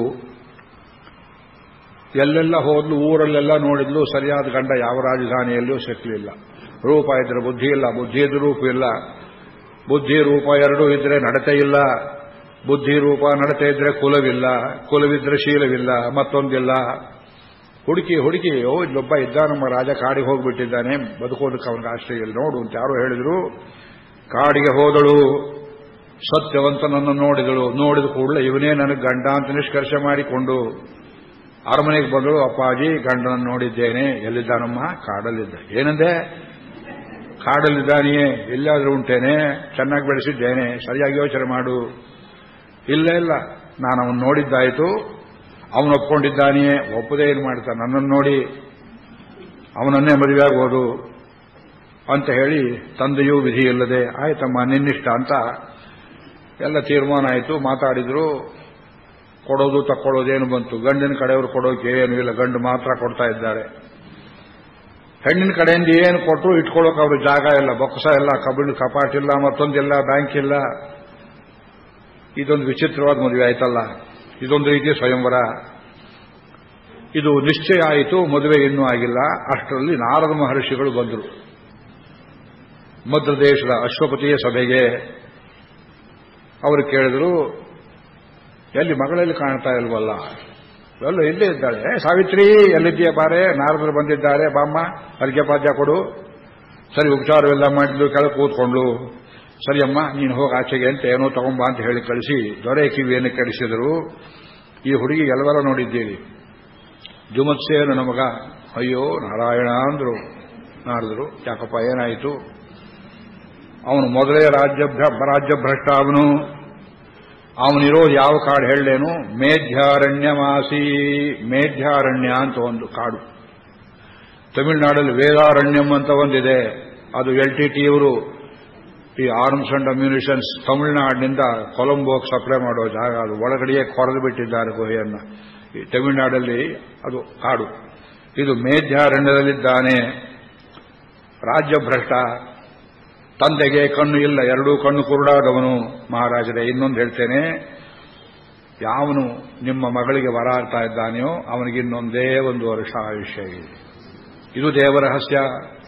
ಎಲ್ಲೆಲ್ಲ ಹೋದ್ಲು ಊರಲ್ಲೆಲ್ಲ ನೋಡಿದ್ಲು ಸರಿಯಾದ ಗಂಡ ಯಾವ ರಾಜಧಾನಿಯಲ್ಲೂ ಸಿಕ್ಕಲಿಲ್ಲ ರೂಪ ಇದ್ರೆ ಬುದ್ಧಿ ಇಲ್ಲ ಬುದ್ಧಿ ಇದ್ರೆ ರೂಪ ಇಲ್ಲ ಬುದ್ಧಿ ರೂಪ ಎರಡೂ ಇದ್ರೆ ನಡತೆ ಇಲ್ಲ ಬುದ್ಧಿ ರೂಪ ನಡತೆ ಇದ್ರೆ ಕುಲವಿಲ್ಲ ಕುಲವಿದ್ರೆ ಶೀಲವಿಲ್ಲ ಮತ್ತೊಂದಿಲ್ಲ ಹುಡುಕಿ ಹುಡುಕಿ ಓ ಇಲ್ಲೊಬ್ಬ ಇದ್ದ ನಮ್ಮ ರಾಜ ಕಾಡಿಗೆ ಹೋಗ್ಬಿಟ್ಟಿದ್ದಾನೆ ಬದುಕೋದಕ್ಕೆ ಅವನಿಗೆ ಆಶ್ರಯ ಇಲ್ಲ ನೋಡು ಅಂತ ಯಾರು ಹೇಳಿದ್ರು ಕಾಡಿಗೆ ಹೋದಳು ಸತ್ಯವಂತನನ್ನು ನೋಡಿದಳು ನೋಡಿದ ಕೂಡಲೇ ಇವನೇ ನನಗೆ ಗಂಡ ಅಂತ ನಿಷ್ಕರ್ಷ ಮಾಡಿಕೊಂಡು ಅರಮನೆಗೆ ಬಂದಳು ಅಪ್ಪಾಜಿ ಗಂಡನನ್ನು ನೋಡಿದ್ದೇನೆ ಎಲ್ಲಿದ್ದಾನಮ್ಮ ಕಾಡಲ್ಲಿದ್ದ ಏನಂದೆ ಕಾಡಲ್ಲಿದ್ದಾನೆಯೇ ಎಲ್ಲಾದರೂ ಉಂಟೇನೆ ಚೆನ್ನಾಗಿ ಬೆಳೆಸಿದ್ದೇನೆ ಸರಿಯಾಗಿ ಯೋಚನೆ ಮಾಡು ಇಲ್ಲ ಇಲ್ಲ ನಾನು ಅವನು ನೋಡಿದ್ದಾಯಿತು ಅವನು ಒಪ್ಕೊಂಡಿದ್ದಾನೆಯೇ ಒಪ್ಪದೇ ಏನು ಮಾಡ್ತಾನೆ ನನ್ನನ್ನು ನೋಡಿ ಅವನನ್ನೇ ಮದುವೆ ಆಗೋದು ಅಂತ ಹೇಳಿ ತಂದೆಯೂ ವಿಧಿ ಇಲ್ಲದೆ ಆಯ್ತಮ್ಮ ನಿನ್ನಿಷ್ಟ ಅಂತ ಎಲ್ಲ ತೀರ್ಮಾನ ಆಯಿತು ಮಾತಾಡಿದ್ರು ಕೊಡೋದು ತಕ್ಕೊಳ್ಳೋದೇನು ಬಂತು ಗಂಡಿನ ಕಡೆಯವರು ಕೊಡೋಕೆ ಏನು ಇಲ್ಲ ಗಂಡು ಮಾತ್ರ ಕೊಡ್ತಾ ಇದ್ದಾರೆ ಹೆಣ್ಣಿನ ಕಡೆಯಿಂದ ಏನು ಕೊಟ್ಟರು ಇಟ್ಕೊಳ್ಳೋಕೆ ಅವರು ಜಾಗ ಇಲ್ಲ ಬೊಕ್ಕಸ ಇಲ್ಲ ಕಬ್ಬಿಣ ಕಪಾಟ್ ಇಲ್ಲ ಮತ್ತೊಂದಿಲ್ಲ ಬ್ಯಾಂಕ್ ಇಲ್ಲ ಇದೊಂದು ವಿಚಿತ್ರವಾದ ಮದುವೆ ಆಯ್ತಲ್ಲ ಇದೊಂದು ರೀತಿಯ ಸ್ವಯಂವರ ಇದು ನಿಶ್ಚಯ ಆಯಿತು ಮದುವೆ ಇನ್ನೂ ಆಗಿಲ್ಲ ಅಷ್ಟರಲ್ಲಿ ನಾರದ ಮಹರ್ಷಿಗಳು ಬಂದರು ಮಧ್ಯದೇಶದ ಅಶ್ವಪತಿಯ ಸಭೆಗೆ ಅವರು ಕೇಳಿದರು ಎಲ್ಲಿ ಮಗಳಲ್ಲಿ ಕಾಣ್ತಾ ಇಲ್ವಲ್ಲ ಎಲ್ಲ ಇಲ್ಲೇ ಇದ್ದಾಳೆ ಸಾವಿತ್ರಿ ಎಲ್ಲಿದ್ದೀಯ ಬಾರೆ ನಾರದರು ಬಂದಿದ್ದಾರೆ ಬಾಮ್ಮ ಅರ್ಘ್ಯ ಪಾದ್ಯ ಕೊಡು ಸರಿ ಉಪಚಾರವೆಲ್ಲ ಮಾಡಿದ್ಲು ಕೆಳಗೆ ಕೂತ್ಕೊಂಡ್ಲು ಸರಿಯಮ್ಮ ನೀನು ಹೋಗಿ ಆಚೆಗೆ ಅಂತ ಏನೋ ತಗೊಂಬ ಅಂತ ಹೇಳಿ ಕಳಿಸಿ ದೊರೆ ಕಿವಿಯನ್ನು ಕೆಡಿಸಿದರು ಈ ಹುಡುಗಿ ಎಲ್ಲವೆಲ್ಲ ನೋಡಿದ್ದೀರಿ ಜುಮತ್ಸೇನು ನಮಗ ಅಯ್ಯೋ ನಾರಾಯಣ ಅಂದ್ರು ನಾರದರು ಯಾಕಪ್ಪ ಏನಾಯಿತು ಅವನು ಮೊದಲೇ ರಾಜ್ಯ ರಾಜ್ಯಭ್ರಷ್ಟ ಅವನು ಅವನಿರೋದು ಯಾವ ಕಾಡು ಹೇಳಲೇನು ಮೇಧ್ಯಾರಣ್ಯವಾಸಿ ಮೇಧ್ಯಾರಣ್ಯ ಅಂತ ಒಂದು ಕಾಡು ತಮಿಳುನಾಡಲ್ಲಿ ವೇದಾರಣ್ಯಂ ಅಂತ ಒಂದಿದೆ ಅದು ಎಲ್ ಟಿ ಟಿಯವರು ಈ ಆರ್ಮ್ಸ್ ಅಂಡ್ ಅಮ್ಯುನಿಷನ್ಸ್ ತಮಿಳುನಾಡಿನಿಂದ ಕೊಲಂಬೋಗೆ ಸಪ್ಲೈ ಮಾಡೋ ಜಾಗ ಅದು ಒಳಗಡೆಯೇ ಕೊರೆದು ಬಿಟ್ಟಿದ್ದಾರೆ ಗುಹೆಯನ್ನ ಈ ತಮಿಳುನಾಡಲ್ಲಿ ಅದು ಕಾಡು ಇದು ಮೇಧ್ಯಾರಣ್ಯದಲ್ಲಿದ್ದಾನೆ ರಾಜ್ಯಭ್ರಷ್ಟ ತಂದೆಗೆ ಕಣ್ಣು ಇಲ್ಲ ಎರಡೂ ಕಣ್ಣು ಕುರುಡಾದವನು ಮಹಾರಾಜರೇ ಇನ್ನೊಂದು ಹೇಳ್ತೇನೆ ಯಾವನು ನಿಮ್ಮ ಮಗಳಿಗೆ ವರ ಆಗ್ತಾ ಇದ್ದಾನೆಯೋ ಅವನಿಗೆ ಇನ್ನೊಂದೇ ಒಂದು ವರ್ಷ ಆಯುಷ್ಯ ಇದೆ ಇದು ದೇವರಹಸ್ಯ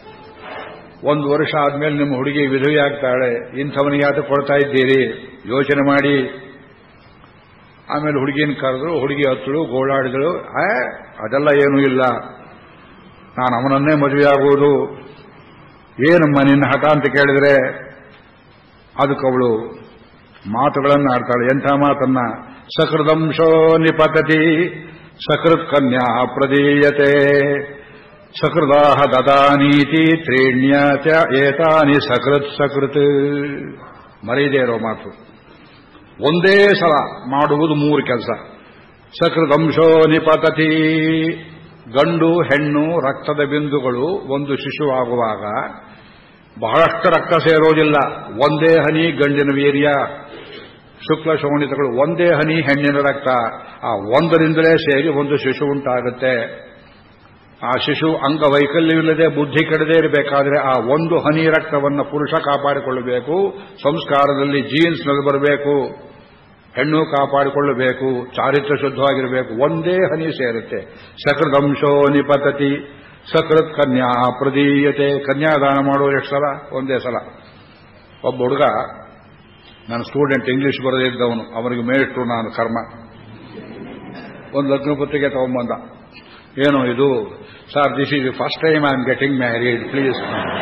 ಒಂದು ವರ್ಷ ಆದ್ಮೇಲೆ ನಿಮ್ಮ ಹುಡುಗಿ ವಿಧವೆಯಾಗ್ತಾಳೆ ಇಂಥವನಿಗೆ ಯಾತ ಕೊಡ್ತಾ ಇದ್ದೀರಿ ಯೋಚನೆ ಮಾಡಿ ಆಮೇಲೆ ಹುಡುಗಿನ ಕರೆದ್ರು ಹುಡುಗಿ ಹತ್ತಳು ಗೋಳಾಡಿದಳು ಆ ಅದೆಲ್ಲ ಏನೂ ಇಲ್ಲ ನಾನು ಅವನನ್ನೇ ಮದುವೆ ಆಗುವುದು ಏನಮ್ಮ ನಿನ್ನ ಹಠ ಅಂತ ಕೇಳಿದ್ರೆ ಅದಕ್ಕೆ ಅವಳು ಮಾತುಗಳನ್ನು ಆಡ್ತಾಳೆ ಎಂಥ ಮಾತನ್ನ ಸಕೃದಂಶೋ ನಿಪತತಿ ಸಕೃತ್ ಕನ್ಯಾ ಪ್ರದೀಯತೆ ಸಕೃದಾಹ ದದಾನೀತಿ ತ್ರೀಣ್ಯತ ಏತಾನಿ ಸಕೃತ್ ಸಕೃತ್ ಮರೀದೇ ಇರೋ ಮಾತು ಒಂದೇ ಸಲ ಮಾಡುವುದು ಮೂರು ಕೆಲಸ ಸಕೃದಂಶೋ ನಿಪತತಿ ಗಂಡು ಹೆಣ್ಣು ರಕ್ತದ ಬಿಂದುಗಳು ಒಂದು ಶಿಶುವಾಗುವಾಗ ಬಹಳಷ್ಟು ರಕ್ತ ಸೇರೋದಿಲ್ಲ ಒಂದೇ ಹನಿ ಗಂಡಿನ ವೀರ್ಯ ಶುಕ್ಲ ಶೋಣಿತಗಳು ಒಂದೇ ಹನಿ ಹೆಣ್ಣಿನ ರಕ್ತ ಆ ಒಂದರಿಂದಲೇ ಸೇರಿ ಒಂದು ಶಿಶು ಉಂಟಾಗುತ್ತೆ ಆ ಶಿಶು ಅಂಗವೈಕಲ್ಯವಿಲ್ಲದೆ ಬುದ್ಧಿ ಕೆಡದೇ ಇರಬೇಕಾದ್ರೆ ಆ ಒಂದು ಹನಿ ರಕ್ತವನ್ನು ಪುರುಷ ಕಾಪಾಡಿಕೊಳ್ಳಬೇಕು ಸಂಸ್ಕಾರದಲ್ಲಿ ಜೀನ್ಸ್ನಲ್ಲಿ ಬರಬೇಕು ಹೆಣ್ಣು ಕಾಪಾಡಿಕೊಳ್ಳಬೇಕು ಚಾರಿತ್ರ ಶುದ್ಧವಾಗಿರಬೇಕು ಒಂದೇ ಹನಿ ಸೇರುತ್ತೆ ಸಕೃದಂಶೋ ನಿಪತತಿ ಸಕೃತ್ ಕನ್ಯಾ ಪ್ರದೀಯತೆ ಕನ್ಯಾದಾನ ಮಾಡುವ ಎಷ್ಟು ಸಲ ಒಂದೇ ಸಲ ಒಬ್ಬ ಹುಡುಗ ನನ್ನ ಸ್ಟೂಡೆಂಟ್ ಇಂಗ್ಲಿಷ್ ಬರದೇ ಇದ್ದವನು ಅವನಿಗೆ ಮೇಷ್ಟ್ರು ನಾನು ಕರ್ಮ ಒಂದು ಲಗ್ನ ಪತ್ರಿಕೆ ತಗೊಂಬಂದ ಏನು ಇದು sir this is first time I am getting married please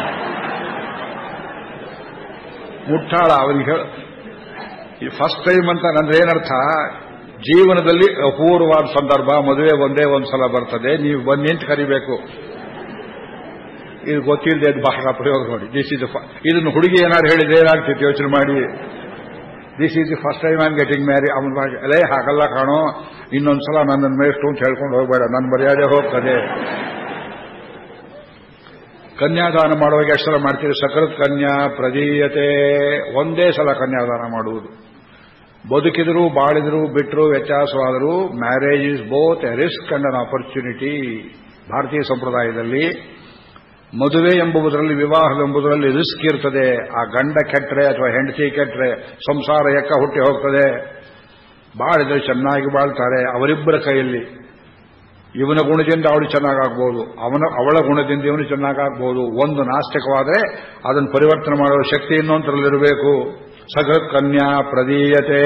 ಮುಟ್ಟಾಳ ಅವನಿಗೆ ಹೇಳ ಈ ಫಸ್ಟ್ ಟೈಮ್ ಅಂತ ನಂದ್ರೆ ಏನರ್ಥ ಜೀವನದಲ್ಲಿ ಅಪೂರ್ವವಾದ ಸಂದರ್ಭ ಮದುವೆ ಒಂದೇ ಒಂದು ಸಲ ಬರ್ತದೆ ನೀವು ಬನ್ನಿ ಅಂತ ಕರಿಬೇಕು ಇದು ಗೊತ್ತಿಲ್ಲದೆ ಅದು ಬಹಳ ಪ್ರಯೋಗ ನೋಡಿ ದಿಸ್ ಇಸ್ ಇದನ್ನು ಹುಡುಗಿ ಏನಾದ್ರು ಹೇಳಿದ್ರೆ ಏನಾಗ್ತಿತ್ತು ಯೋಚನೆ ಮಾಡಿ this is the first time I am getting marry ಅವನ ಅಲೇ ಹಾಗಲ್ಲ ಕಾಣೋ ಇನ್ನೊಂದ್ಸಲ ನನ್ನನ್ನು ಮೇಷ್ಟು ಅಂತ ಹೇಳ್ಕೊಂಡು ಹೋಗ್ಬೇಡ ನನ್ನ ಮರ್ಯಾದೆ ಹೋಗ್ತದೆ ಕನ್ಯಾದಾನ ಮಾಡುವಾಗ ಎಷ್ಟು ಸಲ ಮಾಡ್ತೀರಿ ಸಕೃತ್ ಕನ್ಯಾ ಪ್ರದೀಯತೆ ಒಂದೇ ಸಲ ಕನ್ಯಾದಾನ ಮಾಡುವುದು ಬದುಕಿದ್ರು ಬಾಳಿದ್ರು ಬಿಟ್ಟರು ವ್ಯತ್ಯಾಸವಾದರೂ marriage is both a risk and an opportunity ಭಾರತೀಯ ಸಂಪ್ರದಾಯದಲ್ಲಿ ಮದುವೆ ಎಂಬುದರಲ್ಲಿ ವಿವಾಹವೆಂಬುದರಲ್ಲಿ ರಿಸ್ಕ್ ಇರ್ತದೆ ಆ ಗಂಡ ಕೆಟ್ಟರೆ ಅಥವಾ ಹೆಂಡತಿ ಕೆಟ್ಟರೆ ಸಂಸಾರ ಎಕ್ಕ ಹುಟ್ಟಿ ಹೋಗ್ತದೆ ಬಾಳಿದ್ರೆ ಚೆನ್ನಾಗಿ ಬಾಳ್ತಾರೆ ಅವರಿಬ್ಬರ ಕೈಯಲ್ಲಿ ಇವನ ಗುಣದಿಂದ ಅವಳು ಚೆನ್ನಾಗಾಗ್ಬೋದು ಅವನ ಅವಳ ಗುಣದಿಂದ ಇವನು ಚೆನ್ನಾಗಾಗ್ಬೋದು ಒಂದು ನಾಸ್ತಿಕವಾದರೆ ಅದನ್ನು ಪರಿವರ್ತನೆ ಮಾಡುವ ಶಕ್ತಿ ಇನ್ನೊಂದರಲ್ಲಿರಬೇಕು ಸಕೃತ್ ಕನ್ಯಾ ಪ್ರದೀಯತೆ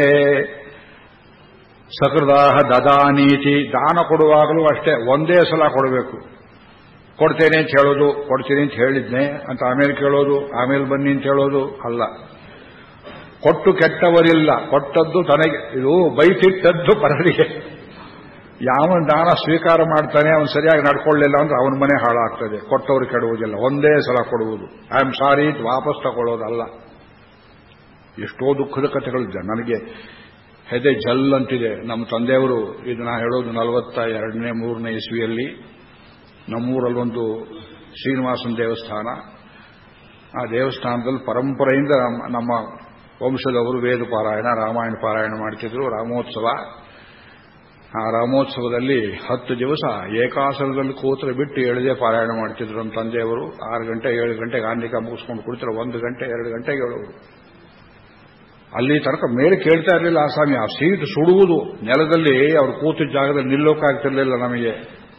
ಸಕೃದಾಹ ದದಾನೀತಿ ದಾನ ಕೊಡುವಾಗಲೂ ಅಷ್ಟೇ ಒಂದೇ ಸಲ ಕೊಡಬೇಕು ಕೊಡ್ತೇನೆ ಅಂತ ಹೇಳೋದು ಕೊಡ್ತೀನಿ ಅಂತ ಹೇಳಿದ್ನೆ ಅಂತ ಆಮೇಲೆ ಕೇಳೋದು ಆಮೇಲೆ ಬನ್ನಿ ಅಂತ ಹೇಳೋದು ಅಲ್ಲ ಕೊಟ್ಟು ಕೆಟ್ಟವರಿಲ್ಲ ಕೊಟ್ಟದ್ದು ತನಗೆ ಇದು ಬೈತಿಟ್ಟದ್ದು ಪರರಿಗೆ ಯಾವನ ದಾನ ಸ್ವೀಕಾರ ಮಾಡ್ತಾನೆ ಅವನು ಸರಿಯಾಗಿ ನಡ್ಕೊಳ್ಳಿಲ್ಲ ಅಂದ್ರೆ ಅವನ ಮನೆ ಹಾಳಾಗ್ತದೆ ಕೊಟ್ಟವರು ಕೆಡುವುದಿಲ್ಲ ಒಂದೇ ಸಲ ಕೊಡುವುದು ಐ ಆಮ್ ಸಾರಿ ವಾಪಸ್ ತಗೊಳ್ಳೋದಲ್ಲ ಎಷ್ಟೋ ದುಃಖದ ಕಥೆಗಳು ನನಗೆ ಹೆದೆ ಜಲ್ ಅಂತಿದೆ ನಮ್ಮ ತಂದೆಯವರು ಇದು ನಾ ಹೇಳೋದು ನಲವತ್ತ ಎರಡನೇ ಮೂರನೇ ಇಸ್ವಿಯಲ್ಲಿ ನಮ್ಮೂರಲ್ಲೊಂದು ಶ್ರೀನಿವಾಸನ ದೇವಸ್ಥಾನ ಆ ದೇವಸ್ಥಾನದಲ್ಲಿ ಪರಂಪರೆಯಿಂದ ನಮ್ಮ ವಂಶದವರು ವೇದ ಪಾರಾಯಣ ರಾಮಾಯಣ ಪಾರಾಯಣ ಮಾಡ್ತಿದ್ರು ರಾಮೋತ್ಸವ ಆ ರಾಮೋತ್ಸವದಲ್ಲಿ ಹತ್ತು ದಿವಸ ಏಕಾಸನದಲ್ಲಿ ಕೂತ್ರೆ ಬಿಟ್ಟು ಏಳದೇ ಪಾರಾಯಣ ಮಾಡ್ತಿದ್ರು ನಮ್ಮ ತಂದೆಯವರು ಆರು ಗಂಟೆ ಏಳು ಗಂಟೆಗೆ ಆನ್ಲಿಕ ಮುಗಿಸ್ಕೊಂಡು ಕುಳಿತರು ಒಂದು ಗಂಟೆ ಎರಡು ಗಂಟೆಗೆ ಹೇಳೋರು ಅಲ್ಲಿ ತನಕ ಮೇಲೆ ಕೇಳ್ತಾ ಇರಲಿಲ್ಲ ಆ ಸ್ವಾಮಿ ಆ ಸೀಟ್ ಸುಡುವುದು ನೆಲದಲ್ಲಿ ಅವ್ರು ಕೂತಿದ್ದ ಜಾಗದಲ್ಲಿ ನಿಲ್ಲೋಕ್ಕಾಗ್ತಿರ್ಲಿಲ್ಲ ನಮಗೆ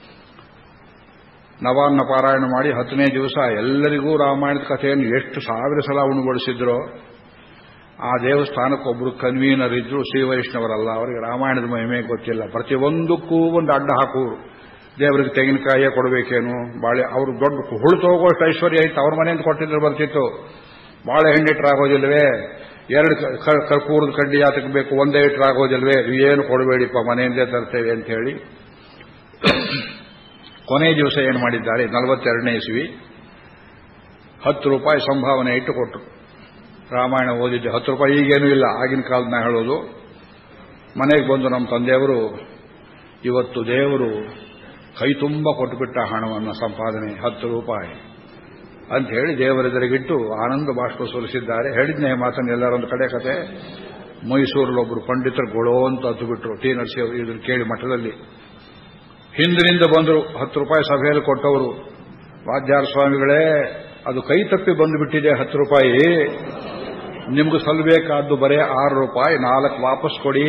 ನವಾನ್ನ ಪಾರಾಯಣ ಮಾಡಿ ಹತ್ತನೇ ದಿವಸ ಎಲ್ಲರಿಗೂ ರಾಮಾಯಣದ ಕಥೆಯನ್ನು ಎಷ್ಟು ಸಾವಿರ ಸಲ ಉಣಗೊಳಿಸಿದ್ರೋ ಆ ದೇವಸ್ಥಾನಕ್ಕೊಬ್ಬರು ಕನ್ವೀನರ್ ಇದ್ರು ಶ್ರೀ ವೈಷ್ಣವರಲ್ಲ ಅವರಿಗೆ ರಾಮಾಯಣದ ಮಹಿಮೆ ಗೊತ್ತಿಲ್ಲ ಪ್ರತಿಯೊಂದಕ್ಕೂ ಒಂದು ಅಡ್ಡ ಹಾಕುವರು ದೇವರಿಗೆ ತೆಂಗಿನಕಾಯಿಯೇ ಕೊಡಬೇಕೇನು ಬಾಳೆ ಅವರು ದೊಡ್ಡ ಹುಳು ಹೋಗೋಷ್ಟು ಐಶ್ವರ್ಯ ಇತ್ತು ಅವ್ರ ಮನೆಯಿಂದ ಕೊಟ್ಟಿದ್ರೆ ಬರ್ತಿತ್ತು ಬಾಳೆ ಹಣ್ಣಿಟ್ರಾಗೋದಿಲ್ವೇ ಎರಡು ಕರ್ಪೂರದ ಕಡ್ಡಿ ಯಾತಕ್ಕೆ ಬೇಕು ಒಂದೇ ಇಟ್ರಾಗೋದಿಲ್ವೇ ಏನು ಕೊಡಬೇಡಿಪ್ಪ ಮನೆಯಿಂದೇ ತರ್ತೇವೆ ಅಂತ ಹೇಳಿ ಕೊನೆ ದಿವಸ ಏನು ಮಾಡಿದ್ದಾರೆ ನಲವತ್ತೆರಡನೇ ಇಸ್ವಿ ಹತ್ತು ರೂಪಾಯಿ ಸಂಭಾವನೆ ಇಟ್ಟು ಕೊಟ್ಟರು ರಾಮಾಯಣ ಓದಿದ್ದೆ ಹತ್ತು ರೂಪಾಯಿ ಈಗೇನೂ ಇಲ್ಲ ಆಗಿನ ಕಾಲದ ಹೇಳೋದು ಮನೆಗೆ ಬಂದು ನಮ್ಮ ತಂದೆಯವರು ಇವತ್ತು ದೇವರು ಕೈ ತುಂಬ ಕೊಟ್ಟುಬಿಟ್ಟ ಹಣವನ್ನು ಸಂಪಾದನೆ ಹತ್ತು ರೂಪಾಯಿ ಅಂತ ಹೇಳಿ ದೇವರೆದುರಿಗಿಟ್ಟು ಆನಂದ ಬಾಷ್ಪ ಸುರಿಸಿದ್ದಾರೆ ಹೇಳಿದ್ನೆ ಮಾತನ್ನು ಎಲ್ಲರೊಂದು ಕಡೆ ಕತೆ ಮೈಸೂರಲ್ಲೊಬ್ಬರು ಪಂಡಿತರು ಗೊಳೋ ಅಂತ ಹತ್ತು ಬಿಟ್ರು ಟಿ ನರಸಿ ಅವರು ಇದನ್ನು ಕೇಳಿ ಮಠದಲ್ಲಿ ಹಿಂದಿನಿಂದ ಬಂದರು ಹತ್ತು ರೂಪಾಯಿ ಸಭೆಯಲ್ಲಿ ಕೊಟ್ಟವರು ವಾದ್ಯಾರ ಸ್ವಾಮಿಗಳೇ ಅದು ಕೈ ತಪ್ಪಿ ಬಂದುಬಿಟ್ಟಿದೆ ಹತ್ತು ರೂಪಾಯಿ ನಿಮ್ಗೆ ಸಲ್ಲಬೇಕಾದ್ದು ಬರೇ ಆರು ರೂಪಾಯಿ ನಾಲ್ಕು ವಾಪಸ್ ಕೊಡಿ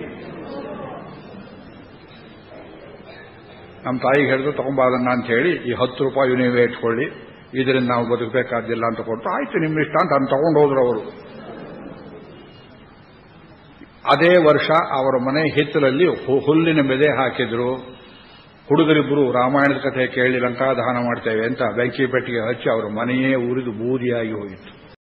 ನಮ್ಮ ತಾಯಿಗೆ ಹೇಳಿದ್ರು ತಗೊಂಬಾದನ್ನ ಅಂತ ಹೇಳಿ ಈ ಹತ್ತು ರೂಪಾಯಿ ನೀವೇ ಇಟ್ಕೊಳ್ಳಿ ಇದರಿಂದ ನಾವು ಬದುಕಬೇಕಾದಿಲ್ಲ ಅಂತ ಕೊಟ್ಟು ಆಯ್ತು ನಿಮ್ಮ ಇಷ್ಟ ಅಂತ ತಗೊಂಡು ಹೋದ್ರು ಅವರು ಅದೇ ವರ್ಷ ಅವರ ಮನೆ ಹಿತ್ತಲಲ್ಲಿ ಹುಲ್ಲಿನ ಮೆದೆ ಹಾಕಿದ್ರು ಹುಡುಗರಿಬ್ಬರು ರಾಮಾಯಣದ ಕಥೆ ಕೇಳಿ ಲಂಕಾದಹನ ಮಾಡ್ತೇವೆ ಅಂತ ಬೆಂಕಿ ಪೆಟ್ಟಿಗೆ ಹಚ್ಚಿ ಅವರ ಮನೆಯೇ ಉರಿದು ಬೂದಿಯಾಗಿ ಹೋಯಿತು